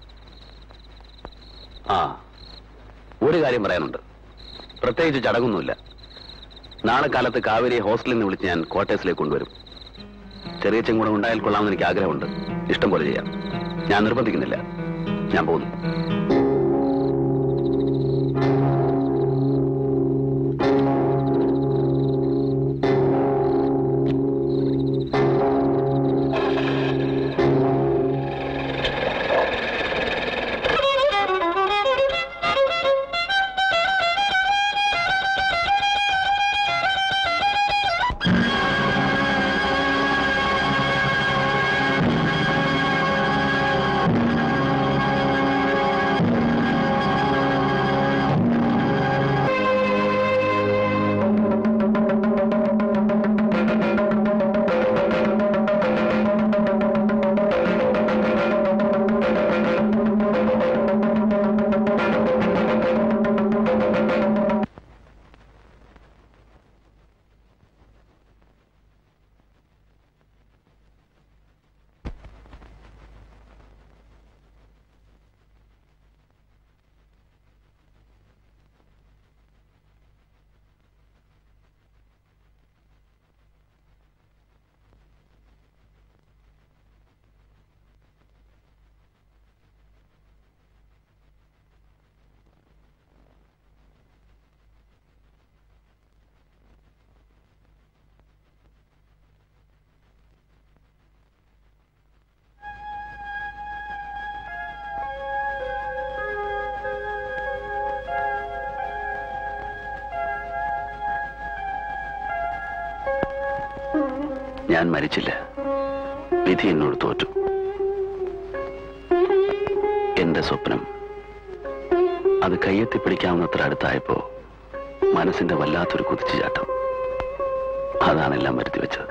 ആ ഒരു കാര്യം പറയാനുണ്ട് പ്രത്യേകിച്ച് ചടങ്ങൊന്നുമില്ല നാളെ കാലത്ത് കാവേരിയെ ഹോസ്റ്റലിൽ നിന്ന് വിളിച്ച് ഞാൻ ക്വാർട്ടേഴ്സിലേക്ക് കൊണ്ടുവരും ചെറിയച്ചും കൂടെ ഉണ്ടായാൽ കൊള്ളാമെന്ന് എനിക്ക് ആഗ്രഹമുണ്ട് ഇഷ്ടം പോലെ ചെയ്യാം ഞാൻ നിർബന്ധിക്കുന്നില്ല ഞാൻ പോകുന്നു ഞാൻ മരിച്ചില്ല വിധി എന്നോട് തോറ്റു എന്റെ സ്വപ്നം അത് കയ്യെത്തി പിടിക്കാവുന്നത്ര അടുത്തായപ്പോ മനസ്സിന്റെ വല്ലാത്തൊരു കുതിച്ചുചാട്ടം അതാണ് എല്ലാം വരുത്തി വെച്ചത്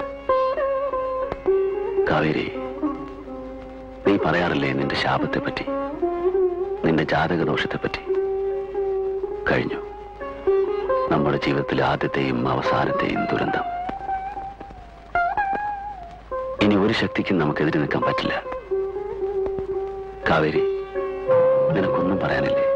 കാവേരി നീ പറയാറില്ലേ നിന്റെ ശാപത്തെ പറ്റി നിന്റെ ജാതക ദോഷത്തെ പറ്റി കഴിഞ്ഞു നമ്മുടെ ജീവിതത്തിലെ ആദ്യത്തെയും അവസാനത്തെയും ദുരന്തം ഇനി ഒരു ശക്തിക്കും നമുക്കെതിരെ നിൽക്കാൻ പറ്റില്ല കാവേരി നിനക്കൊന്നും പറയാനില്ലേ